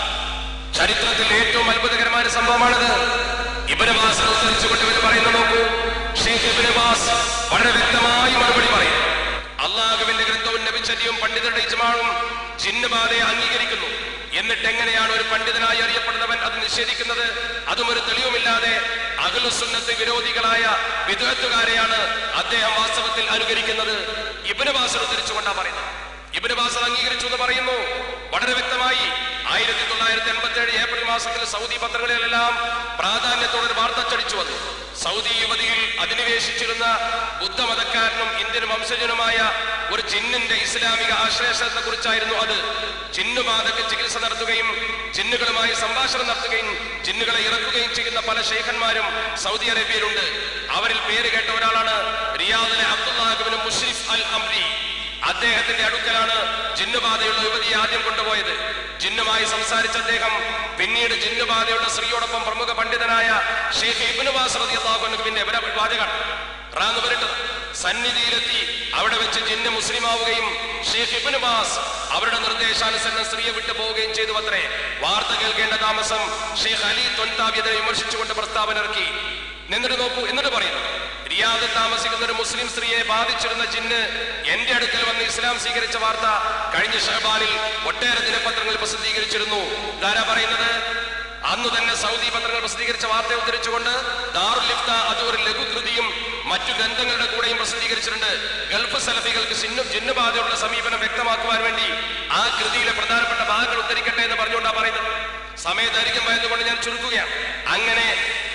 ചരിത്രത്തിൽ ഏറ്റവും അത്ഭുതകരമായ ഒരു സംഭവമാണിത് ഇബനവാസ് ഉദ്ധരിച്ചുകൊണ്ട് ഇവർ പറയുന്നു നോക്കൂ ഷെയ്ഖ് ഇബനവാസ് വളരെ വ്യക്തമായി മറുപടി പറയും അള്ളാഹുവിന്റെ ഗ്രന്ഥവും നബിച്ചര്യവും പണ്ഡിതരുടെ ഇജ്മാവും ജിന്നുബാധയെ അംഗീകരിക്കുന്നു എന്നിട്ട് എങ്ങനെയാണ് ഒരു പണ്ഡിതനായി അറിയപ്പെടുന്നവൻ അത് നിഷേധിക്കുന്നത് അതും ഒരു തെളിവുമില്ലാതെ അഖിലുസുന്നത്ത് വിരോധികളായ വിദഗ്ധക്കാരെയാണ് അദ്ദേഹം വാസ്തവത്തിൽ അനുകരിക്കുന്നത് ഇബിന് ബാസർ ഉദ്ധരിച്ചുകൊണ്ടാണ് പറയുന്നത് ഇബിന് ബാസർ അംഗീകരിച്ചു എന്ന് പറയുന്നു വളരെ വ്യക്തമായി ആയിരത്തി തൊള്ളായിരത്തി എൺപത്തി ഏഴ് ഏപ്രിൽ മാസത്തിൽ സൗദി പത്രങ്ങളിലെല്ലാം പ്രാധാന്യത്തോടെ ഒരു വാർത്ത അച്ചടിച്ചു വന്നു സൗദി യുവതിയിൽ അധിനിവേശിച്ചിരുന്ന ബുദ്ധമതക്കാരനും ഇന്ത്യൻ വംശജനുമായ ഒരു ജിന്നിന്റെ ഇസ്ലാമിക ആശ്ലേഷത്തെ കുറിച്ചായിരുന്നു അത് ജിന്നുബാധക്ക് ചികിത്സ നടത്തുകയും ജിന്നുകളുമായി സംഭാഷണം നടത്തുകയും ജിന്നുകളെ ഇറക്കുകയും ചെയ്യുന്ന പല ഷെയ്ഖന്മാരും സൗദി അറേബ്യയിലുണ്ട് അവരിൽ പേര് കേട്ട ഒരാളാണ് റിയാദിലെ അബ്ദുല്ലാഹിബിന് മുഷ്രിഫ് അൽ അംരി അദ്ദേഹത്തിന്റെ അടുക്കലാണ് ജിന്നുബാധയുള്ള യുവതിയെ ആദ്യം കൊണ്ടുപോയത് ജിന്നുമായി സംസാരിച്ച അദ്ദേഹം പിന്നീട് ജിന്നുബാധയുള്ള സ്ത്രീയോടൊപ്പം പ്രമുഖ പണ്ഡിതനായ ഷെയ്ഖ് ഇബ്നു ബാസ് റളിയല്ലാഹു അൻഹുവിന്റെ വാചകം റാന്ന് വരട്ടത് സന്നിധിയിലെത്തി അവിടെ വെച്ച് ജിന്ന് മുസ്ലിമാവുകയും ഷെയ്ഖ് ഇബ്നു ബാസ് അവരുടെ നിർദ്ദേശാനുസരണം സ്ത്രീയെ വിട്ടു പോവുകയും ചെയ്തു അത്രേ വാർത്ത കേൾക്കേണ്ട താമസം ഷെയ്ഖ് അലി തൊൻതാബി അതിനെ വിമർശിച്ചുകൊണ്ട് പ്രസ്താവന ഇറക്കി എന്നിട്ട് നോക്കൂ എന്നിട്ട് പറയുന്നു റിയാദിൽ താമസിക്കുന്ന ഒരു മുസ്ലിം സ്ത്രീയെ ബാധിച്ചിരുന്ന ജിന്ന് എന്റെ അടുക്കൽ വന്ന് ഇസ്ലാം സ്വീകരിച്ച വാർത്ത കഴിഞ്ഞ ഷഹബാനിൽ ഒട്ടേറെ ദിനപത്രങ്ങളിൽ പ്രസിദ്ധീകരിച്ചിരുന്നു ധാരാ പറയുന്നത് അന്ന് തന്നെ സൗദി പത്രങ്ങൾ പ്രസിദ്ധീകരിച്ച വാർത്ത ഉദ്ധരിച്ചുകൊണ്ട് ദാറുൽ ഇഫ്ത അത് ഒരു ലഘുകൃതിയും മറ്റു ഗ്രന്ഥങ്ങളുടെ കൂടെയും പ്രസിദ്ധീകരിച്ചിട്ടുണ്ട് ഗൾഫ് സലഫികൾക്ക് ചിന്നു ജിന്നുബാധയുള്ള സമീപനം വ്യക്തമാക്കുവാൻ വേണ്ടി ആ കൃതിയിലെ പ്രധാനപ്പെട്ട ഭാഗങ്ങൾ ഉദ്ധരിക്കട്ടെ എന്ന് പറഞ്ഞുകൊണ്ടാണ് പറയുന്നത് സമയദൈർഘ്യം ആയതുകൊണ്ട് ഞാൻ ചുരുക്കുകയാണ് അങ്ങനെ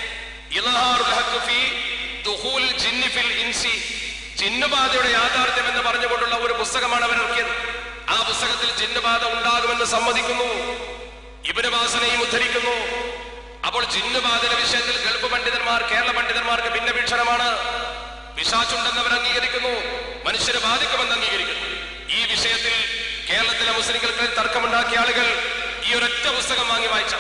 ഇളഹാറുൽ ഹഖ് ഫീ ദുഖൂൽ ജിന്നി ഫിൽ ഇൻസി ജിന്നുബാധയുടെ യാഥാർത്ഥ്യം എന്ന് പറഞ്ഞുകൊണ്ടുള്ള ഒരു പുസ്തകമാണ് അവർ ഇറക്കിയത് ആ പുസ്തകത്തിൽ ജിന്നുബാധ ഉണ്ടാകുമെന്ന് സമ്മതിക്കുന്നു ഇബിനുബാസനെയും ഉദ്ധരിക്കുന്നു അപ്പോൾ ജിന്നുബാധയുടെ വിഷയത്തിൽ ഗൾഫ് പണ്ഡിതന്മാർ കേരള പണ്ഡിതന്മാർക്ക് ഭിന്നവീക്ഷണമാണ് പിശാച്ചുണ്ടെന്ന് അവർ അംഗീകരിക്കുന്നു മനുഷ്യരെ ബാധിക്കുമെന്ന് അംഗീകരിക്കുന്നു ഈ വിഷയത്തിൽ കേരളത്തിലെ മുസ്ലിങ്ങൾക്ക് തർക്കമുണ്ടാക്കിയ ആളുകൾ ഈ ഒരൊറ്റ പുസ്തകം വാങ്ങി വായിച്ച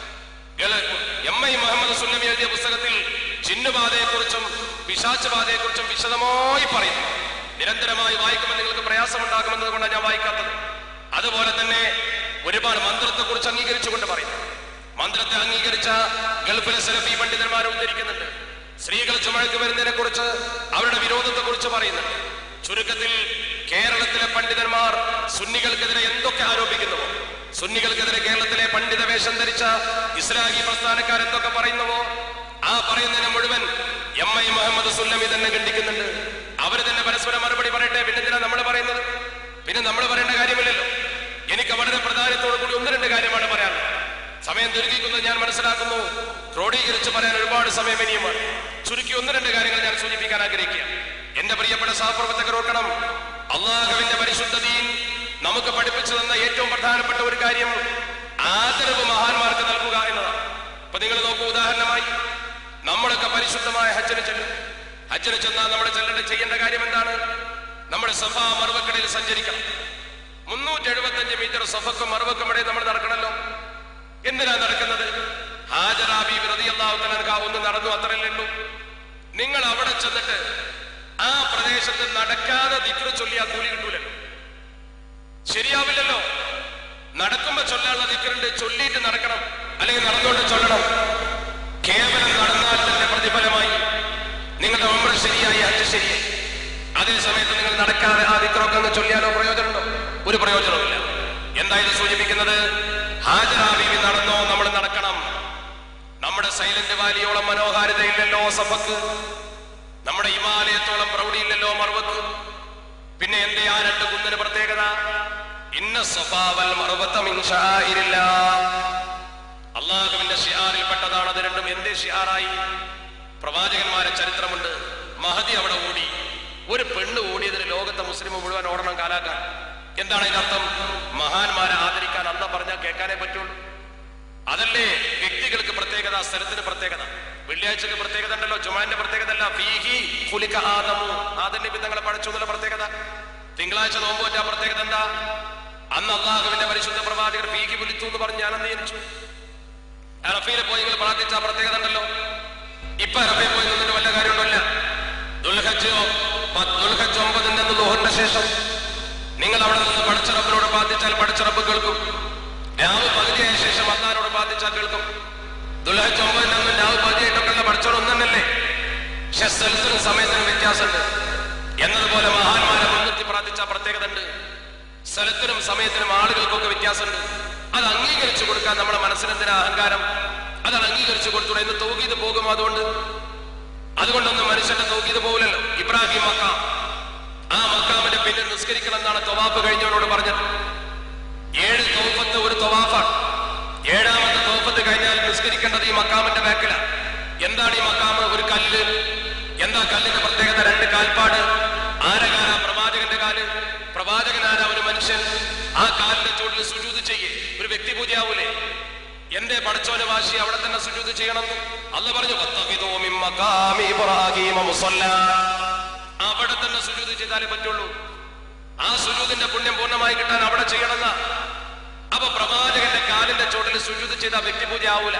എം ഐ മുഹമ്മദ് സുല്ലമി എഴുതിയ പുസ്തകത്തിൽ ജിന്നുബാധയെക്കുറിച്ചും പിശാച്ച് ബാധയെക്കുറിച്ചും വിശദമായി പറയുന്നു നിരന്തരമായി വായിക്കുമ്പോൾ നിങ്ങൾക്ക് പ്രയാസമുണ്ടാകുമെന്നത് കൊണ്ടാണ് ഞാൻ വായിക്കാത്തത് അതുപോലെ തന്നെ ഒരുപാട് മന്ത്രത്തെ കുറിച്ച് അംഗീകരിച്ചുകൊണ്ട് പറയുന്നു മന്ത്രത്തെ അംഗീകരിച്ച ഗൾഫിലെ സെലഫി പണ്ഡിതന്മാരെ ഉദ്ധരിക്കുന്നുണ്ട് സ്ത്രീകൾ ചുമഴക്ക് വരുന്നതിനെ കുറിച്ച് അവരുടെ വിരോധത്തെ കുറിച്ച് പറയുന്നുണ്ട് ചുരുക്കത്തിൽ കേരളത്തിലെ പണ്ഡിതന്മാർ സുന്നികൾക്കെതിരെ എന്തൊക്കെ ആരോപിക്കുന്നുവോ സുന്നികൾക്കെതിരെ കേരളത്തിലെ പണ്ഡിത വേഷം ധരിച്ച ഇസ്ലാഹി പ്രസ്ഥാനക്കാർ എന്തൊക്കെ പറയുന്നുവോ ആ പറയുന്നതിനെ മുഴുവൻ എം ഐ മുഹമ്മദ് സുല്ലമി തന്നെ ഖണ്ഡിക്കുന്നുണ്ട് അവര് തന്നെ പരസ്പരം മറുപടി പറയട്ടെ പിന്നെ എന്തിനാ നമ്മൾ പറയുന്നത് പിന്നെ നമ്മൾ പറയേണ്ട കാര്യമില്ലല്ലോ എനിക്ക് വളരെ പ്രധാനത്തോടു കൂടി ഒന്ന് രണ്ട് കാര്യമാണ് പറയാനുള്ളത് സമയം ദീർഘിക്കുന്നത് ഞാൻ മനസ്സിലാക്കുന്നു ക്രോഡീകരിച്ച് പറയാൻ ഒരുപാട് സമയം ഇനിയുമാണ് ചുരുക്കി ഒന്ന് രണ്ട് കാര്യങ്ങൾ ഞാൻ സൂചിപ്പിക്കാൻ ആഗ്രഹിക്കുക എന്റെ പ്രിയപ്പെട്ട സഹപ്രവർത്തകർ ഓർക്കണം അള്ളാഹുവിന്റെ പരിശുദ്ധ ദീൻ നമുക്ക് പഠിപ്പിച്ചു തന്ന ഏറ്റവും പ്രധാനപ്പെട്ട ഒരു കാര്യം ആദരവ് മഹാന്മാർക്ക് നൽകുക എന്നതാണ് അപ്പൊ നിങ്ങൾ നോക്കൂ ഉദാഹരണമായി നമ്മളൊക്കെ പരിശുദ്ധമായ ഹജ്ജന് ചെല്ലും ഹജ്ജന് ചെന്നാൽ നമ്മൾ ചെല്ലേണ്ട ചെയ്യേണ്ട കാര്യം എന്താണ് നമ്മുടെ സഭാ മറുവക്കടയിൽ സഞ്ചരിക്കണം മുന്നൂറ്റി എഴുപത്തഞ്ച് മീറ്റർ സഫക്കും മറുവക്കും ഇടയിൽ നമ്മൾ നടക്കണല്ലോ എന്തിനാ നടക്കുന്നത് ഹാജറാബി റതിയല്ലാവുന്ന ഒന്ന് നടന്നു അത്രയല്ലേ ഉള്ളൂ നിങ്ങൾ അവിടെ ചെന്നിട്ട് ആ പ്രദേശത്ത് നടക്കാതെ ദിക്റ് ചൊല്ലിയാ കൂലി കിട്ടൂലല്ലോ ശരിയാവില്ലല്ലോ നടക്കുമ്പോ ചൊല്ലാനുള്ള ദിക്റുണ്ട് ചൊല്ലിയിട്ട് നടക്കണം അല്ലെങ്കിൽ നടന്നുകൊണ്ട് ചൊല്ലണം കേവലം നടന്നാൽ തന്നെ പ്രതിഫലമായി നിങ്ങളുടെ ഉമ്ര ശരിയായി ഹജ്ജ് ശരിയായി അതേ സമയത്ത് നിങ്ങൾ നടക്കാതെ ആ ദിക്റൊക്കെ ഒന്ന് ചൊല്ലിയാലോ പ്രയോജനമുണ്ടോ ഒരു പ്രയോജനവുമില്ല എന്താ ഇത് സൂചിപ്പിക്കുന്നത് ഹാജരാബീവി നടന്നോ നമ്മൾ നടക്കണം നമ്മുടെ സൈലന്റ് വാലിയോളം മനോഹാരിതയില്ലല്ലോ സഫക്ക് നമ്മുടെ ഹിമാലയത്തോളം പ്രൗഢിയില്ലല്ലോ മറുവക്ക് പിന്നെ എന്റെ ആ രണ്ട് കുന്നിന് പ്രത്യേകത ഇന്ന സ്വഭാവൽ മറുപത്തമില്ല അള്ളാഹുവിന്റെ ഷിയാറിൽപ്പെട്ടതാണ് അത് രണ്ടും എന്തേ ഷിയാറായി പ്രവാചകന്മാരെ ചരിത്രമുണ്ട് മഹദി അവിടെ ഓടി ഒരു പെണ്ണ് ഓടിയതിന് ലോകത്തെ മുസ്ലിം മുഴുവൻ ഓടണം കാലാക്കാൻ എന്താണ് ഇതിനർത്ഥം മഹാന്മാരെ ആദരിക്കാൻ അല്ല പറഞ്ഞാൽ കേൾക്കാനേ പറ്റുള്ളൂ അതല്ലേ വ്യക്തികൾക്ക് പ്രത്യേകത സ്ഥലത്തിന് പ്രത്യേകത വെള്ളിയാഴ്ചക്ക് പ്രത്യേകത ഉണ്ടല്ലോ ജുമാന്റെ പ്രത്യേകത അല്ല ഫീഹി ഫുലിക ആദമു ആദന്റെ വിധങ്ങളെ പഠിച്ചു എന്നുള്ള പ്രത്യേകത തിങ്കളാഴ്ച നോമ്പ് പറ്റാ പ്രത്യേകത എന്താ അന്ന് അള്ളാഹുവിന്റെ പരിശുദ്ധ പ്രവാചകർ ഫീഹി പുലിത്തു എന്ന് പറഞ്ഞ് ഞാനന്ന് ജനിച്ചു അറഫയിൽ പോയി നിങ്ങൾ പ്രാർത്ഥിച്ച ആ പ്രത്യേകത ഉണ്ടല്ലോ ഇപ്പൊ അറഫയിൽ പോയി നിന്നിട്ട് വല്ല കാര്യമുണ്ടല്ല ദുൽഹജ് പ- ദുൽഹജ് ഒമ്പതിന്റെ അന്ന് ദുഹറിന്റെ ശേഷം നിങ്ങൾ അവിടെ നിന്ന് പടച്ചറബിനോട് പ്രാർത്ഥിച്ചാൽ പടച്ചറബ് കേൾക്കും രാവ് പകുതിയായ ശേഷം അന്നാരോട് പ്രാർത്ഥിച്ചാൽ കേൾക്കും ദുൽഹജ് ഒമ്പതിന്റെ അന്ന് രാവ് പകുതിയായിട്ടൊക്കെ പഠിച്ചോട് ഒന്നല്ലേ പക്ഷെ സ്ഥലത്തിനും സമയത്തിനും വ്യത്യാസമുണ്ട് എന്നതുപോലെ മഹാന്മാരെ മുൻനിർത്തി പ്രാർത്ഥിച്ച പ്രത്യേകത ഉണ്ട് സ്ഥലത്തിനും സമയത്തിനും ആളുകൾക്കൊക്കെ വ്യത്യാസമുണ്ട് അത് അംഗീകരിച്ചു കൊടുക്കാൻ നമ്മുടെ മനസ്സിനെന്തിനാ അഹങ്കാരം അത് അംഗീകരിച്ചു കൊടുത്തു ഇന്ന് തൗഹീദ് പോകും അതുകൊണ്ട് അതുകൊണ്ടൊന്നും മനുഷ്യന്റെ തൗഹീദ് പോകില്ലല്ലോ ഇബ്രാഹിം മക്കാം ആ മക്കാമിന്റെ പിന്നിൽ നിസ്കരിക്കണം എന്നാണ് തൊവാഫ് കഴിഞ്ഞവനോട് പറഞ്ഞത് ഏഴ് തോഫത്ത് ഒരു തൊവാഫാണ് ഏഴാമത്തെ തോഫത്ത് കഴിഞ്ഞാൽ നിസ്കരിക്കേണ്ടത് ഈ മക്കാമിന്റെ ബാക്കിലാണ് എന്താണ് ഈ മക്കാമ് ഒരു കല്ല് എന്താ കല്ലിന്റെ പ്രത്യേകത രണ്ട് കാൽപ്പാട് ആരകാല പ്രവാചകന്റെ കാല് പ്രവാചകനാരാ ഒരു മനുഷ്യൻ ആ കാലിന്റെ ചുവട്ടിൽ സുജൂത് ചെയ്യേ ഒരു വ്യക്തി പൂജയാവൂലേ എന്റെ പടച്ചോന് വാശി അവിടെ തന്നെ സുജൂത് ചെയ്യണം അല്ല പറഞ്ഞു "വത്തഖിദൂ മിൻ മഖാമി ഇബ്രാഹീമ മുസല്ല." അവിടെ തന്നെ സുജൂത് ചെയ്താലേ പറ്റുള്ളൂ ആ സുജൂതിന്റെ പുണ്യം പൂർണ്ണമായി കിട്ടാൻ അവിടെ ചെയ്യണമെന്ന അപ്പൊ പ്രവാചകന്റെ കാലിന്റെ ചോട്ടിൽ സുജൂത് ചെയ്ത വ്യക്തി പൂജ ആവൂല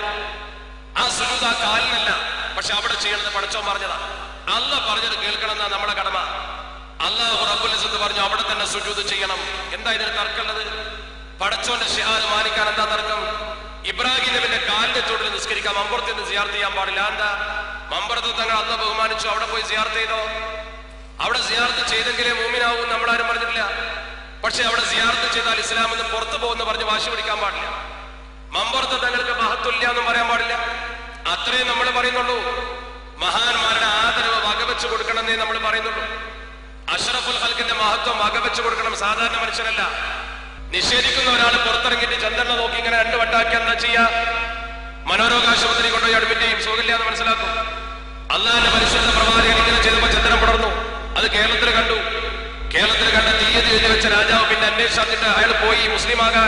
ആ സുജൂത് ആ കാലിനല്ല പക്ഷെ അവിടെ ചെയ്യണമെന്ന് പടച്ചോൻ പറഞ്ഞതാ അല്ല പറഞ്ഞത് കേൾക്കണം എന്നാ നമ്മുടെ കടമ അള്ളാഹു റബ്ബുൽ ഇസ്സത്ത് പറഞ്ഞു അവിടെ തന്നെ സുജൂത് ചെയ്യണം എന്താ ഇതിന് തർക്കമുള്ളത് പടച്ചോന്റെ ഷിഹാർ മാനിക്കാൻ എന്താ തർക്കം ഇബ്രാഹിം നബിന്റെ കാലിന്റെ ചോട്ടിൽ നിസ്കരിക്കാം മമ്പുറത്ത് നിന്ന് സിയാർത്ത് ചെയ്യാൻ പാടില്ല എന്താ മമ്പുറത്ത് തങ്ങൾ അല്ല ബഹുമാനിച്ചു അവിടെ പോയി സിയാർത്ത് ചെയ്തോ അവിടെ സിയാർത്ത് ചെയ്തെങ്കിലേ മൂമിനാവും നമ്മൾ ആരും പറഞ്ഞിട്ടില്ല പക്ഷെ അവിടെ സിയാർത്ത് ചെയ്താൽ ഇസ്ലാം എന്ന് പുറത്തു പോകുന്ന പറഞ്ഞ് വാശി പിടിക്കാൻ പാടില്ല മമ്പുറത്ത് തങ്ങൾക്ക് മഹത്വമില്ല എന്നും പറയാൻ പാടില്ല അത്രയും നമ്മൾ പറയുന്നുള്ളൂ മഹാന്മാരുടെ ആദരവ് വകവെച്ച് കൊടുക്കണമെന്നേ നമ്മൾ പറയുന്നുള്ളൂ അഷറഫുൽ ഹൽക്കിന്റെ മഹത്വം വകവെച്ച് കൊടുക്കണം സാധാരണ മനുഷ്യനല്ല നിഷേധിക്കുന്ന ഒരാൾ പുറത്തിറങ്ങിയിട്ട് ചന്ദ്രനെ നോക്കി ഇങ്ങനെ രണ്ട് വട്ടാക്കി എന്താ ചെയ്യാ മനോരോഗാശുപത്രി കൊണ്ടുപോയി അഡ്മിറ്റ് ചെയ്യും സുഖമില്ല എന്ന് മനസ്സിലാക്കും അള്ളാഹിന്റെ പരിശുദ്ധ പ്രവാചകൻ ഇങ്ങനെ ചെയ്തപ്പോ ചന്ദ്രൻ പടർന്നു അത് കേരളത്തിൽ കണ്ടു കേരളത്തിൽ കണ്ട തീയതി എഴുതി വെച്ച രാജാവ് പിന്നെ അന്വേഷിച്ചിട്ട് അയാൾ പോയി മുസ്ലിം ആകാൻ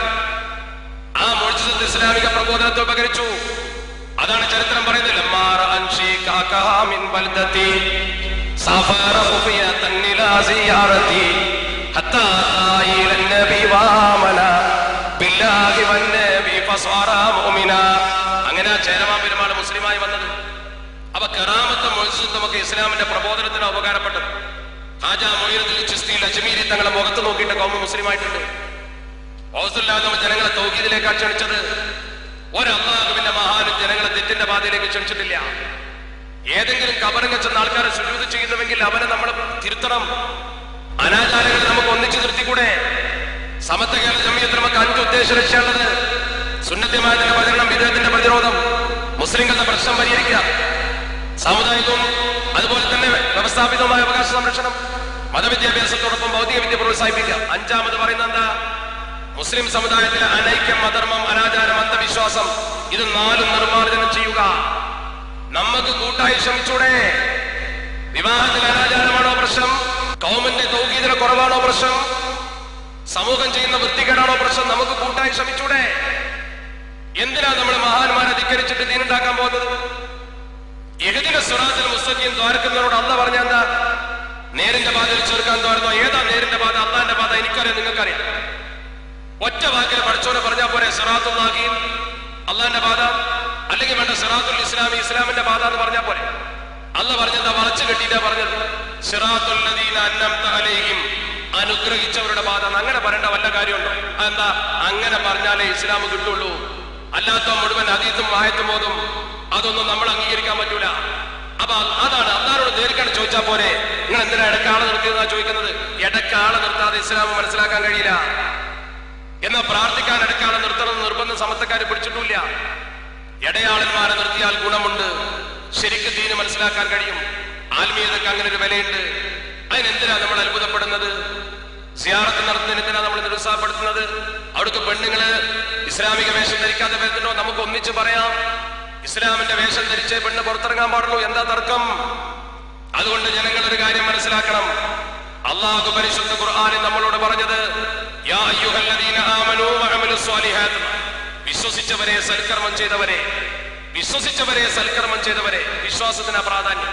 ആ മോചിതത്ത് ഇസ്ലാമിക പ്രബോധനത്തെ ഉപകരിച്ചു അതാണ് ചരിത്രം പറയുന്നത് ലമ്മാറ അൻഷി കാക്കഹ മിൻ ബൽദതി സഫറ ഖുഫിയതൻ ഇലാ സിയാറതി ഹത്താ ഇല നബി വാമന ബില്ലാഹി വൻ നബി ഫസ്വറ മുഅ്മിന അങ്ങനെ ആ ചേരമാൻ പെരുമാൾ മുസ്ലിമായി വന്നത് അപ്പൊ കറാമത്തെ മോചിതത്വമൊക്കെ ഇസ്ലാമിന്റെ പ്രബോധനത്തിന് ഉപകാരപ്പെട്ടത് ഹാജ മൊയ്യത്തിൽ ചിസ്തിയിൽ അജ്മീരി തങ്ങളെ മുഖത്ത് നോക്കിയിട്ട് കൗമ മുസ്ലിമായിട്ടുണ്ട് ഔസുല്ലാദം ജനങ്ങളെ തൗഹീദിലേക്കാണ് ക്ഷണിച്ചത് ഒരല്ലാഹുവിന്റെ മഹാനും ജനങ്ങളെ തെറ്റിന്റെ പാതയിലേക്ക് ക്ഷണിച്ചിട്ടില്ല ഏതെങ്കിലും കബറങ്ങ ചെന്ന ആൾക്കാരെ സുജൂത് ചെയ്യുന്നുവെങ്കിൽ അവനെ നമ്മൾ തിരുത്തണം അനാചാരങ്ങൾ നമുക്ക് ഒന്നിച്ചു നിർത്തിക്കൂടെ സമത്വ കേരള ജമീയത്തിൽ നമുക്ക് അഞ്ച് ഉദ്ദേശ ലക്ഷ്യമുള്ളത് സുന്നത്യമായതിന്റെ പ്രചരണം വിധേയത്തിന്റെ പ്രതിരോധം മുസ്ലിങ്ങളുടെ പ്രശ്നം പരിഹരിക്കുക സാമുദായികവും അതുപോലെ തന്നെ വ്യവസ്ഥാപിതവുമായ അവകാശ സംരക്ഷണം മതവിദ്യാഭ്യാസത്തോടൊപ്പം ഭൗതിക വിദ്യ പ്രോത്സാഹിപ്പിക്കുക അഞ്ചാമത് പറയുന്നത് എന്താ മുസ്ലിം സമുദായത്തിലെ അനൈക്യം അധർമ്മം അനാചാരം അന്ധവിശ്വാസം ഇത് നാലും നിർമ്മാർജ്ജനം ചെയ്യുക നമുക്ക് കൂട്ടായി ശ്രമിച്ചൂടെ വിവാഹത്തിൽ അനാചാരമാണോ പ്രശ്നം കൗമിന്റെ തൗഹീദിന് കുറവാണോ പ്രശ്നം സമൂഹം ചെയ്യുന്ന വൃത്തികേടാണോ പ്രശ്നം നമുക്ക് കൂട്ടായി ശ്രമിച്ചൂടെ എന്തിനാ നമ്മൾ മഹാന്മാരെ ധിക്കരിച്ചിട്ട് ദീനുണ്ടാക്കാൻ പോകുന്നത് എഹദിന സുറാത്തിൽ മുസ്തഖീം ദ്വാരക്കുന്നവരോട് അല്ല പറഞ്ഞ എന്താ നേരിന്റെ പാതയിൽ ചേർക്കാൻ തോരുന്നോ ഏതാ നേരിന്റെ പാത അള്ളാന്റെ പാത എനിക്കറിയാം നിങ്ങൾക്കറിയാം ഒറ്റ വാക്കിൽ പഠിച്ചോനെ പറഞ്ഞാൽ പോരെ സിറാത്തുല്ലാഹീം അള്ളാന്റെ പാത അല്ലെങ്കിൽ വേണ്ട സിറാത്തുൽ ഇസ്ലാമി ഇസ്ലാമിന്റെ പാത എന്ന് പറഞ്ഞാൽ പോരെ അല്ല പറഞ്ഞെന്താ വളച്ചു കെട്ടിയിട്ടാ പറഞ്ഞത് സിറാത്തുല്ലദീന അന്നംത അലൈഹിം അനുഗ്രഹിച്ചവരുടെ പാത എന്ന് അങ്ങനെ പറയേണ്ട വല്ല കാര്യമുണ്ടോ അതെന്താ അങ്ങനെ പറഞ്ഞാലേ ഇസ്ലാം കിട്ടുള്ളൂ അല്ലാത്ത മുഴുവൻ അതീത്തും ആയത്തും ബോധം അതൊന്നും നമ്മൾ അംഗീകരിക്കാൻ പറ്റൂല അപ്പൊ അതാണ് അള്ളാരോട് നേരിക്കാണ് ചോദിച്ചാൽ പോരെ നിങ്ങൾ എന്തിനാ ഇടക്കാളെ നിർത്തിയതെന്നാ ചോദിക്കുന്നത് ഇടക്കാളെ നിർത്താതെ ഇസ്ലാം മനസ്സിലാക്കാൻ കഴിയില്ല എന്നാൽ പ്രാർത്ഥിക്കാൻ ഇടക്കാളെ നിർത്തണം നിർബന്ധം സമത്തക്കാർ പിടിച്ചിട്ടില്ല ഇടയാളന്മാരെ നിർത്തിയാൽ ഗുണമുണ്ട് ശരിക്കും ദീന് മനസ്സിലാക്കാൻ കഴിയും ആത്മീയതക്ക് അങ്ങനെ ഒരു വിലയുണ്ട് അതിനെന്തിനാ നമ്മൾ അത്ഭുതപ്പെടുന്നത് സിയാറത്ത് നടത്തുന്നതിന് എന്തിനാ നമ്മൾ നിരുത്സാഹപ്പെടുത്തുന്നത് അവിടുത്തെ പെണ്ണുങ്ങള് ഇസ്ലാമിക വേഷം ധരിക്കാതെ വരുന്നുണ്ടോ നമുക്ക് ഒന്നിച്ച് പറയാം ഇസ്ലാമിന്റെ വേഷം ധരിച്ചേ പെണ്ണ് പുറത്തിറങ്ങാൻ പാടുള്ളൂ എന്താ തർക്കം അതുകൊണ്ട് ജനങ്ങൾ ഒരു കാര്യം മനസ്സിലാക്കണം അള്ളാഹു പരിശുദ്ധ ഖുർആനിൽ നമ്മളോട് പറഞ്ഞത് യാ അയ്യുഹല്ലദീന ആമനൂ വഅമലുസ് സ്വാലിഹാത്ത് വിശ്വസിച്ചവരെ സൽക്കർമ്മം ചെയ്തവരെ വിശ്വസിച്ചവരെ സൽക്കർമ്മം ചെയ്തവരെ വിശ്വാസത്തിന് പ്രാധാന്യം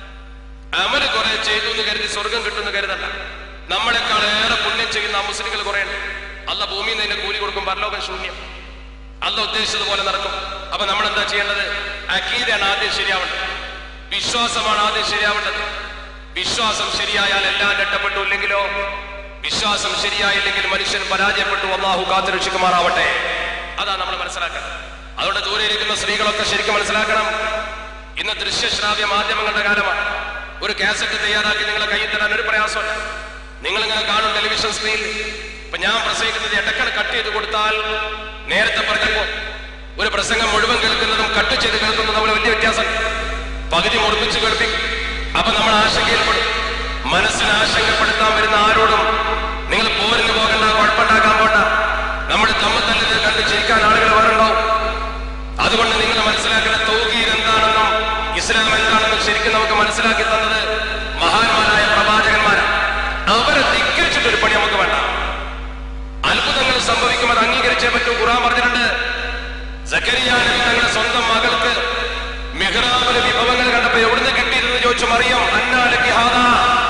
അമല് കുറെ ചെയ്തു എന്ന് കരുതി സ്വർഗം കിട്ടുന്ന കരുതല്ല നമ്മളെക്കാൾ ഏറെ പുണ്യം ചെയ്യുന്ന ആ മുസ്ലിങ്ങൾ കുറെ ഉണ്ട് അല്ല ഭൂമിയിൽ നിന്ന് കൂലി കൊടുക്കും പരലോകം ശൂന്യം അല്ല ഉദ്ദേശിച്ചതുപോലെ നടക്കും അപ്പൊ നമ്മൾ എന്താ ചെയ്യേണ്ടത് അക്കീദാണ് ആദ്യം ശരിയാവേണ്ടത് വിശ്വാസമാണ് ആദ്യം ശരിയാവേണ്ടത് വിശ്വാസം ശരിയായാൽ എല്ലാം രക്ഷപ്പെട്ടു ഇല്ലെങ്കിലോ വിശ്വാസം ശരിയായില്ലെങ്കിൽ മനുഷ്യൻ പരാജയപ്പെട്ടു അള്ളാഹു കാത്തുരക്ഷിക്കുമാറാവട്ടെ അതാ നമ്മൾ മനസ്സിലാക്കണം അതുകൊണ്ട് ദൂരെ ഇരിക്കുന്ന സ്ത്രീകളൊക്കെ ശരിക്കും മനസ്സിലാക്കണം ഇന്ന് ദൃശ്യശ്രാവ്യ മാധ്യമങ്ങളുടെ കാലമാണ് ഒരു കാസറ്റ് തയ്യാറാക്കി നിങ്ങളെ കയ്യിൽ തരാൻ ഒരു പ്രയാസമല്ല നിങ്ങൾ ഇങ്ങനെ കാണും ടെലിവിഷൻ സ്ക്രീനിൽ ഇപ്പൊ ഞാൻ പ്രസംഗിക്കുന്നത് ഇടക്കൽ കട്ട് ചെയ്ത് കൊടുത്താൽ നേരത്തെ പറഞ്ഞപ്പോ ഒരു പ്രസംഗം മുഴുവൻ കേൾക്കുന്നതും കട്ട് ചെയ്ത് കേൾക്കുന്നതും തമ്മിൽ വലിയ വ്യത്യാസം പകുതി മുറിപ്പിച്ച് കേൾപ്പിക്കും അപ്പൊ നമ്മൾ ആശങ്കയിൽപ്പെടും മനസ്സിന് ആശങ്കപ്പെടുത്താൻ വരുന്ന ആരോടും നിങ്ങൾ പോരിന് പോകണ്ട കുഴപ്പമുണ്ടാക്കാൻ പോണ്ട നമ്മുടെ തമ്മിൽ തല്ലിത് കണ്ട് ചിരിക്കാൻ ആളുകൾ വേറുണ്ടാവും അതുകൊണ്ട് നിങ്ങൾ മനസ്സിലാക്കുന്ന തൗഹീദ് എന്താണെന്നും ഇസ്ലാം എന്താണെന്നും ശരിക്കും നമുക്ക് മനസ്സിലാക്കി തന്നത് മഹാന്മാരായ പ്രവാചകന്മാരാണ് അവരെ ധിക്കരിച്ചിട്ടൊരു പണി നമുക്ക് വേണ്ട അത്ഭുതങ്ങൾ സംഭവിക്കും അത് അംഗീകരിച്ചേ പറ്റൂ ഖുറാൻ പറഞ്ഞിട്ടുണ്ട് സക്കരിയ നബി തങ്ങളുടെ സ്വന്തം മകൾക്ക് മിഹ്റാബിന് വിഭവങ്ങൾ കണ്ടപ്പോ എവിടുന്ന് കിട്ടിയിരുന്നു ചോദിച്ചു മറിയം അന്നാലക്ക് ഹാദാ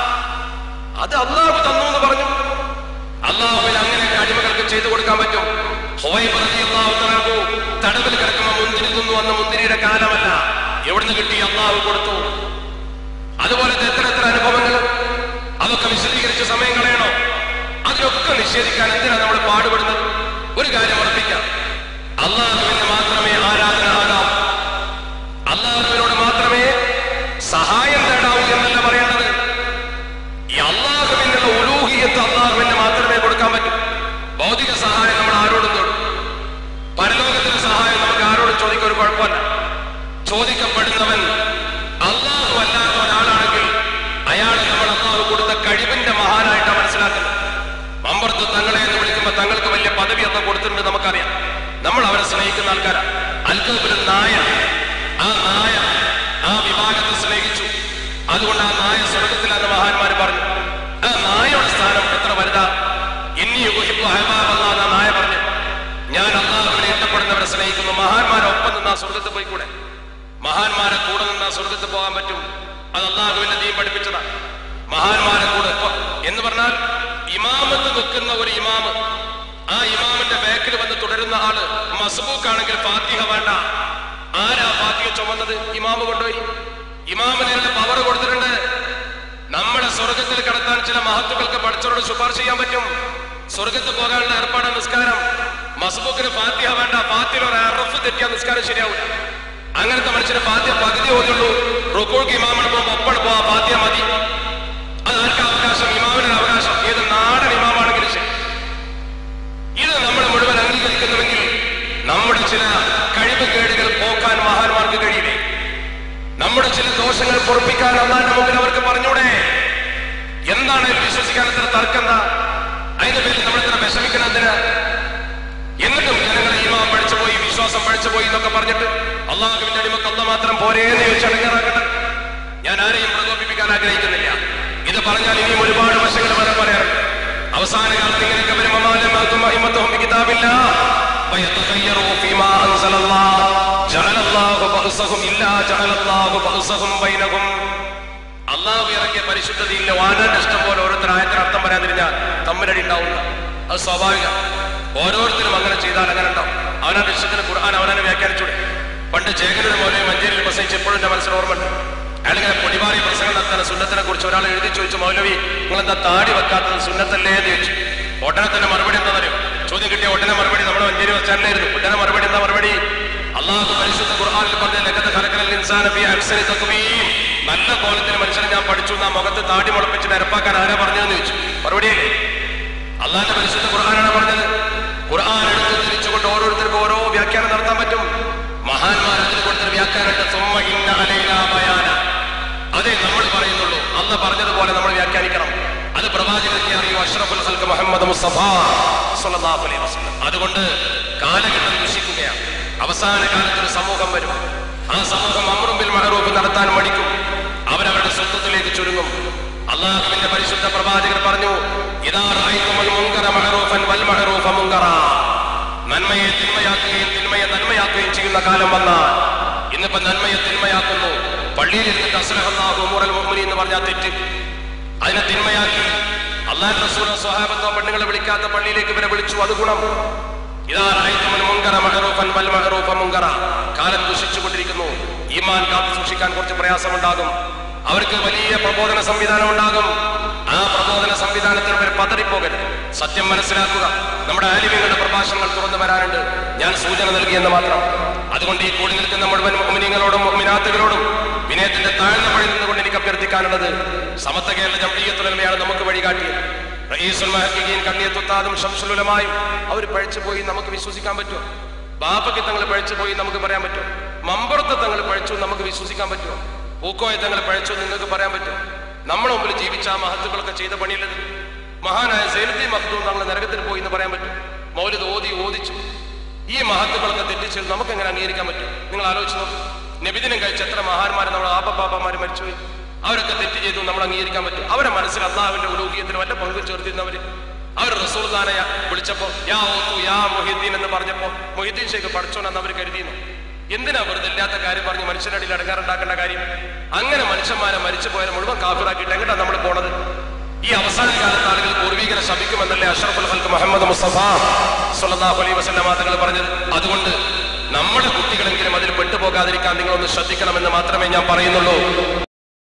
അത് അള്ളാഹു തന്നു എന്ന് പറഞ്ഞു അള്ളാഹുവിൽ അങ്ങനെ അടിമകൾക്ക് ചെയ്തു കൊടുക്കാൻ പറ്റും ഹുവൈബ് റളിയല്ലാഹു തആല അൻഹു തടവിൽ കിടക്കുമ്പോൾ മുന്തിരി തിന്നു വന്ന മുന്തിരിയുടെ കാലമല്ല എവിടുന്ന് കിട്ടി അള്ളാഹു കൊടുത്തു അതുപോലത്തെ എത്ര എത്ര അനുഭവങ്ങൾ അതൊക്കെ വിശദീകരിച്ച് സമയം കളയണോ അതിനൊക്കെ നിഷേധിക്കാൻ എന്തിനാ നമ്മൾ പാടുപെടുന്നത് ഒരു കാര്യം ഉറപ്പിക്കാം അള്ളാഹുവിന് മാത്രമേ ആരാധന ആകാം അള്ളാഹുവിനോട് മാത്രമേ സഹായം തേടാവൂ എന്നല്ല പറയേണ്ടത് ഈ അള്ളാഹുവിനുള്ള ഉലൂഹിയത്ത് അള്ളാഹുവിന് മാത്രമേ കൊടുക്കാൻ പറ്റൂ ഭൗതിക സഹായം നമ്മൾ ആരോടും തൊടും പരലോകത്തിന്റെ സഹായം നമുക്ക് ആരോടും ചോദിക്കാൻ ഒരു കുഴപ്പമില്ല ചോദിക്കപ്പെടുന്നവൻ അള്ളാഹു അല്ലാത്ത ഒരാളാണെങ്കിൽ അയാളെ നമ്മൾ അള്ളാഹു കൊടുത്ത കഴിവിന്റെ മഹാനായിട്ടാണ് മനസ്സിലാക്കുന്നത് മമ്പർത്ത് തങ്ങളെ എന്ന് വിളിക്കുമ്പോൾ തങ്ങൾക്ക് വലിയ പദവി ഒക്കെ കൊടുത്തിട്ടുണ്ട് നമുക്കറിയാം നമ്മൾ അവരെ സ്നേഹിക്കുന്ന ആൾക്കാരാ അൽക്കബിൽ നായ ആ നായ ആ വിഭാഗത്തെ സ്നേഹിച്ചു അതുകൊണ്ട് ആ നായ സ്വർഗത്തിലാന്ന് മഹാന്മാര് പറഞ്ഞു ആ നായയുടെ സ്ഥാനം എത്ര വലുതാ ഇനി യുഹിബ്ബു അഹ്ബാബ് അല്ലാഹ് ആ നായ പറഞ്ഞു ഞാൻ അള്ളാഹുവിനെ ഇഷ്ടപ്പെടുന്നവരെ സ്നേഹിക്കുന്നു മഹാന്മാരെ ഒപ്പം നിന്നാ സ്വർഗത്ത് പോയിക്കൂടെ മഹാന്മാരെ കൂടെ നിന്നാ സ്വർഗത്ത് പോകാൻ പറ്റും അത് അള്ളാഹുവിന്റെ ദീൻ പഠിപ്പിച്ചതാ മഹാന്മാരെ കൂടെ ഇപ്പൊ- എന്ന് പറഞ്ഞാൽ ഇമാമത്ത് നിൽക്കുന്ന ഒരു ഇമാമ് ആ ഇമാമിന്റെ ബാക്കിൽ വന്ന് തുടരുന്ന ആള് മസ്ബൂക്ക് ആണെങ്കിൽ ഫാത്തിഹ വേണ്ട ആരാ ഫാത്തിഹ ചുമന്നത് ഇമാമ് കൊണ്ടുപോയി ഇമാമിന് പവർ കൊടുത്തിട്ടുണ്ട് നമ്മളെ സ്വർഗത്തിൽ കടത്താൻ ചില മഹത്തുക്കൾക്ക് പഠിച്ചവരോട് ശുപാർശ ചെയ്യാൻ പറ്റും സ്വർഗത്ത് പോകാനുള്ള ഏർപ്പാട് നിസ്കാരം മസ്ബൂക്കിന് ഫാത്തിഹ വേണ്ട ഫാത്തിയിൽ ഒരു അറഫ് തെറ്റിയ നിസ്കാരം ശരിയാവില്ല അങ്ങനത്തെ മനുഷ്യന് ഫാത്തിഹ പകുതി ഓതുള്ളൂ റുക്കോൾക്ക് ഇമാമിന് പോകുമ്പോൾ ഒപ്പണ് പോവാ ഫാത്തിഹ മതി അത് ആർക്കാ അവകാശം ഇമാമിന് അവകാശം ഏത് നാടൻ ഇമാമാണെങ്കിലും ശരി ഇത് നമ്മൾ മുഴുവൻ അംഗീകരിക്കുന്നുവെങ്കിൽ നമ്മുടെ ചില കഴിവുകേടുകൾ പോക്കാൻ മഹാന്മാർക്ക് കഴിയില്ലേ നമ്മുടെ ചില ദോഷങ്ങൾ പൊറപ്പിക്കാൻ അള്ളാന്റെ മുമ്പിൽ അവർക്ക് പറഞ്ഞൂടെ എന്താണ് ഇതിൽ വിശ്വസിക്കാൻ ഇത്ര തർക്കം എന്താ അതിന്റെ പേരിൽ നമ്മൾ ഇത്ര വിഷമിക്കണം എന്തിനാ എന്നിട്ടും ജനങ്ങളെ ഈമാൻ പഠിച്ചു പോയി വിശ്വാസം പഠിച്ചു പോയി എന്നൊക്കെ പറഞ്ഞിട്ട് അള്ളാഹുവിന്റെ അടിമക്ക് അല്ല മാത്രം പോരേന്ന് ചോദിച്ച് അടങ്ങാറാക്കട്ടെ ഞാൻ ആരെയും പ്രകോപിപ്പിക്കാൻ ആഗ്രഹിക്കുന്നില്ല ഇത് പറഞ്ഞാൽ ഇനിയും ഒരുപാട് വശങ്ങൾ വരെ പറയാറുണ്ട് അവസാന കാലത്ത് ഇങ്ങനെയൊക്കെ വരുമ്പോൾ കിതാബില്ല فيتخيروا فيما أنزل الله جعل الله بأسهم إلا جعل الله بأسهم بينهم അള്ളാഹു ഇറക്കിയ പരിശുദ്ധതയില്ല വാനാന്റെ ഇഷ്ടം പോലെ ഓരോരുത്തർ ആയത്തിന് അർത്ഥം പറയാതിരിഞ്ഞാൽ തമ്മിലടി ഉണ്ടാവില്ല അത് സ്വാഭാവികം ഓരോരുത്തരും അങ്ങനെ ചെയ്താൽ അങ്ങനെ ഉണ്ടാവും അവനാന്റെ ഇഷ്ടത്തിന് ഖുർആൻ അവനെ വ്യാഖ്യാനിച്ചൂടെ പണ്ട് ചേകരുടെ പോലെ മഞ്ചേരിയിൽ പ്രസംഗിച്ച് എപ്പോഴും എന്റെ മനസ്സിൽ ഓർമ്മയുണ്ട് അയാളിങ്ങനെ പൊടിമാറി പ്രസംഗം നടത്തുന്ന സുന്നത്തിനെ കുറിച്ച് ഒരാൾ എഴുതി ചോദിച്ചു മൗലവി നിങ്ങളെന്താ താടി വെക്കാത്തത് സുന്നത്തല്ലേ എന്ന് ചോദിച്ചു ഉടനെ തന്നെ മറുപടി എന്താ അറിയോ ചോദ്യം കിട്ടിയ ഉടനെ മറുപടി നമ്മുടെ മഞ്ചേരി വെച്ചായിരുന്നു ഉടനെ മറുപടി എന്താ മറുപടി അള്ളാഹു പരിശുദ്ധ ഖുർആനിൽ പറഞ്ഞ ലഗത് ഖലഖൽ ഇൻസാന ഫീ അഹ്സനി തഖ്വീം നല്ല കോലത്തിൽ മനുഷ്യനെ ഞാൻ പഠിച്ചു ആ മുഖത്ത് താടി മുളപ്പിച്ച് നിരപ്പാക്കാൻ ആരാ പറഞ്ഞതെന്ന് ചോദിച്ചു മറുപടിയല്ലേ അള്ളാഹിന്റെ പരിശുദ്ധ ഖുർആനാണ് പറഞ്ഞത് ഖുർആൻ എടുത്ത് തിരിച്ചുകൊണ്ട് ഓരോരുത്തർക്കും ഓരോ വ്യാഖ്യാനം നടത്താൻ പറ്റും മഹാന്മാർ അതിന് കൊടുത്തൊരു വ്യാഖ്യാനമുണ്ട് സുമ്മ ഇന്ന അലൈനാ ബയാന അതേ നമ്മൾ പറയുന്നുള്ളൂ അന്ന് പറഞ്ഞതുപോലെ നമ്മൾ വ്യാഖ്യാനിക്കണം അത് പ്രവാചകർക്ക് അറിയൂ അഷ്റഫുൽ ഹൽക്ക് മുഹമ്മദ് മുസ്തഫ സ്വല്ലല്ലാഹു അലൈഹി വസല്ലം അതുകൊണ്ട് കാലഘട്ടം ദുഷിക്കുകയാണ് അവസാന കാലത്ത് ഒരു സമൂഹം വരും ആ സമൂഹം അമ്രുമ്പിൽ മഹറൂഫ് നടത്താൻ മടിക്കും അവരവരുടെ സ്വത്വത്തിലേക്ക് ചുരുങ്ങും അള്ളാഹുവിന്റെ പരിശുദ്ധ പ്രവാചകർ പറഞ്ഞു ഇതാ റഅയ്തുമുൽ മുൻകറ മഹറൂഫൻ വൽ മഹറൂഫ മുൻകറ നന്മയെ തിന്മയാക്കുകയും തിന്മയെ നന്മയാക്കുകയും ചെയ്യുന്ന കാലം വന്നാൽ ഇന്നിപ്പോ നന്മയെ തിന്മയാക്കുന്നു പള്ളിയിൽ ഇരുന്നിട്ട് അസ്ലഹല്ലാഹു ഉമറൽ മുഅ്മിനീൻ എന്ന് പറഞ്ഞാൽ തെറ്റ് അതിനെ തിന്മയാക്കി അള്ളാഹു റസൂൽ സ്വഹാബത്തോ പെണ്ണുങ്ങളെ വിളിക്കാത്ത പള്ളിയിലേക്ക് ഇവരെ വിളിച്ചു അത് ഗുണം ഇതാ റഅയ്തുമുൽ മുൻകറ മഹറൂഫൻ വൽ മഹറൂഫ മുൻകറ കാലം ദുഷിച്ചുകൊണ്ടിരിക്കുന്നു ഈമാൻ കാത്തു സൂക്ഷിക്കാൻ കുറച്ച് പ്രയാസമുണ്ടാകും അവർക്ക് വലിയ പ്രബോധന സംവിധാനം ഉണ്ടാകും ആ പ്രബോധന സംവിധാനത്തിൽ അവർ പതറിപ്പോകരുത് സത്യം മനസ്സിലാക്കുക നമ്മുടെ ആലിമ്യങ്ങളുടെ പ്രഭാഷണങ്ങൾ തുറന്നു വരാനുണ്ട് ഞാൻ സൂചന നൽകിയെന്ന് മാത്രം അതുകൊണ്ട് ഈ കൂടി നിൽക്കുന്ന മുഴുവൻ മുഅ്മിനീങ്ങളോടും മുഅ്മിനാത്തുകളോടും വിനയത്തിന്റെ താഴ്ന്ന വഴി നിന്നുകൊണ്ട് എനിക്ക് അഭ്യർത്ഥിക്കാനുള്ളത് സമത്വ കേരള ജംഇയ്യത്തുലമയാണ് നമുക്ക് വഴികാട്ടിയത് റഈസുൽ മഹഖീഖീൻ കണ്ണിയത്തുത്താദും ശംസുലുലമായും അവർ പഴിച്ചു പോയി നമുക്ക് വിശ്വസിക്കാൻ പറ്റുമോ ബാപ്പയ്ക്ക് തങ്ങൾ പഴിച്ചു പോയി നമുക്ക് പറയാൻ പറ്റുമോ മമ്പുറത്ത് തങ്ങൾ പഴിച്ചു നമുക്ക് വിശ്വസിക്കാൻ പറ്റുമോ പൂക്കോയെ തങ്ങൾ പഴിച്ചു നിങ്ങൾക്ക് പറയാൻ പറ്റുമോ നമ്മുടെ മുമ്പിൽ ജീവിച്ച ആ മഹത്തുക്കളൊക്കെ ചെയ്ത പണിയുള്ളത് മഹാനായ സൈനത്തി മഹദൂം തങ്ങൾ നരകത്തിൽ പോയി എന്ന് പറയാൻ പറ്റും മൗലിദ് ഓതി ഓദിച്ചു ഈ മഹത്തുക്കളൊക്കെ തെറ്റിച്ചത് നമുക്ക് എങ്ങനെ അംഗീകരിക്കാൻ പറ്റും നിങ്ങൾ ആലോചിച്ച് നോക്കും നബിദിനം കഴിച്ച എത്ര മഹാന്മാർ നമ്മുടെ ആപ്പപ്പാപ്പന്മാർ മരിച്ചുപോയി അവരൊക്കെ തെറ്റ് ചെയ്തു നമ്മൾ അംഗീകരിക്കാൻ പറ്റും അവരെ മനസ്സിൽ അള്ളാഹുവിന്റെ ഉലൂഹിയത്തിന് വല്ല പങ്കും ചേർത്തിരുന്നവര് അവർ റസൂൽദാനെ വിളിച്ചപ്പോ യാ ഓത്തു യാ മൊഹിദ്ദീൻ എന്ന് പറഞ്ഞപ്പോ മൊഹിദ്ദീൻ ഷേഖ് പഠിച്ചോണെന്ന് അവർ കരുതിയിരുന്നു എന്തിനാ വെറുതെ ഇല്ലാത്ത കാര്യം പറഞ്ഞ് മനുഷ്യരുടെ അടിയിൽ അടങ്ങാറുണ്ടാക്കേണ്ട കാര്യം അങ്ങനെ മനുഷ്യന്മാരെ മരിച്ചു പോയാൽ മുഴുവൻ കാഫിറാക്കിയിട്ട് എങ്ങോട്ടാ നമ്മൾ പോണത് ഈ അവസാന കാലത്ത് ആളുകൾ പൂർവീകരെ ശപിക്കുമെന്നല്ലേ അഷറഫുൽ ഹൽക്ക് മുഹമ്മദ് മുസ്തഫ സല്ലല്ലാഹു അലൈഹി വസല്ലം തങ്ങൾ പറഞ്ഞത് അതുകൊണ്ട് നമ്മുടെ കുട്ടികളെങ്കിലും അതിൽ പെട്ടുപോകാതിരിക്കാൻ നിങ്ങളൊന്ന് ശ്രദ്ധിക്കണമെന്ന് മാത്രമേ ഞാൻ പറയുന്നുള്ളൂ